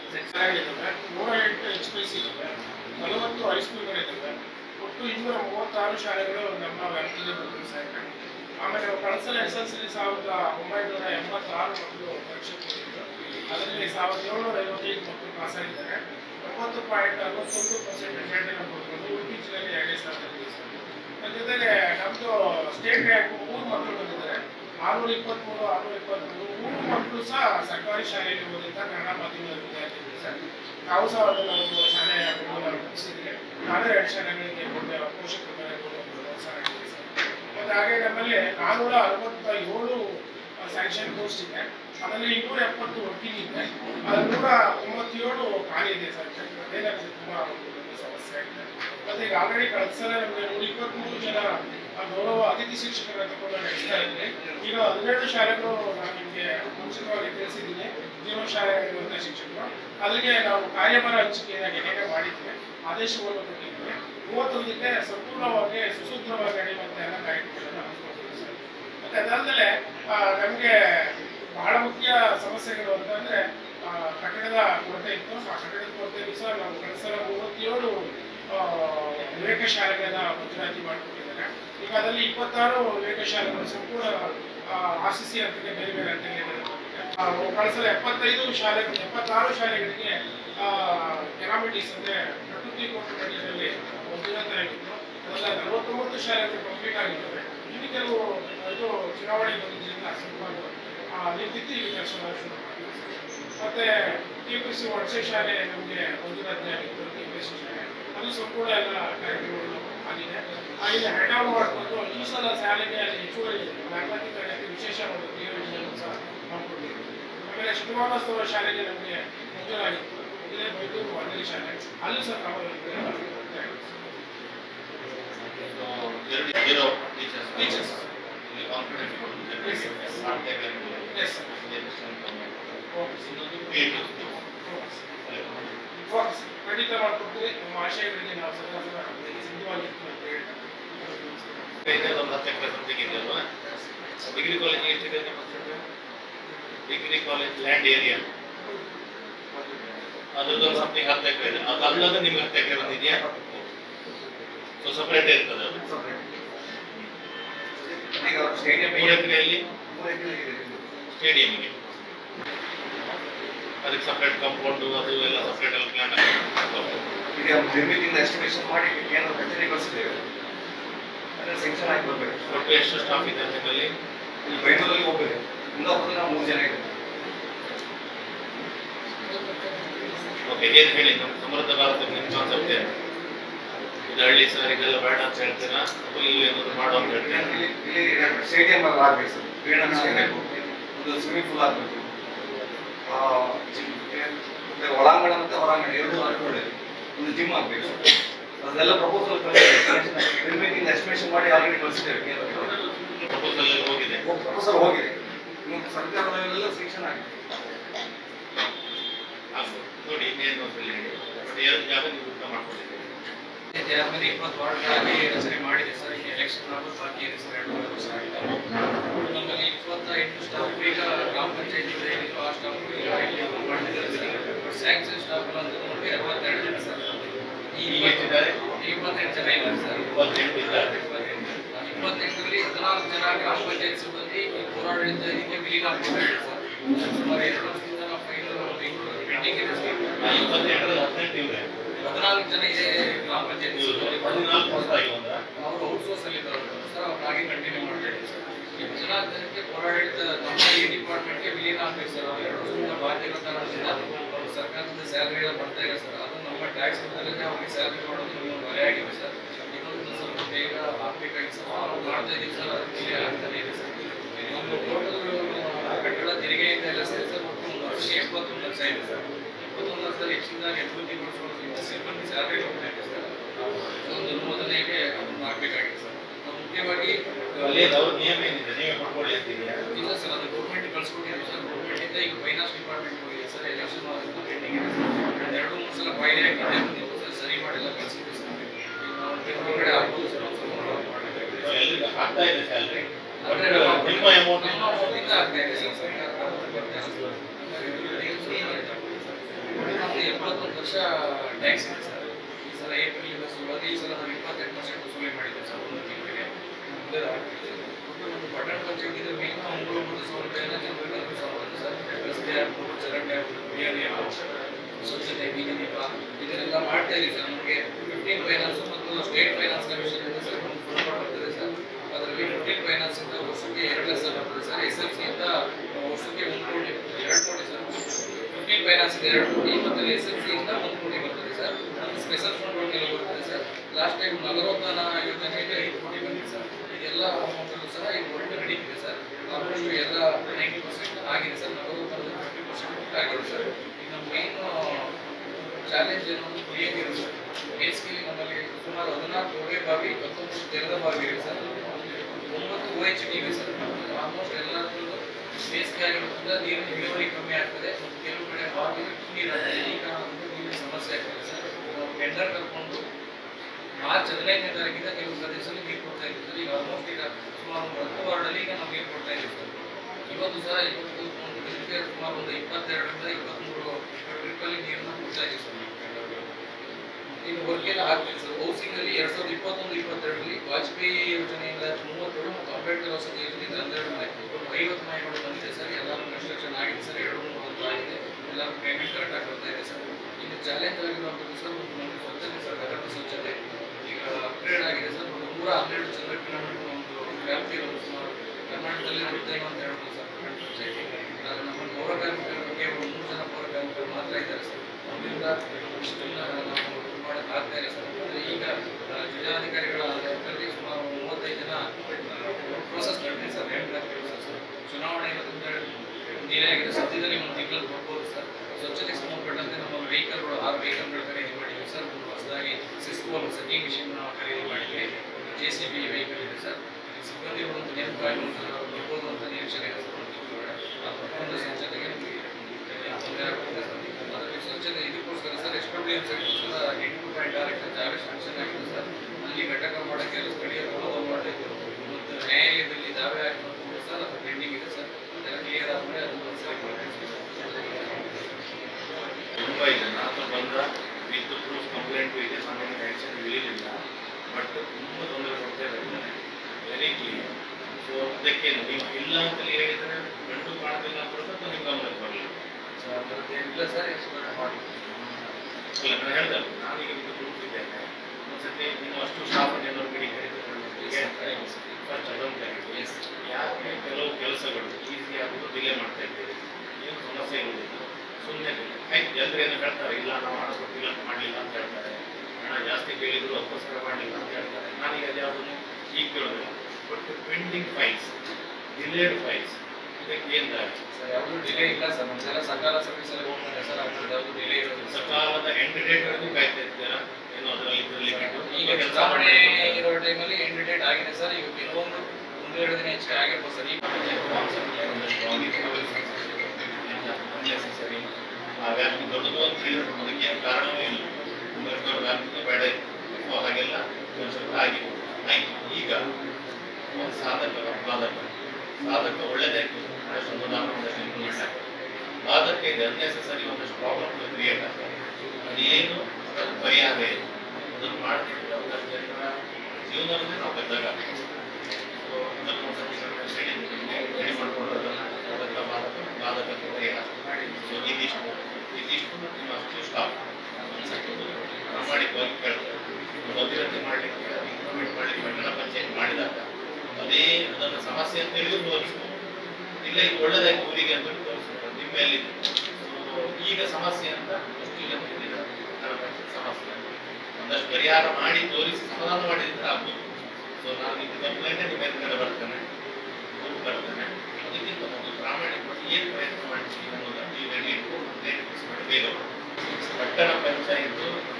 ನೂರ ಎಂಟು ಎಚ್ ಪಿ ಸಿ ಇದ್ದಾವೆ ನಲವತ್ತು ಹೈಸ್ಕೂಲ್ಗಳಿದ್ದಾವೆ ಒಟ್ಟು ಇನ್ನೂರ ಮೂವತ್ತಾರು ಶಾಲೆಗಳು ನಮ್ಮ ವ್ಯಾಪ್ತಿಗೆ ಬಂದಿವೆ ಸರ್ ಆಮೇಲೆ ಕಳಸಲ ಎಸ್ ಎಲ್ ಸಿ ಸಾವಿರದ ಒಂಬೈನೂರ ಎಂಬತ್ತಾರು ಮಕ್ಕಳು ಪರೀಕ್ಷೆ ಕೊಟ್ಟಿದ್ರು ಅದರಲ್ಲಿ ಸಾವಿರದ ಏಳ್ನೂರ ಐವತ್ತೈದು ಮಕ್ಕಳು ಪಾಸ್ ಆಗಿದ್ದಾರೆ ಒಂಬತ್ತು ಪಾಯಿಂಟ್ ಅರವತ್ತೊಂದು ಪರ್ಸೆಂಟ್ ರಿಸಲ್ಟ್ ಕೊಡ್ಬೋದು ಉಡುಪಿ ಜಿಲ್ಲೆಯಲ್ಲಿ ಎರಡನೇ ಸ್ಥಾನದಲ್ಲಿದೆ ಸರ್ ಅದ್ರ ಜೊತೆಗೆ ನಮ್ಮದು ಸ್ಟೇಟ್ ರ್ಯಾಂಕ್ ಮೂರು ಮಕ್ಕಳು ಬಂದಿದ್ದಾರೆ ಆರುನೂರ ಇಪ್ಪತ್ತ್ಮೂರು ಆರುನೂರ ಇಪ್ಪತ್ತ್ಮೂರು ಮೂರು ಮಕ್ಕಳು ಸಹ ಸರ್ಕಾರಿ ಶಾಲೆಯಲ್ಲಿ ಓದಿದ್ದ ಕನ್ನಡ ಮಾಧ್ಯಮದ ವಿದ್ಯಾರ್ಥಿಗಳು ಸರ್ ನಾವು ಸಹ ಅದನ್ನು ಒಂದು ಶಾಲೆಯ ಬೆಂಬಲ ರೂಪಿಸಿದ್ರೆ ನಾವೇ ಎರಡು ಶಾಲೆಗಳಿಗೆ ಒಂದು ಪೋಷಕರ ಮೇಲೆ ಒಂದು ಪ್ರೋತ್ಸಾಹ ನೀಡಿದೆ ಸರ್ ಮತ್ತು ಹಾಗೆ ನಮ್ಮಲ್ಲಿ ನಾನ್ನೂರ ಅರವತ್ತ ಏಳು ಸ್ಯಾಂಕ್ಷನ್ ಪೋಸ್ಟ್ ಇದೆ ಅದರಲ್ಲಿ ಇನ್ನೂರ ಎಪ್ಪತ್ತು ವರ್ಕಿಂಗ್ ಇದೆ ಅದು ನೂರ ಒಂಬತ್ತೇಳು ಖಾಲಿ ಇದೆ ಸರ್ ಅದೇ ನಮಗೆ ತುಂಬ ಒಂದು ದೊಡ್ಡ ಸಮಸ್ಯೆ ಆಗಿದೆ ಮತ್ತೆ ಈಗ ಆಲ್ರೆಡಿ ಕಳೆದ ಸಲ ನಮಗೆ ನೂರ ಇಪ್ಪತ್ತ್ಮೂರು ಜನ ಆ ಗೌರವ ಅತಿಥಿ ಶಿಕ್ಷಕರ ತಗೊಂಡು ನಡೆಸ್ತಾ ಇದ್ವಿ ಈಗ ಹನ್ನೆರಡು ಶಾಲೆಗಳು ನಾನು ನಿಮಗೆ ಮುಂಚಿತವಾಗಿ ತಿಳಿಸಿದ್ದೀನಿ ಜೀವ ಶಾಲೆಗಳಿರುವಂಥ ಶಿಕ್ಷಕರು ಅಲ್ಲಿಗೆ ನಾವು ಕಾರ್ಯಭಾರ ಹಂಚಿಕೆಯನ್ನು ನಿನ್ನೆ ಮಾಡಿದ್ವಿ ಆದೇಶವನ್ನು ಕೊಟ್ಟಿದ್ವಿ ಮೂವತ್ತೊಂದಕ್ಕೆ ಸಂಪೂರ್ಣವಾಗಿ ಸುಸೂತ್ರವಾಗಿ ನಡೆಯುವಂತೆ ಎಲ್ಲ ಕಾರ್ಯಕ್ರಮಗಳನ್ನು ಹಮ್ಮಿಕೊಂಡಿದ್ದೀವಿ ಸರ್ ಮತ್ತೆ ಅದಾದ್ಮೇಲೆ ನಮಗೆ ಬಹಳ ಮುಖ್ಯ ಸಮಸ್ಯೆಗಳು ಅಂತಂದ್ರೆ ಆ, ಕಟ್ಟಡದ ಕೊರತೆ ಇತ್ತು ಆ ಕಟ್ಟಡದ ಕೊರತೆ ಸಹ ನಾವು ಕಳೆದ ಸಲ ಮೂವತ್ತೇಳು ಆ, ವಿವೇಕ ಶಾಲೆಗಳನ್ನ ಮಂಜೂರಾತಿ ಮಾಡಿಕೊಟ್ಟಿದ್ದಾರೆ ಈಗ ಅದರಲ್ಲಿ ಇಪ್ಪತ್ತಾರು ವಿವೇಕ ಶಾಲೆಗಳು ಸಂಪೂರ್ಣ ಆರ್ ಸಿ ಸಿ ಹಂತಕ್ಕೆ ಬೇರೆ ಬೇರೆ ಹಂತಗಳಿಗೆ ಬಂದಿದೆ ಆ, ಕಳೆದ ಸಲ ಎಪ್ಪತ್ತೈದು ಶಾಲೆಗಳು ಎಪ್ಪತ್ತಾರು ಶಾಲೆಗಳಿಗೆ ಕೆರಾಮಿಟೀಸ್ ಅಂದ್ರೆ ಪ್ರಕೃತಿ ಕೋರ್ಟ್ ಅಡಿಯಲ್ಲಿ ಮಂಜೂರಾತಿ ಆಗಿತ್ತು ಅದೆಲ್ಲ ನಲವತ್ತೊಂಬತ್ತು ಶಾಲೆಗಳು ಕಂಪ್ಲೀಟ್ ಆಗಿದ್ದಾವೆ ಇನ್ನು ಕೆಲವು ಇದು ಚುನಾವಣೆ ಬಂದಿದ್ದರಿಂದ ಸ್ವಲ್ಪ ಆ, ನಿಂತಿದ್ದು ಈಗ ಕೆಲಸ ಶುರು ಮಾಡಿದೆ ಮತ್ತೆ ಟಿ ಪಿ ಸಿ ವಡ್ಸೆ ಶಾಲೆ ನಮಗೆ ಮಂಜೂರಾತಿ ಆಗಿತ್ತು ಟಿ ಪಿ ಸಿ ಶಾಲೆ ಅದು ಸಂಪೂರ್ಣ ಎಲ್ಲ ಕಾರ್ಯಕ್ರಮಗಳು ಆಗಿದೆ ಆ, ಇಲ್ಲಿ ಹೆಡ್ ಆನ್ ಮಾಡಿಕೊಂಡು ಈ ಸಲ ಶಾಲೆಗೆ ಅಲ್ಲಿ ಹೆಚ್ಚುವರಿ ದಾಖಲಾತಿ ಕಾರ್ಯಕ್ಕೆ ವಿಶೇಷ ಒಂದು ಯೋಜನೆಯನ್ನು ಸಹ ಮಾಡಿಕೊಟ್ಟಿದ್ದೀವಿ ಆಮೇಲೆ ಶತಮಾನೋತ್ಸವ ಶಾಲೆಗೆ ನಮಗೆ ಮಂಜೂರಾಗಿತ್ತು ಇಲ್ಲೇ ಬೈದೂರು ಮಾದರಿ ಶಾಲೆ ಅಲ್ಲೂ ಸಹ ಕಾಮಗಾರಿಗಳು ಆಗ್ತಾ ಇದೆ. ಎರಡು ಜೀರೋ ಟೀಚರ್ಸ್ Teachers. ಇಲ್ಲಿ ಕಾನ್ಫಿಡೆನ್ಸ್ ಕೊಡೋದು Yes, yes. ಮಾಡ್ತೇವೆ Yes, sir. ಇನ್ನೊಂದು ಕ್ರಿಯೇಟಿವ್ ಫೋಕಸ್ ಖಂಡಿತ ಮಾಡ್ಕೊಡ್ತೀವಿ ನಮ್ಮ ಆಶಯಗಳಿಗೆ ನಾವು ಸದಾ ಸದಾ ಸಿದ್ಧವಾಗಿರ್ತೀವಿ ಅಂತ ಹೇಳ್ತಾ ಒಂದು ಹತ್ತು ಎಕರೆ ಸಮಥಿಂಗ್ ಇದೆಯಲ್ವಾ ಡಿಗ್ರಿ ಕಾಲೇಜ್ ಎಷ್ಟಿದೆ ನಿಮ್ಮ ಡಿಗ್ರಿ ಕಾಲೇಜ್ ಲ್ಯಾಂಡ್ ಏರಿಯಾ ಅದ್ರದ್ದೊಂದು ಸಮಥಿಂಗ್ ಹತ್ತು ಎಕರೆ ಇದೆ ಅದು ಅಲ್ಲದೆ ನಿಮ್ಗೆ ಹತ್ತು ಎಕರೆ ಬಂದಿದೆಯಾ ಸೊ ಸಪ್ರೇಟ್ ಇರ್ತದೆ ಅದು ಮೂರು ಎಕರೆಯಲ್ಲಿ ಸ್ಟೇಡಿಯಂಗೆ ಅದಕ್ಕೆ ಸಪ್ರೇಟ್ ಕಂಪೌಂಡು ಅದು ಎಲ್ಲ ಸಪ್ರೇಟ್ ಎಲ್ಲ ಪ್ಲಾನ್ ಈಗ ನಿರ್ಮಿತಿಯಿಂದ ಎಸ್ಟಿಮೇಷನ್ ಮಾಡಿ ಕೇಂದ್ರ ಕಚೇರಿ ಕಳಿಸಿದ್ದೇವೆ ಅದೇ ಸೆಕ್ಷನ್ ಆಗಿ ಬರಬೇಕು ಒಟ್ಟು ಎಷ್ಟು ಸ್ಟಾಫ್ ಇದೆ ನಿಮ್ಮಲ್ಲಿ ಇಲ್ಲಿ ಬೈಂದೂರಲ್ಲಿ ಒಬ್ಬರು ಇನ್ನೊಬ್ಬರು ನಾವು ಮೂರು ಜನ ಇದ್ದೇವೆ ಓಕೆ ಏನು ಹೇಳಿ ನಮ್ಮ ಸಮೃದ್ಧ ಭಾರತ ನಿಮ್ಮ ಕಾನ್ಸೆಪ್ಟ್ ಏನು ಇದು ಹಳ್ಳಿ ಸರ್ ಇದೆಲ್ಲ ಬೇಡ ಅಂತ ಹೇಳ್ತೀರಾ ಅಥವಾ ಇಲ್ಲಿ ಏನಾದ್ರು ಮಾಡೋ ಅಂತ ಹೇಳ್ತೀರಾ ಇಲ್ಲಿ ಇಲ್ಲಿ ಸ್ಟೇಡಿಯಂ ಎಲ್ಲ ಆಗ್ಬೇಕು ಸರ್ ಕ್ರೀಡಾಂಗಣ ಆಗಬೇಕು ಒಂದು ಸ್ವಿಮ್ಮಿಂಗ್ ಪೂಲ್ ಆಗಬೇಕು ಮತ್ತೆ ಒಳಾಂಗಣ ಮತ್ತೆ ಹೊರಾಂಗಣ ಎರಡು ಅನ್ಕೊಂಡಿದೆ ಒಂದು ಜಿಮ್ ಆಗಬೇಕು ಅದೆಲ್ಲ ಪ್ರಪೋಸಲ್ ನಿರ್ಮಿತಿಯಿಂದ ಎಸ್ಟಿಮೇಷನ್ ಮಾಡಿ ಆಲ್ರೆಡಿ ಕಳಿಸಿದ್ದೇವೆ ಕೇಂದ್ರಕ್ಕೆ ಪ್ರಪೋಸಲ್ ಎಲ್ಲ ಹೋಗಿದೆ ಪ್ರಪೋಸಲ್ ಹೋಗಿದೆ ಇನ್ನು ಸರ್ಕಾರದಲ್ಲೆಲ್ಲ ಶಿಕ್ಷಣ ಆಗಿದೆ ಆಗ್ಬೋದು. ನೋಡಿ ಇನ್ನೇನು ಅಂತ ಹೇಳಿ ಬಟ್ ಎರಡು ಜಾಗ ನೀವು ಊಟ ಮಾಡ್ಕೊಂಡಿದ್ದೀರಿ ಆದ್ಮೇಲೆ ಇಪ್ಪತ್ತು ವಾರ್ಡ್ಗಳಲ್ಲಿ ರಚನೆ ಮಾಡಿದೆ ಸರ್ ಈಗ ಎಲೆಕ್ಷನ್ ಆಗೋದು ಬಾಕಿ ಇದೆ ಸರ್ ಎರಡೂವರೆ ವರ್ಷ ಆಗಿದೆ ನಮ್ಮಲ್ಲಿ ಇಪ್ಪತ್ತ ಎಂಟು ಸ್ಟಾಫ್ ಈಗ ಗ್ರಾಮ ಪಂಚಾಯತಿ ಏನಿದೆ ಆ ಸ್ಟಾಫ್ ಈಗ ಇಲ್ಲಿ ಮಾಡಿದ್ದಾರೆ ಸರ್ ಸ್ಯಾಂಕ್ಷನ್ ಸ್ಟಾಫ್ ಎಲ್ಲ ಅಂತ ನೋಡಿ ಅರವತ್ತೆರಡು ಜನ ಸರ್ ಈ ಈಗ ಎಷ್ಟಿದ್ದಾರೆ? ಇಪ್ಪತ್ತೆಂಟು ಜನ ಇದ್ದಾರೆ ಸರ್ ಇಪ್ಪತ್ತೆಂಟು ಇದ್ದಾರೆ. ಇಪ್ಪತ್ತೆಂಟು ಇಪ್ಪತ್ತೆಂಟರಲ್ಲಿ ಹದಿನಾಲ್ಕು ಜನ ಗ್ರಾಮ ಪಂಚಾಯತ್ ಸಿಬ್ಬಂದಿ ಈ ಹೋರಾಡಳಿತ ಇದಕ್ಕೆ ವಿಲೀನ ಆಗ್ಬಿಟ್ಟಿದೆ ಸರ್ ಸುಮಾರು ಎರಡು ವರ್ಷದಿಂದ ನಾವು ಫೈಲ್ ಬೆಂಗಳೂರು ಪೆಂಡಿಂಗ್ ಇದೆ ಸರ್ ಆ ಇಪ್ಪತ್ತೆಂಟರಲ್ಲಿ ಹದಿನೆಂಟು ಇವ್ರೆ ಹದಿನಾಲ್ಕು ಜನ ಇದೆ ಗ್ರಾಮ ಪಂಚಾಯತ್ ಸಿಬ್ಬಂದಿ ಹದಿನಾಲ್ಕು ಹೊಸದಾಗಿ ಒಂದಾ? ಅವರು ಔಟ್ಸೋರ್ಸ್ ಅಲ್ಲಿ ಇದ್ದಾರೆ ಸರ್ ಅವ್ರು ಹಾಗೆ ಕಂಟಿನ್ಯೂ ಮಾಡ್ತಾ ಇದ್ದೀವಿ ಸರ್ ಈ ಹದಿನಾಲ್ಕು ಜನಕ್ಕೆ ಹೋರಾಡಳಿತ ನಮ್ಮ ಈ ಡಿಪಾರ್ಟ್ಮೆಂಟ್ಗೆ ವಿಲೀನ ಆಗ್ಬೇಕು ಸರ್ ಅವ್ರು ಎರಡು ವರ್ಷದಿಂದ ಬಾಧ್ಯತೆ ಕಾರಣದಿಂದ ಅವ್ರು ಸರ್ಕಾರದಿಂದ ಸ್ಯಾಲರಿ ಎಲ್ಲ ಬರ್ತಾ ಇದೆ ಸರ್ ಅದು ನಮ್ಮ ಟ್ಯಾಕ್ಸ್ ರೂಪದಲ್ಲೇ ಅವ್ರಿಗೆ ಸ್ಯಾಲರಿ ಕೊಡೋದು ನಮ್ಮ ಹೊರೆ ಆಗಿದೆ ಸರ್ ಇದೊಂದು ಸ್ವಲ್ಪ ಬೇಗ ಆಗ್ಬೇಕಾಗಿತ್ತು ಸರ್ ನಾವು ಮಾಡ್ತಾ ಇದ್ದೀವಿ ಸರ್ ಅದು ಡಿಲೇ ಆಗ್ತಾನೆ ಇದೆ ಸರ್ ನಮ್ಮ ಟೋಟಲ್ ಕಟ್ಟಡ ತೆರಿಗೆಯಿಂದ ಎಲ್ಲ ಸೇರಿ ಸರ್ ಒಟ್ಟು ಒಂದು ವರ್ಷ ಎಪ್ಪತ್ತೊಂದು ಲಕ್ಷ ಇದೆ ಸರ್ ಇಪ್ಪತ್ತೊಂದು ಲಕ್ಷದಲ್ಲಿ ಹೆಚ್ಚಿನದಾಗಿ ಅಭಿವೃದ್ಧಿಗೊಳಿಸೋದ್ರಿಂದ ಸಿಬ್ಬಂದಿ ಸ್ಯಾಲರಿ ಹೋಗ್ತಾ ಇದೆ ಸರ್ ಒಂದು ಅನುಮೋದನೆಗೆ ಅದನ್ನು ಆಗಬೇಕಾಗಿದೆ ಸರ್ ನಾವು ಮುಖ್ಯವಾಗಿ ಅಲ್ಲಿ ಅವ್ರ ನಿಯಮ ಏನಿದೆ ನೀವೇ ಕೊಟ್ಕೊಳ್ಳಿ ಅಂತಿದೆಯಾ ಇಲ್ಲ ಸರ್ ಅದು ಗೌರ್ಮೆಂಟ್ ಕಳ್ಸ್ಕೊಟ್ಟಿದ್ದೀವಿ ಸರ್ ಗೌರ್ಮೆಂಟಿಂದ ಈಗ ಫೈನಾನ್ಸ್ ಡಿಪಾರ್ಟ್ಮೆಂಟ್ ಹೋಗಿದೆ ಸರ್ ಎಲೆಕ್ಷನ್ ಪೆಂಡಿಂಗ್ ಇದೆ ಸರ್ ಒಂದು ಎರಡು ಮೂರು ಸಲ ಫೈಲ್ ಹಾಕಿದ್ದೆ ಬಂದಿತ್ತು ಸರ್ ಸರಿ ಮಾಡಿಲ್ಲ ಕಳಿಸಿದ್ವಿ ಸರ್ ಈಗ ನಾವು ಬೇರೆ ಕಡೆ ಆಗ್ಬೋದು ಸರ್ ಒಂದು ಸ್ವಲ್ಪ ಮಾಡಬೇಕಾಗಿದೆ ಎಲ್ಲಿಂದ ಆಗ್ತಾ ಇದೆ ಸ್ಯಾಲ್ರಿ ಅಂದ್ರೆ ನಿಮ್ಮ ಅಮೌಂಟ್ ನಮ್ಮ ಅಮೌಂಟಿಂದ ಆಗ್ತಾ ಇದೆ ಸರ್ ಸರ್ಕಾರ ಬರ್ತಾ ಇದೆ ಸರ್. ನಮ್ದು ಎಪ್ಪತ್ತೊಂದು ವರ್ಷ ಟ್ಯಾಕ್ಸ್ ಇದೆ ಸರ್ ಈ ಸಲ ಏಪ್ರಿಲಿಂದ ಶುರುವಾಗಿ ಈ ಸಲ ನಾವು ಇಪ್ಪತ್ತೆಂಟು ಪರ್ಸೆಂಟ್ ವಸೂಲಿ ಮಾಡಿದ್ದೇವೆ ಸರ್ ಒಂದು ತಿಂಗಳಿಗೆ ಮುಂದೆ ಆಗ್ತಿದೆ. ಒಟ್ಟು ಒಂದು ಪಟ್ಟಣ ಪಂಚಾಯತ್ ಇದ್ರ ಮೇಲೆ ಮೂಲಭೂತ ಸೌಲಭ್ಯನ ಜನರಿಗೆ ಅನುಸರಿಸಬಹುದು ಸರ್ ರಸ್ತೆ ಆಗ್ಬೋದು ಚರಂಡಿ ಆಗ್ಬೋದು ಕುಡಿಯೋ ನೀರು ಸ್ವಚ್ಛತೆ ಬೀದಿ ದೀಪ ಇದನ್ನೆಲ್ಲ ಮಾಡ್ತಾ ಇದೀವಿ ಸರ್ ನಮಗೆ ಫಿಫ್ಟೀನ್ ಫೈನಾನ್ಸ್ ಮತ್ತು ಸ್ಟೇಟ್ ಫೈನಾನ್ಸ್ ಕಮಿಷನ್ ಇಂದ ಸರ್ ಒಂದು ಫಂಡ್ ಬರ್ತದೆ ಸರ್ ಅದರಲ್ಲಿ ಫಿಫ್ಟೀನ್ ಫೈನಾನ್ಸ್ ಇಂದ ವರ್ಷಕ್ಕೆ ಎರಡು ಲಕ್ಷ ಬರ್ತದೆ ಸರ್ ಎಸ್ ಎಲ್ ಸಿ ಇಂದ ವರ್ಷಕ್ಕೆ ಒಂದು ಕೋಟಿ ಎರಡು ಕೋಟಿ ಸರ್ ಫಿಫ್ಟೀನ್ ಫೈನಾನ್ಸ್ ಇಂದ ಎರಡು ಕೋಟಿ ಮತ್ತು ಎಸ್ ಎಲ್ ಸಿ ಇಂದ ಒಂದು ಕೋಟಿ ಬರ್ತದೆ ಸರ್ ಸ್ಪೆಷಲ್ ಫಂಡ್ ಒಂದೆಲ್ಲ ಬರ್ತದೆ ಸರ್ ಲಾಸ್ಟ್ ಟೈಮ್ ನಗರೋತ್ಥಾನ ಯೋಜನೆಗೆ ಐದು ಕೋಟಿ ಬಂದಿದೆ ಸರ್ ಇದೆಲ್ಲ ಅಮೌಂಟಲ್ಲೂ ಸಹ ಈಗ ಒಟ್ಟು ನಡೀತಿದೆ ಸರ್ ಆಲ್ಮೋಸ್ಟ್ ಎಲ್ಲ ನೈಂಟಿ ಪರ್ಸೆಂಟ್ ಆಗಿದೆ ಸರ್ ನಗರೋತ್ಥಾನದ ಫಿಫ್ಟಿ ಪರ್ಸೆಂಟ್ ಆಗಿದೆ ಸರ್ ಈಗ ನಮ್ಮ ಮೇನ್ ಚಾಲೆಂಜ್ ಏನು ಅಂದ್ರೆ ಕುಡಿಯೋ ನೀರು ಸರ್ ಬೇಸಿಗೆಯಲ್ಲಿ ನಮ್ಮಲ್ಲಿ ಸುಮಾರು ಹದಿನಾಲ್ಕು ಒಳ್ಳೆ ಬಾವಿ ಹತ್ತೊಂಬತ್ತು ತೆರೆದ ಬಾವಿ ಇದೆ ಸರ್ ಒಂಬತ್ತು ಓ ಎಚ್ ಟಿ ಇವೆ ಸರ್ ಆಲ್ಮೋಸ್ಟ್ ಎಲ್ಲರಲ್ಲೂ ಬೇಸಿಗೆ ಆಗಿರೋದ್ರಿಂದ ನೀರಿನ ಇಳುವರಿ ಕಮ್ಮಿ ಆಗ್ತದೆ ಮತ್ತು ಕೆಲವು ಕಡೆ ಬಾವಿ ನೀರು ಆಗ್ತದೆ ಈ ಕಾರಣದಿಂದ ನೀರಿನ ಸಮಸ್ಯೆ ಆಗ್ತದೆ ಸರ್ ನಾವು ಟೆಂಡರ್ ಕರ್ಕೊಂಡು ಮಾರ್ಚ್ ಹದಿನೈದನೇ ತಾರೀಕಿಂದ ಕೆಲವು ಪ್ರದೇಶದಲ್ಲಿ ನೀರು ಕೊಡ್ತಾ ಇದ್ದೀವಿ ಸರ್ ಈಗ ಆಲ್ಮೋಸ್ಟ್ ಈಗ ಸುಮಾರು ಒಂದು ಹತ್ತು ವಾರ್ಡಲ್ಲಿ ಈಗ ನಾವು ನೀರು ಕೊಡ್ತಾ ಇದ್ದೀವಿ ಸರ್ ಇವತ್ತು ಸಹ ಇವತ್ತು ಒಂದು ದಿನಕ್ಕೆ ಸುಮಾರು ಒಂದು ಇಪ್ಪತ್ತೆರಡರಿಂದ ಇಪ್ಪತ್ತ್ಮೂರು ಟ್ರಿಪ್ಪಲ್ಲಿ ನೀರನ್ನು ಕೊಡ್ತಾ ಇದ್ದೀವಿ ಸರ್ ಇನ್ನು ವರ್ಕ್ ಎಲ್ಲ ಆಗ್ತಿದೆ ಸರ್ ಹೌಸಿಂಗ್ ಅಲ್ಲಿ ಎರಡ್ ಸಾವಿರದ ಇಪ್ಪತ್ತೊಂದು ಇಪ್ಪತ್ತೆರಡರಲ್ಲಿ ವಾಜಪೇಯಿ ಯೋಜನೆಯಿಂದ ಮೂವತ್ತೇಳು ಮತ್ತು ಅಂಬೇಡ್ಕರ್ ವಸತಿ ಯೋಜನೆಯಿಂದ ಹನ್ನೆರಡು ಮನೆ ಒಂದು ಐವತ್ತು ಮನೆಗಳು ಬಂದಿದೆ ಸರ್ ಎಲ್ಲರೂ ಕನ್ಸ್ಟ್ರಕ್ಷನ್ ಆಗಿದೆ ಸರ್ ಎರಡು ಮೂರು ಅಂತ ಆಗಿದೆ ಎಲ್ಲರೂ ಪೇಮೆಂಟ್ ಕರೆಕ್ಟ್ ಆಗಿ ಬರ್ತಾ ಇದೆ ಸರ್ ಇನ್ನು ಚಾಲೆಂಜ್ ಆಗಿರುವಂಥದ್ದು ಸರ್ ಒಂದು ನಮಗೆ ಸ್ವಚ್ಛತೆ ಸರ್ ನಗರದ ಸ್ವಚ್ಛತೆ ಈಗ ಅಪ್ಗ್ರೇಡ್ ಆಗಿದೆ ಸರ್ ಒಂದು ನೂರ ಹನ್ನೆರಡು ಚಂದ್ರ ಕಿಲೋಮೀಟರ್ ಒಂದು ವ್ಯಾಪ್ತಿ ಇರೋದು ಸುಮಾರು ಕರ್ನಾಟಕದಲ್ಲಿ ನಡೀತೇವೆ ಅಂತ ಹೇಳ್ಬೋದು ಸರ್ ಪಟ್ಟಣ ಪಂಚಾಯತಿ ಆದರೆ ನಮ್ಮ ಪೌರ ಕಾರ್ಮಿಕರ ಬಗ್ಗೆ ಒಂದು ಮೂರು ಜನ ಪೌರ ಕಾರ್ಮಿಕರು ಮಾತ್ರ ಇದ್ದಾರೆ ಸರ್ ಅದರಿಂದ ಇಷ್ಟನ್ನ ನಾವು ಮಾಡೋಕ್ಕಾಗ್ತಾ ಇಲ್ಲ ಸರ್ ಅಂದರೆ ಈಗ ಆ, ಜಿಲ್ಲಾಧಿಕಾರಿಗಳ ಲೆಕ್ಕದಲ್ಲಿ ಸುಮಾರು ಮೂವತ್ತೈದು ಜನ ಪ್ರೋಸೆಸ್ ನಡೆದಿದೆ ಸರ್ ನೇಮ್ ಪ್ರೋಸೆಸ್ ಚುನಾವಣೆ ಇರೋದ್ರಿಂದ ಡಿಲೇ ಆಗಿದೆ ಸದ್ಯದಲ್ಲಿ ಒಂದು ತಿಂಗಳಲ್ಲಿ ಬರ್ಬೋದು ಸರ್ ಸ್ವಚ್ಛತೆಗೆ ಸಂಬಂಧಪಟ್ಟಂತೆ ನಮ್ಮ ವೆಹಿಕಲ್ಗಳು ಆರು ವೆಹಿಕಲ್ಗಳು ಖರೀದಿ ಮಾಡಿದ್ದೀವಿ ಸರ್ ಒಂದು ಹೊಸದಾಗಿ ಸಿಸ್ಕೋ ಸತಿ ಮಿಷಿನ್ ಖರೀದಿ ಮಾಡಿದ್ವಿ ಜೆ ಸಿ ಬಿ ವೆಹಿಕಲ್ ಇದೆ ಸರ್ ಸಿಬ್ಬಂದಿಗಳು ಒಂದು ನೇಮಕಾಗಿ ಒಂದು ಬರ್ಬೋದು ಅಂತ ನಿರೀಕ್ಷೆ ಇದೆ ಸರ್ ಒಂದು ತಿಂಗಳೊಳಗಡೆ. ಆ ಪ್ರತಿಯೊಂದು ಸ್ವಚ್ಛತೆಗೆ ನಮಗೆ ತೊಂದರೆ ಆಗ್ತದೆ ಸರ್ ಅದರಲ್ಲಿ ಸ್ವಚ್ಛತೆ ಇದಕ್ಕೋಸ್ಕರ ಸರ್ ಎಸ್ ಡಬ್ಲ್ಯೂ ಎಂ ಸೆಕ್ಟರ್ಸ್ನ ಎಂಟು ಪಾಯಿಂಟ್ ಆರು ಎಕರೆ ಜಾಗ ಶಾಂಕ್ಷನ್ ಆಗಿದೆ ಸರ್ ಅಲ್ಲಿ ಘಟಕ ಮಾಡೋಕ್ಕೆ ಎಲ್ಲ ಸ್ಥಳೀಯರು ಅಲೋವ್ ಮಾಡಬೇಕು ಮತ್ತು ನ್ಯಾಯಾಲಯದಲ್ಲಿ ದಾವೆ ಆಗಿರೋದು ಸರ್ ಅದು ಪೆಂಡಿಂಗ್ ಇದೆ ಸರ್ ಅದೆಲ್ಲ ಕ್ಲಿಯರ್ ಆದಮೇಲೆ ಅದನ್ನು ಸರಿ ಮಾಡಬೇಕು ತುಂಬ ಇದೆ ನಾನು ಬಂದ ವಿತ್ ಪ್ರೂಫ್ ಕಂಪ್ಲೇಂಟು ಇದೆ ನಾನು ಆ್ಯಕ್ಷನ್ ಇರಲಿಲ್ಲ ಬಟ್ ತುಂಬ ತೊಂದರೆ ಕೊಡ್ತಾ ಇದ್ದಾರೆ ವೆರಿ ಕ್ಲಿಯರ್ ಸೊ ಅದಕ್ಕೆ ನೀವು ಇಲ್ಲ ಅಂತಲೇ ಹೇಳಿದರೆ ಗಂಟು ಕಾಣೋದಿಲ್ಲ ಅಂತ ನಿಮ್ಮ ಗಮನಕ್ಕೆ ಬರಲಿಲ್ಲ ಏನಿಲ್ಲ ಸರ್ ಎಕ್ಸ್ಪ್ಲೇನ್ ಮಾಡಿ ಇಲ್ಲ ನಾನು ಹೇಳ್ದೆ ನಾನೀಗ ನಿಮಗೆ ಹುಡುಕಿದ್ದೇನೆ ಒಂದ್ಸತಿ ನೀವು ಅಷ್ಟು ಸ್ಟಾಫ್ ಏನಾದ್ರು ಬಿಡಿ ಫಸ್ಟ್ ಅದೊಂದು ಕರೀರಿ ಯಾಕೆ ಕೆಲವು ಕೆಲಸಗಳು ಈಸಿ ಆಗೋದು ಡಿಲೇ ಮಾಡ್ತಾ ಇದ್ದೀರಿ ಏನು ಸಮಸ್ಯೆ ಇರುವುದಿಲ್ಲ ಸುಮ್ಮನೆ ಆಯ್ತು ಎಲ್ಲರೂ ಏನು ಹೇಳ್ತಾರೆ ಇಲ್ಲ ನಾವು ಹಣ ಕೊಟ್ಟಿಲ್ಲ ಅಂತ ಮಾಡಲಿಲ್ಲ ಅಂತ ಹೇಳ್ತಾರೆ ಹಣ ಜಾಸ್ತಿ ಕೇಳಿದ್ರು ಅದಕ್ಕೋಸ್ಕರ ಮಾಡಲಿಲ್ಲ ಅಂತ ಹೇಳ್ತಾರೆ ನಾನೀಗ ಅದ್ಯಾವುದನ್ನು ಈಗ ಕೇಳೋದಿಲ್ಲ but pending files delayed files ಇದಕ್ಕೆ ಏನು ದಾರಿ ಸರ್ ಯಾವುದು ಡಿಲೇ ಇಲ್ಲ ಸರ್ ನಮ್ದೆಲ್ಲ ಸಕಾಲ ಸರ್ವಿಸ್ ಎಲ್ಲ ಹೋಗ್ತಾರೆ ಸರ್ ಅದ್ರದ್ದು ಯಾವುದು ಡಿಲೇ ಇರೋದಿಲ್ಲ ಸರ್ ಸಕಾಲದ ಎಂಡ್ ಡೇಟ್ ವರೆಗೂ ಕಾಯ್ತಾ ಇದ್ದೀರಾ ಏನೋ ಅದರಲ್ಲಿ ಇದರಲ್ಲಿ ಈಗ ಚುನಾವಣೆ ಇರೋ ಟೈಮಲ್ಲಿ ಎಂಡ್ ಡೇಟ್ ಆಗಿದೆ ಸರ್ ಈಗ ಕೆಲವೊಂದು ಒಂದು ಎರಡು ದಿನ ಹೆಚ್ಚಿಗೆ ಆಗಿರ್ಬೋದು ಸರ್ ಈಗ ಸರಿ ಆ ವ್ಯಾಪ್ತಿ ದೊಡ್ಡದು ಅಂತ ಹೇಳಿದ್ರೆ ಅದಕ್ಕೆ ಏನು ಕಾರಣವೇ ಇಲ್ಲ ಒಂದಷ್ಟು ದೊಡ್ಡ ವ್ಯಾಪ್ತಿ ಬೇಡ ಇತ್ತು ಸೊ ಹಾಗೆಲ್ಲ ಒಂದು ಸ್ವಲ್ಪ ಆಗಿದೆ ಆಯ್ತು ಈಗ ಒಂದು ಸಾಧಕ ಬಾಧಕ ಸಾಧಕ ಒಳ್ಳೆದಾಯ್ತು ಒಂದಷ್ಟು ಅನುದಾನ ಒಂದಷ್ಟು ಇಂಪ್ರೂವ್ಮೆಂಟ್ ಆಗ್ತದೆ ಬಾಧಕ ಇದೆ ಅನ್ನೆಸೆಸರಿ ಒಂದಷ್ಟು ಪ್ರಾಬ್ಲಮ್ ಕ್ರಿಯೇಟ್ ಆಗ್ತದೆ ಅದೇನು ಅದಕ್ಕೆ ಪರಿಹಾರ ಇದೆ ಅದನ್ನು ಮಾಡ್ತಿದ್ರೆ ಒಂದಷ್ಟು ಜನರ ಜೀವನದಲ್ಲಿ ನಾವು ಬೆದ್ದಾಗ ಸೊ ಅದನ್ನು ಒಂದ್ಸತಿ ರೆಡಿ ರೆಡಿ ಮಾಡ್ಕೊಂಡು ಅದನ್ನು ಅದಕ್ಕೆ ಬಾಧಕ ಬಾಧಕಕ್ಕೆ ಪರಿಹಾರ ಸೊ ಇದಿಷ್ಟು ಇದಿಷ್ಟು ನಿಮ್ಮ ಅಷ್ಟು ಸ್ಟಾಫ್ ಒಂದ್ಸತಿ ಪ್ರಾಮಾಣಿಕವಾಗಿ ಕೇಳ್ತಾರೆ ಒಂದು ಅಭಿವೃದ್ಧಿ ಮಾಡಲಿಕ್ಕೆ ಇಂಪ್ರೂವ್ಮೆಂಟ್ ಮಾಡಲಿಕ್ಕೆ ಪಟ್ಟಣ ಪಂಚಾಯತ್ ಮಾಡಿದಾಗ ಅದೇ ಅದನ್ನು ಸಮಸ್ಯೆ ಅಂತ ಹೇಳಿದ್ರು ತೋರಿಸ್ಬೋದು ಇಲ್ಲ ಇದು ಒಳ್ಳೆದಾಯ್ತು ಊರಿಗೆ ಅಂತ ತೋರಿಸ್ಬೋದು ನಿಮ್ಮ ಮೇಲಿದೆ ಸೊ ಈಗ ಸಮಸ್ಯೆ ಅಂತ ಎಷ್ಟು ಜನ ಹೇಳಿದ್ದಾರೆ ಪಟ್ಟಣ ಪಂಚಾಯತ್ ಸಮಸ್ಯೆ ಅಂತ. ಒಂದಷ್ಟು ಪರಿಹಾರ ಮಾಡಿ ತೋರಿಸಿ ಸಮಾಧಾನ ಮಾಡಿದ್ರೆ ಆಗ್ಬೋದು ಸೊ ನಾನು ಇದು ಕಂಪ್ಲೇಂಟ್ ನಿಮ್ಮ ಎದುರುಗಡೆ ಬರ್ತೇನೆ ಊರು ಬರ್ತೇನೆ ಅದಕ್ಕಿಂತ ಮೊದಲು ಪ್ರಾಮಾಣಿಕವಾಗಿ ಏನು ಪ್ರಯತ್ನ ಮಾಡ್ತೀವಿ ಅನ್ನೋದನ್ನು ನೀವು ರೆಡಿ ಇಟ್ಕೊಂಡು ಕಂಪ್ಲೇಂಟ್ ಫಿಕ್ಸ್ ಮಾಡಿ ಬೇಗ ಬನ್ನಿ. ಪಟ್ಟಣ ಪಂಚಾಯತ್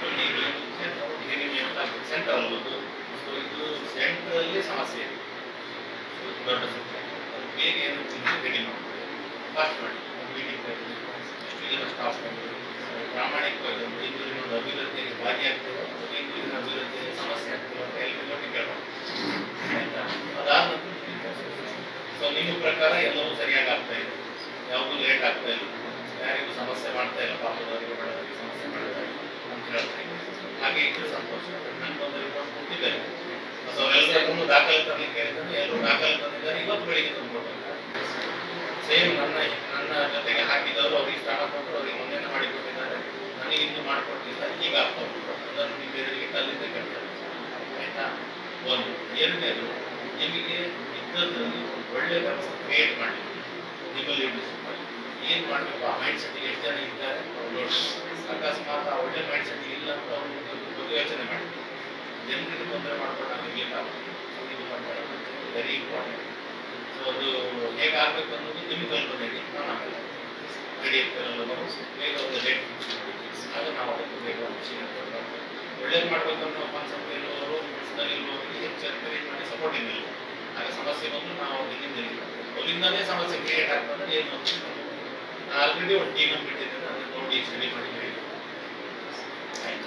ಸೆಂಟ್ರಲ್ ಅದು ಸೊ ಇದು ಸೆಂಟ್ರಲ್ಲಿ ಸಮಸ್ಯೆ ಇದೆ ಸೊ ಇದು ದೊಡ್ಡ ಸಮಸ್ಯೆ ಅದು ಬೇಗ ಏನು ರೆಡಿ ಮಾಡ್ತಾರೆ ಫಾಸ್ಟ್ ಮಾಡಿ ಮೀಟಿಂಗ್ ಎಷ್ಟು ಜನ ಸ್ಟಾಫ್ ಪ್ರಾಮಾಣಿಕವಾಗಿ ಒಂದು ಇನ್ನೂರಿನ ಒಂದು ಅಭಿವೃದ್ಧಿಯಲ್ಲಿ ಭಾಗಿಯಾಗ್ತದೆ ಅಥವಾ ಇನ್ನೂರಿನ ಅಭಿವೃದ್ಧಿಯಲ್ಲಿ ಸಮಸ್ಯೆ ಆಗ್ತದೆ ಅಂತ ಎಲ್ಲರಿಗೂ ಒಟ್ಟಿಗೆ ಕೇಳೋಣ ಆಯ್ತಾ ಅದಾದ ನಂತರ ಸೊ ನಿಮ್ಮ ಪ್ರಕಾರ ಎಲ್ಲವೂ ಸರಿಯಾಗಿ ಆಗ್ತಾ ಇದೆ ಯಾವುದೂ ಲೇಟ್ ಆಗ್ತಾ ಇಲ್ಲ ಯಾರಿಗೂ ಸಮಸ್ಯೆ ಮಾಡ್ತಾ ಇಲ್ಲ ಪಾಪದವರಿಗೆ ಬಡವರಿಗೆ ಸಮಸ್ಯೆ ಮಾಡ್ತಾ ಇಲ್ಲ ಅಂತ ಹೇಳ್ತಾ ಇದ್ದೀನಿ ಹಾಗೆ ಇದ್ರೆ ಸಂತೋಷ ನನಗೆ ಒಂದು ರಿಪೋರ್ಟ್ ಕೊಟ್ಟಿದ್ದಾರೆ ಸೊ ಎಲ್ಲರಿಗೂ ದಾಖಲೆ ತರಲಿಕ್ಕೆ ಹೇಳಿದ್ರೆ ಎಲ್ಲರೂ ದಾಖಲೆ ತಂದಿದ್ದಾರೆ ಇವತ್ತು ಬೆಳಿಗ್ಗೆ ತಂದುಕೊಟ್ಟಿದ್ದಾರೆ ಸೇಮ್ ನನ್ನ ನನ್ನ ಜೊತೆಗೆ ಹಾಕಿದವರು ಅವ್ರಿಗೆ ಸ್ಥಾನ ಕೊಟ್ಟರು ಅವರಿಗೆ ಮೊನ್ನೆ ಮಾಡಿಕೊಟ್ಟಿದ್ದಾರೆ ನನಗೆ ಇನ್ನೂ ಮಾಡಿಕೊಟ್ಟಿಲ್ಲ ಈಗ ಆಗ್ತಾ ಉಂಟು ಅದನ್ನು ನಿಮ್ಮ ಎದುರಿಗೆ ಕಲ್ಲಿಂದ ಕೇಳ್ತಾರೆ ಆಯ್ತಾ ಒಂದು ಎರಡನೇದು ನಿಮಗೆ ಇದ್ದದ್ರಲ್ಲಿ ಒಂದು ಒಳ್ಳೆ ವ್ಯವಸ್ಥೆ ಕ್ರಿಯೇಟ್ ಮಾಡಿ ನಿಮ್ಮಲ್ಲಿ ಮಾಡಿ ಏನು ಮಾಡಬೇಕು ಆ ಮೈಂಡ್ ಸೆಟ್ಗೆ ಎಷ್ಟು ಜನ ಇದ್ದಾರೆ ಅವ್ರು ನೋಡಿ ಅಕಸ್ಮಾತ್ ಆ ಒಳ್ಳೆ ಮೈಂಡ್ ಸೆಟ್ ಇಲ್ಲ ಅಂತ ಅವ್ರು ಒಂದು ಯೋಚನೆ ಮಾಡಿ ಜನರಿಗೆ ತೊಂದರೆ ಮಾಡ್ಕೊಂಡಾಗ ಇರ್ಲಿಕ್ಕೆ ಇದು ವೆರಿ ಇಂಪಾರ್ಟೆಂಟ್ ಸೊ ಅದು ಹೇಗಾಗಬೇಕು ಅನ್ನೋದು ನಿಮಗೆ ಕಲ್ಪನೆಗೆ ನಾನು ಆಮೇಲೆ ರೆಡಿ ಇರ್ತಾರಲ್ಲ ಬೇಗ ಒಂದು ಡೇಟ್ ಫಿಕ್ಸ್ ಮಾಡಿ ಆಗ ನಾವು ಅದಕ್ಕೆ ಬೇಗ ಮಷೀನ್ ಒಳ್ಳೇದು ಮಾಡಬೇಕು ಅನ್ನೋ ಕಾನ್ಸೆಪ್ಟ್ ಇರುವವರು ಮನಸ್ಸಿನಲ್ಲಿ ಇರುವವರಿಗೆ ಹೆಚ್ಚು ಎನ್ಕರೇಜ್ ಮಾಡಿ ಸಪೋರ್ಟಿಂಗ್ ಇಲ್ಲ ಆಗ ಸಮಸ್ಯೆ ಬಂದು ನಾವು ಹಿಂದಿಂದ ಅವರಿಂದನೇ ಸಮಸ್ಯೆ ಕ್ರಿಯೇಟ್ ಆಗ್ತದೆ ಏನು ಆಲ್ರೆಡಿ ಒಂದು ಟೀಮ್ ಬಿಟ್ಟಿದ್ದೇನೆ ಅದನ್ನು ನೋಡಿ ಸ್ಟಡಿ ಮಾಡಿ ಹೇಳಿ ಆಯ್ತು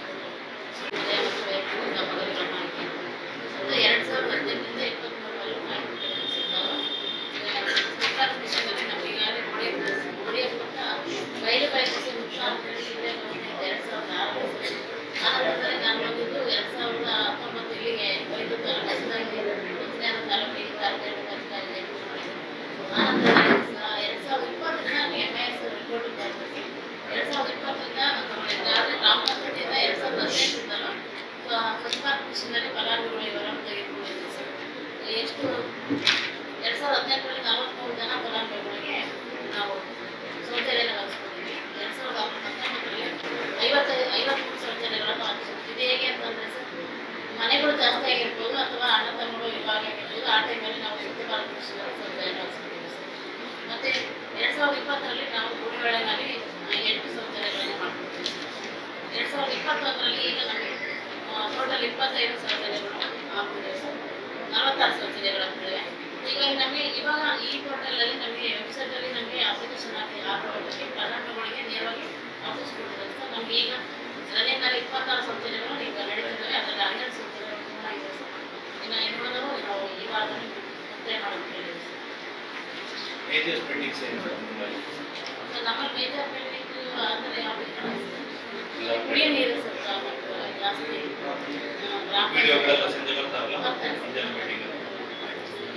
ಎರಡು ಸಾವಿರದ ಹದಿನೆಂಟರಿಂದ ಇಪ್ಪತ್ತ್ಮೂರರಲ್ಲಿ ಮಾಡಿಬಿಟ್ಟಿದ್ದಾರೆ ಸರ್ಕಾರ ವಿಷಯದಲ್ಲಿ ನಮಗೆ ಈಗಾಗಲೇ ಕೊಡಿ ಕೊಡಿಯಲ್ಪಟ್ಟ ಬಯಲು ಬಯಲಿಸಿ ಮುಖ್ಯ ಎರಡು ಸಾವಿರದ ಆರು ಆನಂತರದಲ್ಲಿ ನಾನು ಬಂದಿದ್ದು ಎರಡು ಸಾವಿರದ ಹತ್ತೊಂಬತ್ತು ಇಲ್ಲಿಗೆ ಬೈದು ತಾಲೂಕಿನಲ್ಲಿ ವಿಜ್ಞಾನ ತಾಲೂಕಿಗೆ ತಾಲೂಕು ಅಧಿಕಾರಿ ಆನಂತರ ಎರಡು ಸಾವಿರದ ಇಪ್ಪತ್ತರಿಂದ ಎಮ್ ಐ ಎಸ್ ರಿಪೋರ್ಟ್ ಬರ್ತದೆ ಎರಡು ಸಾವಿರದ ಇಪ್ಪತ್ತರಿಂದ ಈಗಾಗಲೇ ಗ್ರಾಮ ಪಂಚಾಯತಿಯಿಂದ ಎರಡು ಸಾವಿರದ ಹದಿನೆಂಟರಿಂದಲೂ ಫಸ್ಟ್ ಮಾರ್ಕ್ ಮಿಷನಲ್ಲಿ ಫಲಾನುಭವಿಗಳು ಇವರನ್ನು ತೆಗೆದುಕೊಂಡಿದ್ದೆ ಸರ್ ಎಷ್ಟು ಎರಡು ಸಾವಿರದ ಹದಿನೆಂಟರಲ್ಲಿ ನಲವತ್ತ್ಮೂರು ಜನ ಫಲಾನುಭವಿಗಳಿಗೆ ನಾವು ಶೌಚಾಲಯನ ಒದಗಿಸ್ಕೊಂಡಿದ್ವಿ ಎರಡು ಸಾವಿರದ ಹತ್ತೊಂಬತ್ತರಲ್ಲಿ ಐವತ್ತೈದು ಐವತ್ಮೂರು ಶೌಚಾಲಯಗಳನ್ನು ಒದಗಿಸ್ತೀವಿ ಇದು ಹೇಗೆ ಅಂತಂದರೆ ಸರ್ ಮನೆಗಳು ಜಾಸ್ತಿ ಆಗಿರ್ಬೋದು ಅಥವಾ ಅಣ್ಣ ತಮ್ಮಗಳು ವಿಭಾಗ ಆಗಿರ್ಬೋದು ಆ ಟೈಮಲ್ಲಿ ನಾವು ಸ್ವಚ್ಛ ಭಾರತ ಮಿಷನಲ್ಲಿ ಶೌಚಾಲಯ ಒದಗಿಸ್ಕೊಂಡಿದ್ವಿ ಸರ್ ಮತ್ತು ಎರಡು ಸಾವಿರದ ಇಪ್ಪತ್ತರಲ್ಲಿ ನಾವು ಗುಡಿಬೆಳೆನಲ್ಲಿ ಎಂಟು ಶೌಚಾಲಯಗಳನ್ನು ಮಾಡ್ಕೊಡ್ತೀವಿ ಎರಡು ಸಾವಿರದ ಇಪ್ಪತ್ತೊಂದರಲ್ಲಿ ಈಗ ನಮಗೆ ಟೋಟಲ್ ಇಪ್ಪತ್ತೈದು ಶೌಚಾಲಯಗಳು ಆಗ್ತಿದೆ ಸರ್ ನಲವತ್ತಾರು ಶೌಚಾಲಯಗಳಾಗ್ತವೆ ಹೀಗಾಗಿ ನಮಗೆ ಇವಾಗ ಈ ಪೋರ್ಟಲಲ್ಲಿ ನಮಗೆ ವೆಬ್ಸೈಟಲ್ಲಿ ನಮಗೆ ಅಪ್ಲಿಕೇಶನ್ ಹಾಕಿ ಹಾಕೋದಕ್ಕೆ ಫಲಾನುಭವಿಗಳಿಗೆ ನೇರವಾಗಿ ಆಫೀಸ್ ಕೊಡ್ತಾರೆ ಸರ್ ನಮಗೆ ಈಗ ರನ್ನಿಂಗ್ನಲ್ಲಿ ಇಪ್ಪತ್ತಾರು ಶೌಚಾಲಯಗಳು ಈಗ ನಡೀತಿದ್ದಾವೆ ಅದರಲ್ಲಿ ಹನ್ನೆರಡು ಶೌಚಾಲಯಗಳು ಪೂರ್ಣ ಇದೆ ಸರ್ ಇನ್ನು ಇನ್ನುಳಿದವು ನಾವು ಈ ವಾರದಲ್ಲಿ ಮುಕ್ತಾಯ ಮಾಡೋಕ್ಕೆ ಹೇಳಿದ್ದೀವಿ ಸರ್ ಮೇಜರ್ ಪೆಂಡಿಂಗ್ಸ್ ಏನಿದೆ ನಿಮ್ಮಲ್ಲಿ ಸರ್ ನಮ್ಮಲ್ಲಿ ಮೇಜರ್ ಬಿಲ್ಡಿಂಗ್ ಅಂದರೆ ಯಾವ ಕುಡಿಯೋ ನೀರು ಸರ್ ಮತ್ತು ಜಾಸ್ತಿ ಆ, ಗ್ರಾಮ ವಿಡಿಯೋಗಳೆಲ್ಲ ಸಂಜೆ ಬರ್ತಾವಲ್ಲ ಬರ್ತಾರೆ. ಸಂಜೆ ಮೀಟಿಂಗ್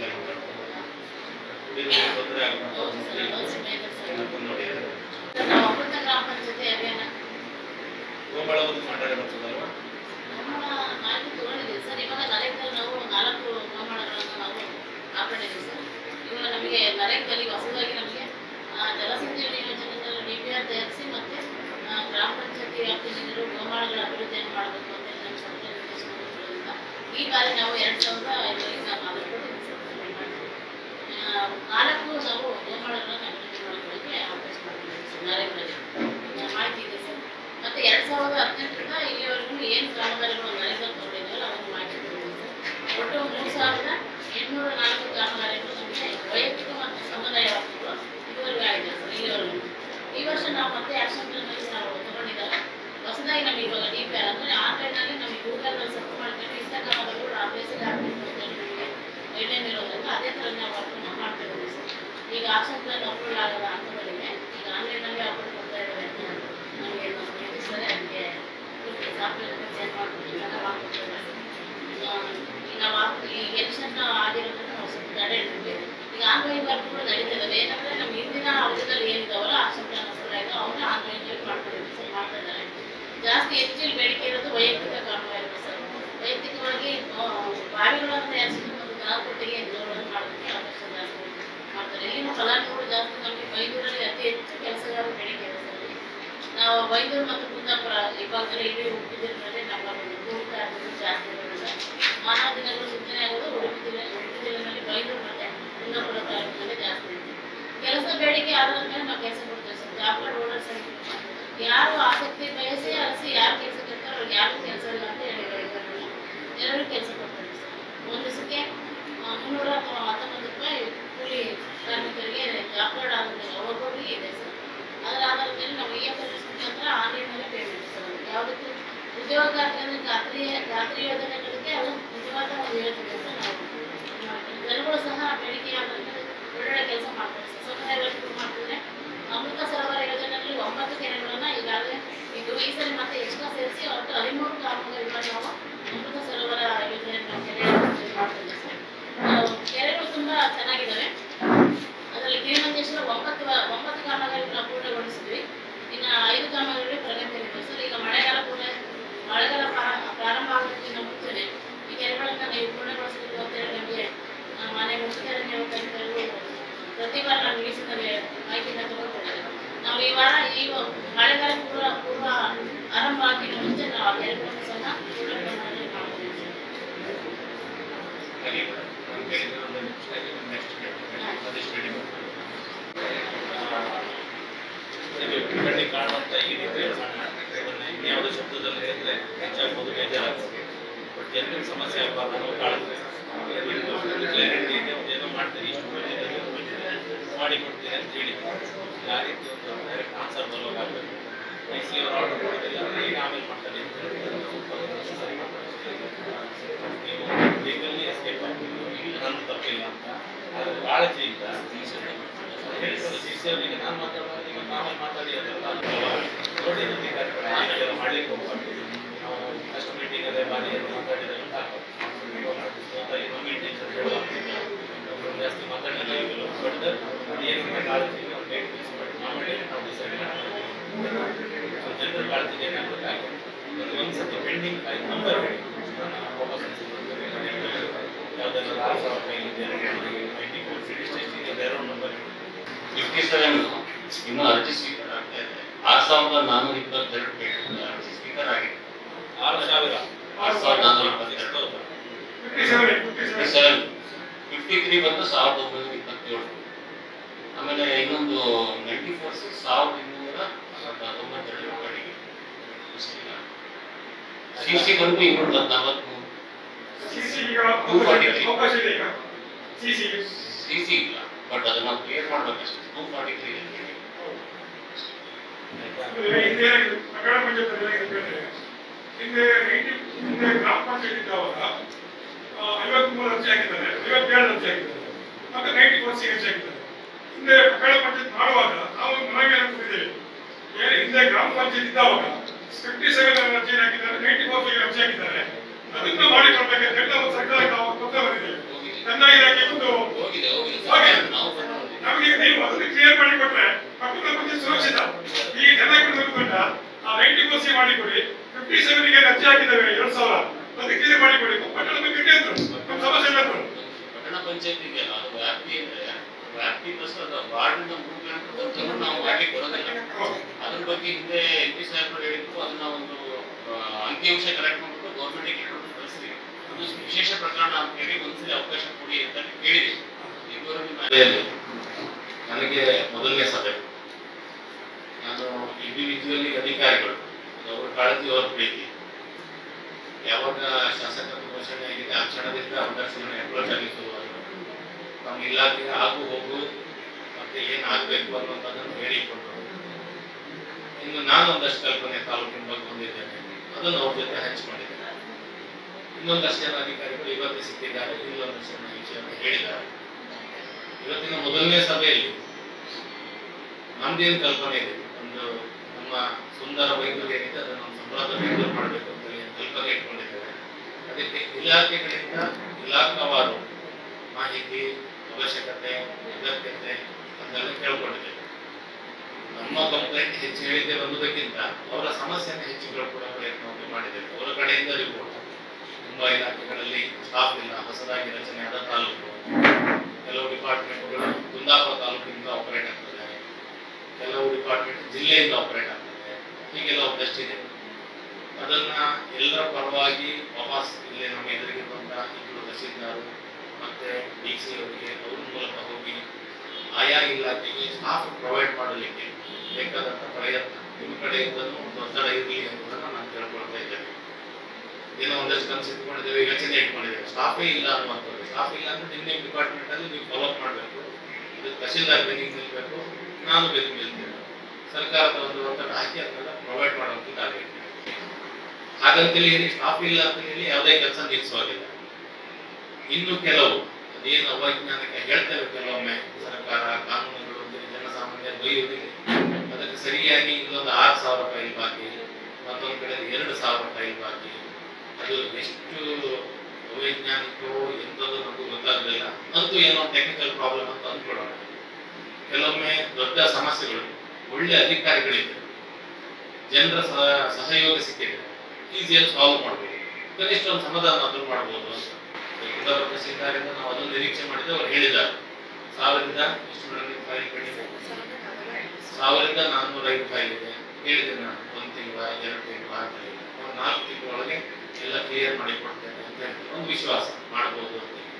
ಕುಡಿಯೋದಕ್ಕೆ ತೊಂದರೆ ಆಗುತ್ತೆ ನೋಡಿ ನಾವು ಹೆಬ್ಬಾಳವರೆಗೂ ಮಾತಾಡಿ ಬರ್ತದಲ್ವಾ ನಮ್ಮ ಮಾಹಿತಿ ತಗೊಂಡಿದ್ದೀವಿ ಸರ್ ಇವಾಗ ನರೇಗಾದಲ್ಲಿ ನಾವು ನಾಲ್ಕು ಗೋಮಾಳಗಳನ್ನು ನಾವು ಹಾಕೊಂಡಿದ್ದೀವಿ ಸರ್ ಇವಾಗ ನಮಗೆ ನರೇಗಾದಲ್ಲಿ ಹೊಸದಾಗಿ ನಮಗೆ ಆ, ಜಲಸಂಚಯನ ಯೋಜನೆಯಿಂದ ಡಿ ಪಿ ಆರ್ ತಯಾರಿಸಿ ಮತ್ತೆ ಆ, ಗ್ರಾಮ ಪಂಚಾಯತಿ ವ್ಯಾಪ್ತಿಯಲ್ಲಿರುವ ಗೋಮಾಳಗಳ ಅಭಿವೃದ್ಧಿಯನ್ನು ಮಾಡಬೇಕು ಅಂತ ಹೇಳಿ ನಮ್ಮ ಸರ್ಕಾರ ನಿರ್ದೇಶನಗಳಿಂದ ಈ ಬಾರಿ ನಾವು ಎರಡು ಸಾವಿರದ ಐದರಿಂದ ನಾಲ್ಕು ಕೊಟ್ಟಿದ್ದೀವಿ ಸರ್ ಆ, ನಾಲ್ಕು ನಾವು ಗೋಮಾಳಗಳನ್ನು ಅಭಿವೃದ್ಧಿ ಮಾಡೋದಕ್ಕೆ ಅವಕಾಶ ಮಾಡಿದ್ದೀವಿ ಸರ್ ನರೇಗಾದಲ್ಲಿ ಆ, ಮಾಹಿತಿ ಇದೆ ಸರ್ ಮತ್ತೆ ಎರಡ್ ಸಾವಿರದ ಹದಿನೆಂಟರಿಂದ ಇಲ್ಲಿವರೆಗೂ ಏನು ಕಾಮಗಾರಿಗಳು ನರೇಗಾ ತಗೊಂಡಿದ್ದಾವಲ್ಲ ಅದನ್ನು ಮಾಹಿತಿ ಕೊಟ್ಟಿದ್ದೀವಿ ಸರ್ ಒಟ್ಟು ಮೂರು ಸಾವಿರದ ಎಂಟುನೂರ ನಾಲ್ಕು ಕಾಮಗಾರಿಗಳು ನಮಗೆ ವೈಯಕ್ತಿಕ ಮತ್ತು ಸಮುದಾಯ ವಾಸಿಗಳು ಇದುವರೆಗೂ ಆಗಿದೆ ಸರ್ ಇಲ್ಲಿವರೆಗೂ ಈ ವರ್ಷ ನಾವು ಮತ್ತೆ ಆಕ್ಷನ್ ಪ್ಲಾನ್ ನಾವು ತಗೊಂಡಿದ್ದಾರೆ ಹೊಸದಾಗಿ ನಮಗೆ ಇವಾಗ ಡಿ ಪಿ ಆರ್ ಅಂದರೆ ಆನ್ಲೈನಲ್ಲಿ ನಮಗೆ ಗೂಗಲ್ನಲ್ಲಿ ಸರ್ಚ್ ಮಾಡ್ಕೊಂಡು ಇಂಥ ಕಾಮಗಾರಿಗಳು ಆ ಪ್ಲೇಸಿಗೆ ಹಾಕಬೇಕು ಅಂತ ಹೇಳಿ ನಮಗೆ ಗೈಡ್ಲೈನ್ ಇರೋದ್ರಿಂದ ಅದೇ ಥರ ನಾವು ವರ್ಕನ್ನು ಮಾಡ್ತಾ ಇದ್ದೀವಿ ಸರ್ ಈಗ ಆಕ್ಷನ್ ಪ್ಲಾನ್ ಅಪ್ಲೋಡ್ ಆಗದ ಹಂತದಲ್ಲಿದೆ ಈಗ ಆನ್ಲೈನಲ್ಲಿ ಅಪ್ಲೋಡ್ ಕೊಡ್ತಾ ಇದ್ದಾರೆ ಅಂತ ನಮಗೆ ನಮ್ಮ ನಿರ್ದೇಶಕರೇ ಅದಕ್ಕೆ ಸಾಫ್ಟ್ವೇರ್ ಚೇಂಜ್ ಮಾಡ್ಕೊಂಡು ಎಲ್ಲ ಮಾಡ್ಕೊಡ್ತಾರೆ ಆ, ಈಗ ವಾ- ಈ ಎಲೆಕ್ಷನ್ ಆಗಿರೋದ್ರಿಂದ ನಾವು ಸ್ವಲ್ಪ ತಡೆ ಇಟ್ಟಿದ್ವಿ ಈಗ ಆನ್ಲೈನ್ ವರ್ಕ್ ಕೂಡ ನಡೀತಿದ್ದಾವೆ ಏನಂದ್ರೆ ನಮ್ಮ ಹಿಂದಿನ ಅವಧಿಯಲ್ಲಿ ಏನಿದಾವಲ್ಲ ಆಕ್ಷನ್ ಪ್ಲಾನ್ ಹೆಸರಾಯಿತು ಅವನ್ನ ಆನ್ಲೈನ್ ಮಾಡ್ಕೊಂಡಿದ್ವಿ ಸರ್ ಮಾಡ್ತಾ ಇದ್ದಾರೆ ಜಾಸ್ತಿ ಹೆಚ್ಚು ಇಲ್ಲಿ ಬೇಡಿಕೆ ಇರೋದು ವೈಯಕ್ತಿಕ ಕಾಮಗಾರಿಗಳು ಸರ್ ವೈಯಕ್ತಿಕವಾಗಿ ಆ, ಬಾವಿಗಳನ್ನು ತಯಾರಿಸಿಕೊಂಡು ಮತ್ತು ನಾಲ್ಕೊಟ್ಟಿಗೆ ಜೋಳವನ್ನು ಮಾಡೋದಕ್ಕೆ ಅವಕಾಶ ಜಾಸ್ತಿ ಮಾಡ್ತಾರೆ ಇಲ್ಲಿನ ಫಲಾನುಭವಿಗಳು ಜಾಸ್ತಿ ನಮಗೆ ಬೈದೂರಲ್ಲಿ ಅತಿ ಹೆಚ್ಚು ಕೆಲಸಗಾರರ ಬೇಡಿಕೆ ಇದೆ ಸರ್ ಇಲ್ಲಿ. ನಾವು ಬೈದೂರು ಮತ್ತು ಕುಂದಾಪುರ ಈ ಭಾಗದಲ್ಲಿ ಇಡೀ ಉಡುಪಿ ಜಿಲ್ಲೆಯಲ್ಲಿ ನಮ್ಮ ಒಂದು ಕೂಲಿ ಕಾರ್ಮಿಕರು ಜಾಸ್ತಿ ಇರೋದ್ರಿಂದ ಮಾನವ ದಿನಗಳು ಸೂಚನೆ ಆಗೋದು ಉಡುಪಿ ಜಿಲ್ಲೆ ಉಡುಪಿ ಜಿಲ್ಲೆನಲ್ಲಿ ಬೈದೂರು ಮತ್ತೆ ಕುಂದಾಪುರ ತಾಲೂಕಿನಲ್ಲಿ ಜಾಸ್ತಿ ಇದೆ ಕೆಲಸ ಬೇಡಿಕೆ ಆಧಾರದ ಮೇಲೆ ನಾವು ಕೆಲಸ ಕೊಡ್ತೇವೆ ಸರ್ ಜಾಬ್ ಕಾರ್ಡ್ ಓನರ್ಸ್ ಯಾರು ಆಸಕ್ತಿ ಬಯಸಿ ಅರಸಿ ಯಾರು ಕೆಲಸ ಕೊಡ್ತಾರೋ ಅವ್ರಿಗೆ ಯಾರು ಕೆಲಸ ಇಲ್ಲ ಅಂತ ಹೇಳಿ ಹೇಳಿದ್ದಾರೆ ಎಲ್ಲರೂ ಕೆಲಸ ಕೊಡ್ತಾರೆ ಸರ್ ಒಂದು ದಿವಸಕ್ಕೆ ಆ, ಮುನ್ನೂರ ಅಥವಾ ಹತ್ತೊಂಬತ್ತು ರೂಪಾಯಿ ಕೂಲಿ ಕಾರ್ಮಿಕರಿಗೆ ಜಾಬ್ ಕಾರ್ಡ್ ಆಗುತ್ತೆ ಒಬ್ಬೊಬ್ಬರಿಗೆ ಇದೆ ಸರ್ ಅದರ ಆಧಾರದ ಮೇಲೆ ನಾವು ಇ ಎಫ್ ಎಸ್ ಮುಖಾಂತರ ಆನ್ಲೈನಲ್ಲಿ ಪೇಮೆಂಟ್ ಸರ್ ಯಾವುದಕ್ಕೂ ಉದ್ಯೋಗ ಖಾತ್ರಿ ಅಂದರೆ ಖಾತ್ರಿ ಖಾತ್ರಿ ಯೋಜನೆಗಳಿಗೆ ಅದು ನಿಜವಾದ ಒಂದು ಯೋಜನೆ ಅಂತ ನಾವು ಮಾಡ್ತೀವಿ. ಜನಗಳು ಸಹ ಬೇಡಿಕೆ ಆದಂತೆ ಒಳ್ಳೊಳ್ಳೆ ಕೆಲಸ ಮಾಡ್ತಾರೆ ಸರ್ ಸಮುದಾಯ ವರ್ಗಗಳು ಮಾಡ್ತಿದ್ರೆ ಅಮೃತ ಸರೋವರ ಯೋಜನೆಯಲ್ಲಿ ಒಂಬತ್ತು ಕೆರೆಗಳನ್ನ ಈಗಾಗಲೇ ಇದು ಈ ಸರಿ ಮತ್ತೆ ಎಕ್ಸ್ಟ್ರಾ ಸೇರಿಸಿ ಒಟ್ಟು ಹದಿಮೂರು ಕಾಮಗಾರಿಗಳನ್ನು ನಾವು ಅಮೃತ ಸರೋವರ ಯೋಜನೆ ನಾವು ಕೆರೆ ಮಾಡ್ತಿದ್ದೀವಿ ಸರ್ ಆ, ಕೆರೆಗಳು ತುಂಬಾ ಚೆನ್ನಾಗಿದ್ದಾವೆ ಅದರಲ್ಲಿ ಗಿರಿಮಂಜೇಶ್ವರ ಒಂಬತ್ತು ಒಂಬತ್ತು ಕಾಮಗಾರಿಗಳನ್ನ ಪೂರ್ಣಗೊಳಿಸಿದ್ವಿ ಇನ್ನ ಐದು ಕಾಮಗಾರಿಗಳು ಪ್ರಗತಿಯಲ್ಲಿದೆ ಸರ್ ಈಗ ಮಳೆಗಾಲ ಪೂರ್ಣ ಮಳೆಗಾಲ ಪ್ರಾರ- ಪ್ರಾರಂಭ ಆಗೋದಕ್ಕಿಂತ ಮುಂಚೆನೆ ಈ ಕೆರೆಗಳನ್ನ ನೀವು ಪೂರ್ಣಗೊಳಿಸಬೇಕು ಅಂತ ಹೇಳಿ ನಮಗೆ ಆ, ಮನೆ ಮುಖ್ಯರು ನೀವು ಕಲಿತರು ಪ್ರತಿ ವಾರ ನಾವು ಮೀಸಿನಲ್ಲಿ ಮಾಹಿತಿನ ತಗೊಳ್ತಿದ್ದಾರೆ ನಾವು ಈ ವಾರ ಈ ಮಳೆಗಾಲ ಪೂರ್ವ ಪೂರ್ವ ಆರಂಭ ಆಗಿನ ಮುಂಚೆ ನಾವು ಆ ಕೆರೆಗಳನ್ನು ಸಹ ಪೂರ್ಣ ಪ್ರಮಾಣದಲ್ಲಿ ಮಾಡ್ತೀವಿ ಸರ್ ಹಾಗೆ ನಾನು ಕೇಳಿದ್ರೆ ಒಂದು ನಿಮಿಷ ನೆಕ್ಸ್ಟ್ ಅದೆಷ್ಟು ರೆಡಿ ಮಾಡ್ತಾರೆ ಇದು ಕಣ್ಣಿಗೆ ಕಾಣುವಂತ ಈ ರೀತಿಯ ಸಣ್ಣ ಅದನ್ನ ಇನ್ಯಾವುದೋ ಶಬ್ದದಲ್ಲಿ ಹೇಳಿದ್ರೆ ಹೆಚ್ಚಾಗ್ಬೋದು ಬೇಜಾರಾಗ್ಬೋದು ಬಟ್ ಜನರಿಗೆ ಸಮಸ್ಯೆ ಆಗಬಾರ್ದು ಅನ್ನೋ ಕಾಳುತ್ತೆ ಕ್ಲಾರಿಟಿ ಇದೆ ಏನೋ ಮಾಡ್ತೀರಿ ಇಷ್ಟು ಬಂದಿದೆ ಅದು ಬಂದಿದೆ ಮಾಡಿ ಕೊಡ್ತೀರಿ ಅಂತ ಹೇಳಿ ಆ ರೀತಿ ಒಂದು ಡೈರೆಕ್ಟ್ ಆನ್ಸರ್ ಬರೋಕ್ಕಾಗಬೇಕು ಐ ಸಿ ಅವ್ರು ಆರ್ಡರ್ ಕೊಡೋದಿಲ್ಲ ಅಂದ್ರೆ ಈಗ ಆಮೇಲೆ ಮಾಡ್ತಾರೆ ಅಂತ ಹೇಳಿದ್ರೆ ಸರಿ ಮಾಡ್ತಾರೆ. ನೀವು ಲೀಗಲ್ಲಿ ಎಸ್ಕೇಪ್ ಆಗ್ಬೋದು ನನ್ನ ತಪ್ಪಿಲ್ಲ ಅಂತ ಅದ್ರ ಕಾಳಜಿಯಿಂದ ಹೇಳ್ತಾರೆ ಸಿ ಸಿ ಅವರಿಗೆ ನಾನು ಮಾತಾಡುವಾಗ ಈಗ ನಾವೇ ಮಾತಾಡಿ ಅದೆಲ್ಲ ಅಲ್ವಾ? ನೋಡಿ ನಮಗೆ ಕಾರ್ಯಕ್ರಮ ಮಾಡ್ಲಿಕ್ಕೆ ಹೋಗ್ಬಾರ್ದು ನಾವು ಫಸ್ಟ್ ಮೀಟಿಂಗ್ ಅದೇ ಬಾರಿ ಅದು ಮಾತಾಡಿದ್ರೆ ಸಾಕು ಇನ್ನೊಂದು ಮೀಟಿಂಗ್ ಹೇಳುವಂತಿಲ್ಲ ಜಾಸ್ತಿ ಮಾತಾಡಿಲ್ಲ ಈಗಲೂ ಬಟ್ ಏನಿದೆ ಕಾಳಜಿ ಒಂದು ಡೇಟ್ ಫಿಕ್ಸ್ ಮಾಡಿ ನಾವು ಡೇಟ್ ನಾವು ಡಿಸೈಡ್ ಮಾಡ್ತೀವಿ ಜನರ ಕಾಳಜಿಗೆ ಏನಾಗಬೇಕಾಗುತ್ತೆ ಒಂದು ಸತಿ ಪೆಂಡಿಂಗ್ ಆಯ್ತು ನಂಬರ್ ಹೇಳಿ ನಾನು ವಾಪಸ್ ಯಾವ್ದಾದ್ರು ಆರು ಸಾವಿರ ಕೈಲಿದೆ ಟ್ವೆಂಟಿ ಫೋರ್ ಸಿಟಿ ಸ್ಟೇಷನ್ ಬೇರೆ ನಂಬರ್ ಹೇಳಿ ಫಿಫ್ಟಿ ಸೆವೆನ್ ಇನ್ನು ಅರ್ಜಿ ಸ್ವೀಕಾರ ಆಗ್ತಾ ಇದೆ ಆರು ಸಾವಿರದ ನಾನ್ನೂರ ಇಪ್ಪತ್ತೆರಡು ಪೇಟೆಂಟ್ ಅರ್ಜಿ ಸ್ವೀಕಾರ ಆಗಿದೆ ಆರು ಸಾವಿರ ಆರು ಸಾವಿರದ ನಾನ್ನೂರ ಇಪ್ಪತ್ತೆರಡು ಫಿಫ್ಟಿ ಸೆವೆನ್ ಫಿಫ್ಟಿ ತ್ರೀ ಬಂದು ಸಾವಿರದ ಒಂಬೈನೂರ ಇಪ್ಪತ್ತೇಳು ಆಮೇಲೆ ಇನ್ನೊಂದು ನೈಂಟಿ ಫೋರ್ ಸಾವಿರದ ಇನ್ನೂರ ತೊಂಬತ್ತೆರಡು ಕಡೆಗೆ ಸಿ ಸಿ ಬಂದು ಇನ್ನೂರ ನಲವತ್ಮೂರು two forty three C C ಇಲ್ಲ ಬಟ್ ಅದನ್ನ ನಾವು ಕ್ಲಿಯರ್ ಮಾಡ್ಬೇಕಷ್ಟೇ ಟೂ ಫಾರ್ಟಿ ತ್ರೀ ಹಿಂದೆ ನಗರ ಪಂಚಾಯತ್ ಏನಾಗಿದೆ ಹಿಂದೆ eighty- ಹಿಂದೆ ಗ್ರಾಮ ಪಂಚಾಯತ್ ಇದ್ದಾವಾಗ ಐವತ್ಮೂರು ಅರ್ಜಿ ಹಾಕಿದ್ದಾರೆ ಐವತ್ತೇಳು ಅರ್ಜಿ ಹಾಕಿದ್ದಾರೆ ಮತ್ತೆ ನೈಂಟಿ ಫೋರ್ ಸಿ ಅರ್ಜಿ ಹಾಕಿದ್ದಾರೆ ಹಿಂದೆ ನಗರ ಪಂಚಾಯತ್ ಮಾಡುವಾಗ ನಾವು ಮನವಿ ಹಾಕಿದ್ದೇವೆ ಏನು ಹಿಂದೆ ಗ್ರಾಮ ಪಂಚಾಯತ್ ಇದ್ದಾವಾಗ ಫಿಫ್ಟಿ ಸೆವೆನ್ ಅರ್ಜಿ ಹಾಕಿದ್ದಾರೆ ನೈಂಟಿ ಫೋರ್ ಸಿ ಅರ್ಜಿ ಹಾಕಿದ್ದಾರೆ ಅದನ್ನ ಮಾಡಿಕೊಡ್ಬೇಕಂತ ಹೇಳಿ ನಾವು ಸರ್ಕಾರಕ್ಕೆ ನಾವು ಪತ್ರ ಬಂದಿದ್ದೇವೆ ಕಂದಾಯ ಇಲಾಖೆ ಒಂದು ಹೋಗಿದೆ. ನಮಗೆ ನೀವು ಅದನ್ನ ಕ್ಲಿಯರ್ ಮಾಡಿ ಕೊಟ್ರೆ ಪಕ್ಕದ ಬಗ್ಗೆ ಸುರಕ್ಷಿತ ಈ ಜನಕ್ಕೆ ದುಡ್ಡು ಕೊಟ್ಟ ಆ ನೈಂಟಿ ಪರ್ಸೆಂಟ್ ಮಾಡಿ ಕೊಡಿ ತ್ರೀ ಸೆವೆನ್ಗೆ ಅರ್ಜಿ ಹಾಕಿದ್ದೇವೆ ಎರಡು ಸಾವಿರ ಅದಕ್ಕೆ ಕ್ಲಿಯರ್ ಮಾಡಿ ಕೊಡಿ ಪಟ್ಟಣ ಬಗ್ಗೆ ಅಂದ್ರು ನಮ್ಮ ಸಮಸ್ಯೆ ಇಲ್ಲ ಅಂದ್ರು ಪಟ್ಟಣ ಪಂಚಾಯತಿಗೆ ಅದು ವ್ಯಾಪ್ತಿ ಅಂದ್ರೆ ವ್ಯಾಪ್ತಿ ಪ್ಲಸ್ ಅದು ವಾರ್ಡಿನ ಮೂರು ಕಿಲೋಮೀಟರ್ ನಾವು ಮಾಡ್ಲಿಕ್ಕೆ ಬರೋದಿಲ್ಲ ಅದ್ರ ಬಗ್ಗೆ ಹಿಂದೆ ಎಂ ಪಿ ಸಾಹೇಬರು ಹೇಳಿದ್ರು ಅದನ್ನ ಒಂದು ಆ, ಅಂಕಿಅಂಶ ಕಲೆಕ್ಟ್ ಮಾಡ್ಬಿಟ್ಟು ಗೌರ್ಮೆಂಟ್ಗೆ ಕಳಿಸ್ತೀವಿ ಅದು ವಿಶೇಷ ಪ್ರಕರಣ ಅಂತ ಹೇಳಿ ಒಂದ್ಸಲಿ ಅವಕಾಶ ಕೊಡಿ ಅಂತ ಕೇಳಿದೆ ಇಬ್ಬರು ಸಭೆಯಲ್ಲಿ ನನಗೆ ಮೊದಲನೇ ಸಭೆ ನಾನು ಇಂಡಿವಿಜುವಲಿ ಅಧಿಕಾರಿಗಳು ಅವರ ಕಾಳಜಿ ಅವರ ಪ್ರೀತಿ ಯಾವಾಗ ಶಾಸಕ ಘೋಷಣೆ ಆಗಿದೆ ಆ ಕ್ಷಣದಿಂದ ಅವಕಾಶವನ್ನು ಅಪ್ರೋಚ್ ಆಗಿ ಶುರುವಾಗಿದೆ ನಮ್ಮ ಇಲಾಖೆಗೆ ಆಗು ಹೋಗು ಮತ್ತೆ ಏನಾಗಬೇಕು ಅನ್ನೋದನ್ನು ಹೇಳಿಕೊಂಡು ಇನ್ನು ನಾನು ಒಂದಷ್ಟು ಕಲ್ಪನೆ ತಾಲೂಕಿನ ಬಗ್ಗೆ ಹೊಂದಿದ್ದೇನೆ ಅದನ್ನು ಅವ್ರ ಜೊತೆ ಹಂಚಿಕೊಂಡಿದ್ದೇನೆ ಇನ್ನೊಂದಷ್ಟು ಜನ ಅಧಿಕಾರಿಗಳು ಇವತ್ತೇ ಸಿಕ್ಕಿದ್ದಾರೆ ಇನ್ನೊಂದಷ್ಟು ಜನ ಈ ವಿಷಯವನ್ನು ಹೇಳಿದ್ದಾರೆ ಇವತ್ತಿನ ಮೊದಲನೇ ಸಭೆಯಲ್ಲಿ ನಮ್ದೇನು ಕಲ್ಪನೆ ಇದೆ ಒಂದು ನಮ್ಮ ಸುಂದರ ವೈದ್ಯರು ಏನಿದೆ ಅದನ್ನು ಒಂದು ಸಮೃದ್ಧ ವೈದ್ಯರು ಮಾಡಬೇಕು ಅಂತ ಹೇಳಿ ಕಲ್ಪನೆ ಇಟ್ಕೊಂಡಿದ್ದೇವೆ ಅದಕ್ಕೆ ಇಲಾಖೆಗಳಿಂದ ಇಲಾಖಾವಾರು ಮಾಹಿತಿ ಅವಶ್ಯಕತೆ ಅಗತ್ಯತೆ ಅದನ್ನೆಲ್ಲ ಕೇಳ್ಕೊಂಡಿದ್ದೇವೆ ನಮ್ಮ ಕಂಪ್ಲೇಂಟ್ ಹೆಚ್ಚು ಹೇಳಿದ್ದೇವೆ ಅನ್ನೋದಕ್ಕಿಂತ ಅವರ ಸಮಸ್ಯೆಯನ್ನು ಹೆಚ್ಚು ಕೇಳ್ಕೊಳ್ಳೋ ಪ್ರಯತ್ನವನ್ನು ಮಾಡಿದ್ದೇವೆ ಅವರ ಕಡೆಯಿಂದ ರಿಪೋರ್ಟ್ ತುಂಬಾ ಇಲಾಖೆಗಳಲ್ಲಿ ಸ್ಟಾಫ್ ಇಲ್ಲ ಹೊಸದಾಗಿ ರಚನೆಯಾದ ತಾಲೂಕು ಕೆಲವು ಡಿಪಾರ್ಟ್ಮೆಂಟ್ಗಳು ಕುಂದಾಪುರ ತಾಲೂಕಿನಿಂದ ಆಪರೇಟ್ ಆಗ್ತದೆ ಕೆಲವು ಡಿಪಾರ್ಟ್ಮೆಂಟ್ ಜಿಲ್ಲೆಯಿಂದ ಆಪರೇಟ್ ಆಗ್ತದೆ ಹೀಗೆಲ್ಲ ಒಂದಷ್ಟಿದೆ ಅದನ್ನ ಎಲ್ಲರ ಪರವಾಗಿ ವಾಪಸ್ ಇಲ್ಲಿ ನಮ್ಮ ಎದುರಿಗಿರುವಂತ ಇಬ್ಬರು ತಹಸೀಲ್ದಾರು ಮತ್ತೆ ಡಿ ಸಿ ಅವರಿಗೆ ಅವ್ರ ಮೂಲಕ ಹೋಗಿ ಆಯಾ ಇಲಾಖೆಗೆ ಸ್ಟಾಫ್ ಪ್ರೊವೈಡ್ ಮಾಡಲಿಕ್ಕೆ ಬೇಕಾದಂತ ಪ್ರಯತ್ನ ನಿಮ್ಮ ಕಡೆಯಿಂದನೂ ಒಂದು ಒತ್ತಡ ಇರಲಿ ಎಂಬುದನ್ನು ನಾನು ಕೇಳ್ಕೊಳ್ತಾ ಇದ್ದೇನೆ ಏನೋ ಒಂದಷ್ಟು ಕನಸು ಇಟ್ಕೊಂಡಿದ್ದೇವೆ ಯೋಚನೆ ಇಟ್ಕೊಂಡಿದ್ದೇವೆ ಸ್ಟಾಫೇ ಇಲ್ಲ ಅನ್ನುವಂಥದ್ದು ಸ್ಟಾಫ್ ಇಲ್ಲ ಅಂದ್ರೆ ನಿಮ್ಮ ನಿಮ್ಮ ಡಿಪಾರ್ಟ್ಮೆಂಟ್ ಅಲ್ಲಿ ನೀವು ಫಾಲೋ ಮಾಡಬೇಕು ಇದು ತಹಸೀಲ್ದಾರ್ ಬೆನ್ನಿಗೆ ನಿಲ್ಬೇಕು ನಾನು ಬೆನ್ನಿಗೆ ನಿಲ್ತೇನೆ ಸರ್ಕಾರದ ಒಂದು ಒತ್ತಡ ಹಾಕಿ ಅದನ್ನೆಲ್ಲ ಪ್ರೊವೈಡ್ ಮಾಡುವಂಥದ್ದಾಗಬೇಕು ಹಾಗಂತೇಳಿ ಹೇಳಿ ಸ್ಟಾಫ್ ಇಲ್ಲ ಅಂತ ಹೇಳಿ ಯಾವುದೇ ಕೆಲಸ ನಿಲ್ಲಿಸುವಾಗಿಲ್ಲ ಇನ್ನು ಕೆಲವು ಅದೇನು ಅವೈಜ್ಞಾನಿಕ ಹೇಳ್ತೇವೆ ಕೆಲವೊಮ್ಮೆ ಸರ್ಕಾರ ಕಾನೂನುಗಳು ಅಂತೇಳಿ ಜನಸಾಮಾನ್ಯ ಬೈಯುವುದಿಲ್ಲ ಅದಕ್ಕೆ ಸರಿಯಾಗಿ ಇಲ್ಲೊಂದು ಆರು ಸಾವಿರ ಫೈಲ್ ಬಾಕಿ ಮತ್ತೊಂದು ಕಡೆ ಎರಡು ಸಾವಿರ ಫೈಲ್ ಬಾಕಿ ಅದು ಎಷ್ಟು ಅವೈಜ್ಞಾನಿಕವೋ ಎಂಥದ್ದು ನಮಗೂ ಗೊತ್ತಾಗಲಿಲ್ಲ ಅಂತೂ ಏನೋ ಟೆಕ್ನಿಕಲ್ ಪ್ರಾಬ್ಲಮ್ ಅಂತ ಅಂದ್ಕೊಳ್ಳೋಣ ಕೆಲವೊಮ್ಮೆ ದೊಡ್ಡ ಸಮಸ್ಯೆಗಳು ಒಳ್ಳೆ ಅಧಿಕಾರಿಗಳಿದೆ ಜನರ ಸಹ- ಸಹಯೋಗ ಸಿಕ್ಕಿದೆ ಈಸಿಯಾಗಿ ಸಾಲ್ವ್ ಮಾಡ್ಬೋದು ಕನಿಷ್ಠ ಒಂದು ಸಮಾಧಾನ ಆದ್ರೂ ಮಾಡ್ಬೋದು ಅಂತ ಕುಂದಾಪುರ ತಹಸೀಲ್ದಾರಿಂದ ನಾವು ಅದನ್ನು ನಿರೀಕ್ಷೆ ಮಾಡಿದ್ರೆ ಅವ್ರು ಹೇಳಿದ್ದಾರೆ ಸಾವಿರದಿಂದ ಇಷ್ಟು ನನಗೆ ಫೈಲ್ ಕಡಿಮೆ ಸಾವಿರದಿಂದ ನಾನ್ನೂರ ಐದು ಫೈಲ್ ಇದೆ ಹೇಳಿದೆ ನಾನು ಒಂದು ತಿಂಗಳ ಎರಡು ತಿಂಗಳ ಅಂತ ಹೇಳಿ ಒಂದು ನಾಲ್ಕು ತಿಂಗಳೊಳಗೆ ಎಲ್ಲ ಕ್ಲಿಯರ್ ಮಾಡಿ ಕೊಡ್ತೇನೆ ಅಂತ ಹೇಳಿ ಒಂದು ವಿಶ್ವಾಸ ಮಾಡ್ಬೋದು ಅಂತ ಹೇಳಿ.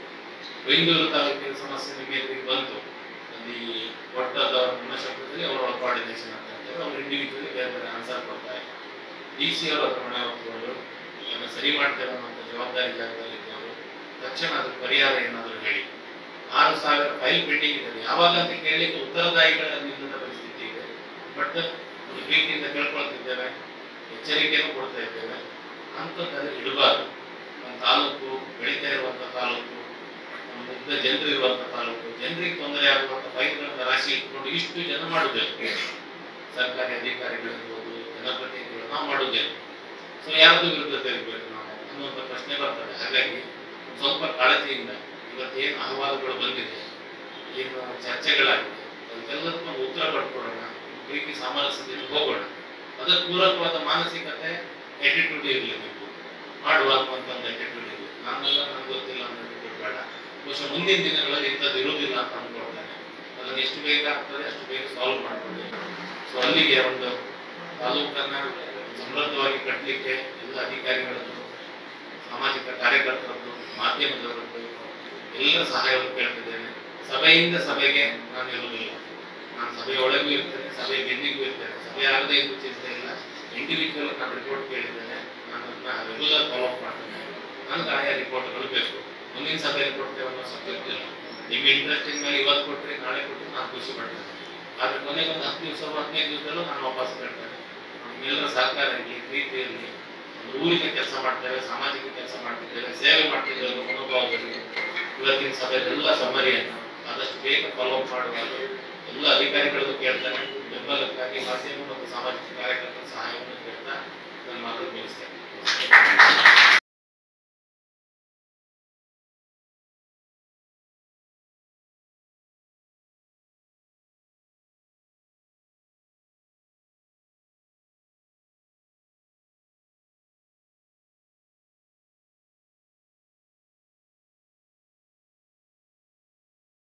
ಬೈಂದೂರು ತಾಲೂಕಿನ ಸಮಸ್ಯೆ ನಿಮಗೆ ಎದುರಿಗೆ ಬಂತು ಅಲ್ಲಿ ಒಟ್ಟದ ನನ್ನ ಶಬ್ದದಲ್ಲಿ ಅವರ ಕೋಆರ್ಡಿನೇಷನ್ ಅಂತ ಹೇಳ್ತಾರೆ ಅವ್ರು ಇಂಡಿವಿಜುವಲಿ ಬೇರೆ ಬೇರೆ ಆನ್ಸರ್ ಕೊಡ್ತಾ ಇದ್ದಾರೆ ಡಿ ಸಿ ಅವರು ಅದರ ಹೊಣೆ ಹೊತ್ತುಕೊಂಡು ಅದನ್ನು ಸರಿ ಮಾಡ್ತೇವೆ ಅನ್ನುವಂಥ ಜವಾಬ್ದಾರಿ ಜಾಗದಲ್ಲಿ ಇದ್ದವರು ತಕ್ಷಣ ಅದಕ್ಕೆ ಪರಿಹಾರ ಏನಾದರೂ ಹೇಳಿ ಆರು ಸಾವಿರ ಫೈಲ್ ಪೆಂಡಿಂಗ್ ಇದೆ ಯಾವಾಗ ಅಂತ ಕೇಳಲಿಕ್ಕೆ ಉತ್ತರದಾಯಿಗಳ ನಿಲ್ಲದ ಪರಿಸ್ಥಿತಿ ಇದೆ ಬಟ್ ಒಂದು ಪ್ರೀತಿಯಿಂದ ಕೇಳ್ಕೊಳ್ತಿದ್ದೇವೆ ಎಚ್ಚರಿಕೆಯನ್ನು ಕೊಡ್ತಾ ಇದ್ದೇವೆ ಅಂಥದ್ದನ್ನು ಇಡಬಾರ್ದು ಒಂದು ತಾಲೂಕು ಬೆಳೀತಾ ಇರುವಂಥ ತಾಲೂಕು ಒಂದು ಮುಗ್ಧ ಜನರು ಇರುವಂಥ ತಾಲೂಕು ಜನರಿಗೆ ತೊಂದರೆ ಆಗುವಂಥ ಫೈಲ್ಗಳನ್ನ ರಾಶಿ ಇಟ್ಕೊಂಡು ಇಷ್ಟು ಜನ ಮಾಡುವುದಿಲ್ಲ ಸರ್ಕಾರಿ ಅಧಿಕಾರಿಗಳಿರ್ಬೋದು ಜನಪ್ರತಿನಿಧಿಗಳು ನಾವು ಮಾಡುವುದಿಲ್ಲ ಸೊ ಯಾರ್ದು ವಿರುದ್ಧ ತೆರಬೇಕು ನಾವು ಅನ್ನುವಂಥ ಪ್ರಶ್ನೆ ಬರ್ತದೆ ಹಾಗಾಗಿ ಒಂದ್ ಸ್ವಲ್ಪ ಕಾಳಜಿಯಿಂದ ಇವತ್ತೇನು ಅಹವಾಲುಗಳು ಬಂದಿದೆ ಏನು ಚರ್ಚೆಗಳಾಗಿದೆ ಅದಕ್ಕೆಲ್ಲದಕ್ಕೂ ಒಂದು ಉತ್ತರ ಪಡ್ಕೊಳ್ಳೋಣ ಪ್ರೀತಿ ಸಾಮರಸ್ಯದಿಂದ ಹೋಗೋಣ ಅದಕ್ಕೆ ಪೂರಕವಾದ ಮಾನಸಿಕತೆ ಎಟಿಟ್ಯೂಡ್ ಇರಲಿ ನೀವು ಮಾಡುವ ಅನ್ನುವಂಥ ಒಂದು ಎಟಿಟ್ಯೂಡ್ ಇರಲಿ ನಾನೆಲ್ಲ ನನಗೆ ಗೊತ್ತಿಲ್ಲ ಅನ್ನೋ attitude ಬೇಡ ಬಹುಶಃ ಮುಂದಿನ ದಿನಗಳಲ್ಲಿ ಇಂಥದ್ದು ಇರುವುದಿಲ್ಲ ಅಂತ ಅನ್ಕೊಳ್ತೇನೆ ಅದನ್ನು ಎಷ್ಟು ಬೇಗ ಆಗ್ತದೆ ಅಷ್ಟು ಬೇಗ ಸಾಲ್ವ್ ಮಾಡ್ಕೊಳ್ಳಿ ಸೊ ಅಲ್ಲಿಗೆ ಒಂದು ತಾಲೂಕನ್ನ ಸಮೃದ್ಧವಾಗಿ ಕಟ್ಟಲಿಕ್ಕೆ ಎಲ್ಲ ಅಧಿಕಾರಿಗಳದ್ದು ಸಾಮಾಜಿಕ ಕಾರ್ಯಕರ್ತರದ್ದು ಮಾಧ್ಯಮದವರದ್ದು ಎಲ್ಲರ ಸಹಾಯವನ್ನು ಕೇಳ್ತಿದ್ದೇನೆ ಸಭೆಯಿಂದ ಸಭೆಗೆ ನಾನು ಇರುವುದಿಲ್ಲ ನಾನು ಸಭೆಯ ಒಳಗೂ ಇರ್ತೇನೆ ಸಭೆಯ ಬೆನ್ನಿಗೂ ಇರ್ತೇನೆ ಸಭೆ ಆಗದೆ ಎಂದು ಚಿಂತೆ ಇಲ್ಲ ಇಂಡಿವಿಜುವಲ್ ನಾನು ರಿಪೋರ್ಟ್ ಕೇಳಿದ್ದೇನೆ ನಾನು ಅದನ್ನ ರೆಗ್ಯುಲರ್ ಫಾಲೋ ಅಪ್ ಮಾಡ್ತೇನೆ ನನಗೆ ಆಯಾ ರಿಪೋರ್ಟ್ಗಳು ಬೇಕು ಮುಂದಿನ ಸಭೆಯಲ್ಲಿ ಕೊಡ್ತೇವೆ ಅನ್ನೋ ಸಬ್ಜೆಕ್ಟ್ ಇಲ್ಲ ನಿಮ್ಮ ಇಂಟ್ರೆಸ್ಟಿಂಗ್ ಮೇಲೆ ಇವತ್ತು ಕೊಟ್ಟರೆ ನಾಳೆ ಕೊಟ್ಟರೆ ನಾನು ಖುಷಿ ಪಡ್ತೇನೆ ಆದ್ರೆ ಕೊನೆಗೆ ಒಂದು ಹತ್ತು ದಿವಸ ಹದಿನೈದು ದಿವಸದಲ್ಲೂ ನಾನು ವಾಪಸ್ ಕೇಳ್ತೇನೆ ನಿಮ್ಮೆಲ್ಲರ ಸಹಕಾರ ಇರಲಿ ಪ್ರೀತಿ ಇರಲಿ ಒಂದು ಊರಿಗೆ ಕೆಲಸ ಮಾಡ್ತೇವೆ ಸಾಮಾಜಿಕ ಕೆಲಸ ಮಾಡ್ತಿದ್ದೇವೆ ಸೇವೆ ಮಾಡ್ತಿದ್ದೇವೆ ಅನ್ನೋ ಮನೋಭಾವದಲ್ಲಿ ಇವತ್ತಿನ ಸಭೆಯಲ್ಲೆಲ್ಲ ಸಮ್ಮರಿಯನ್ನು ಆದಷ್ಟು ಬೇಗ ಫಾಲೋ ಅಪ್ ಮಾಡುವಾಗ ಎಲ್ಲ ಅಧಿಕಾರಿಗಳಿಗೂ ಕೇಳ್ತಾನೆ ಬೆಂಬಲಕ್ಕಾಗಿ ಮಾಧ್ಯಮ ಮತ್ತು ಸಾಮಾಜಿಕ ಕಾರ್ಯಕರ್ತರ ಸಹಾಯವನ್ನು ಕೇಳ್ತಾ ನನ್ನ ಮಾತು ಮುಗಿಸ್ತೇನೆ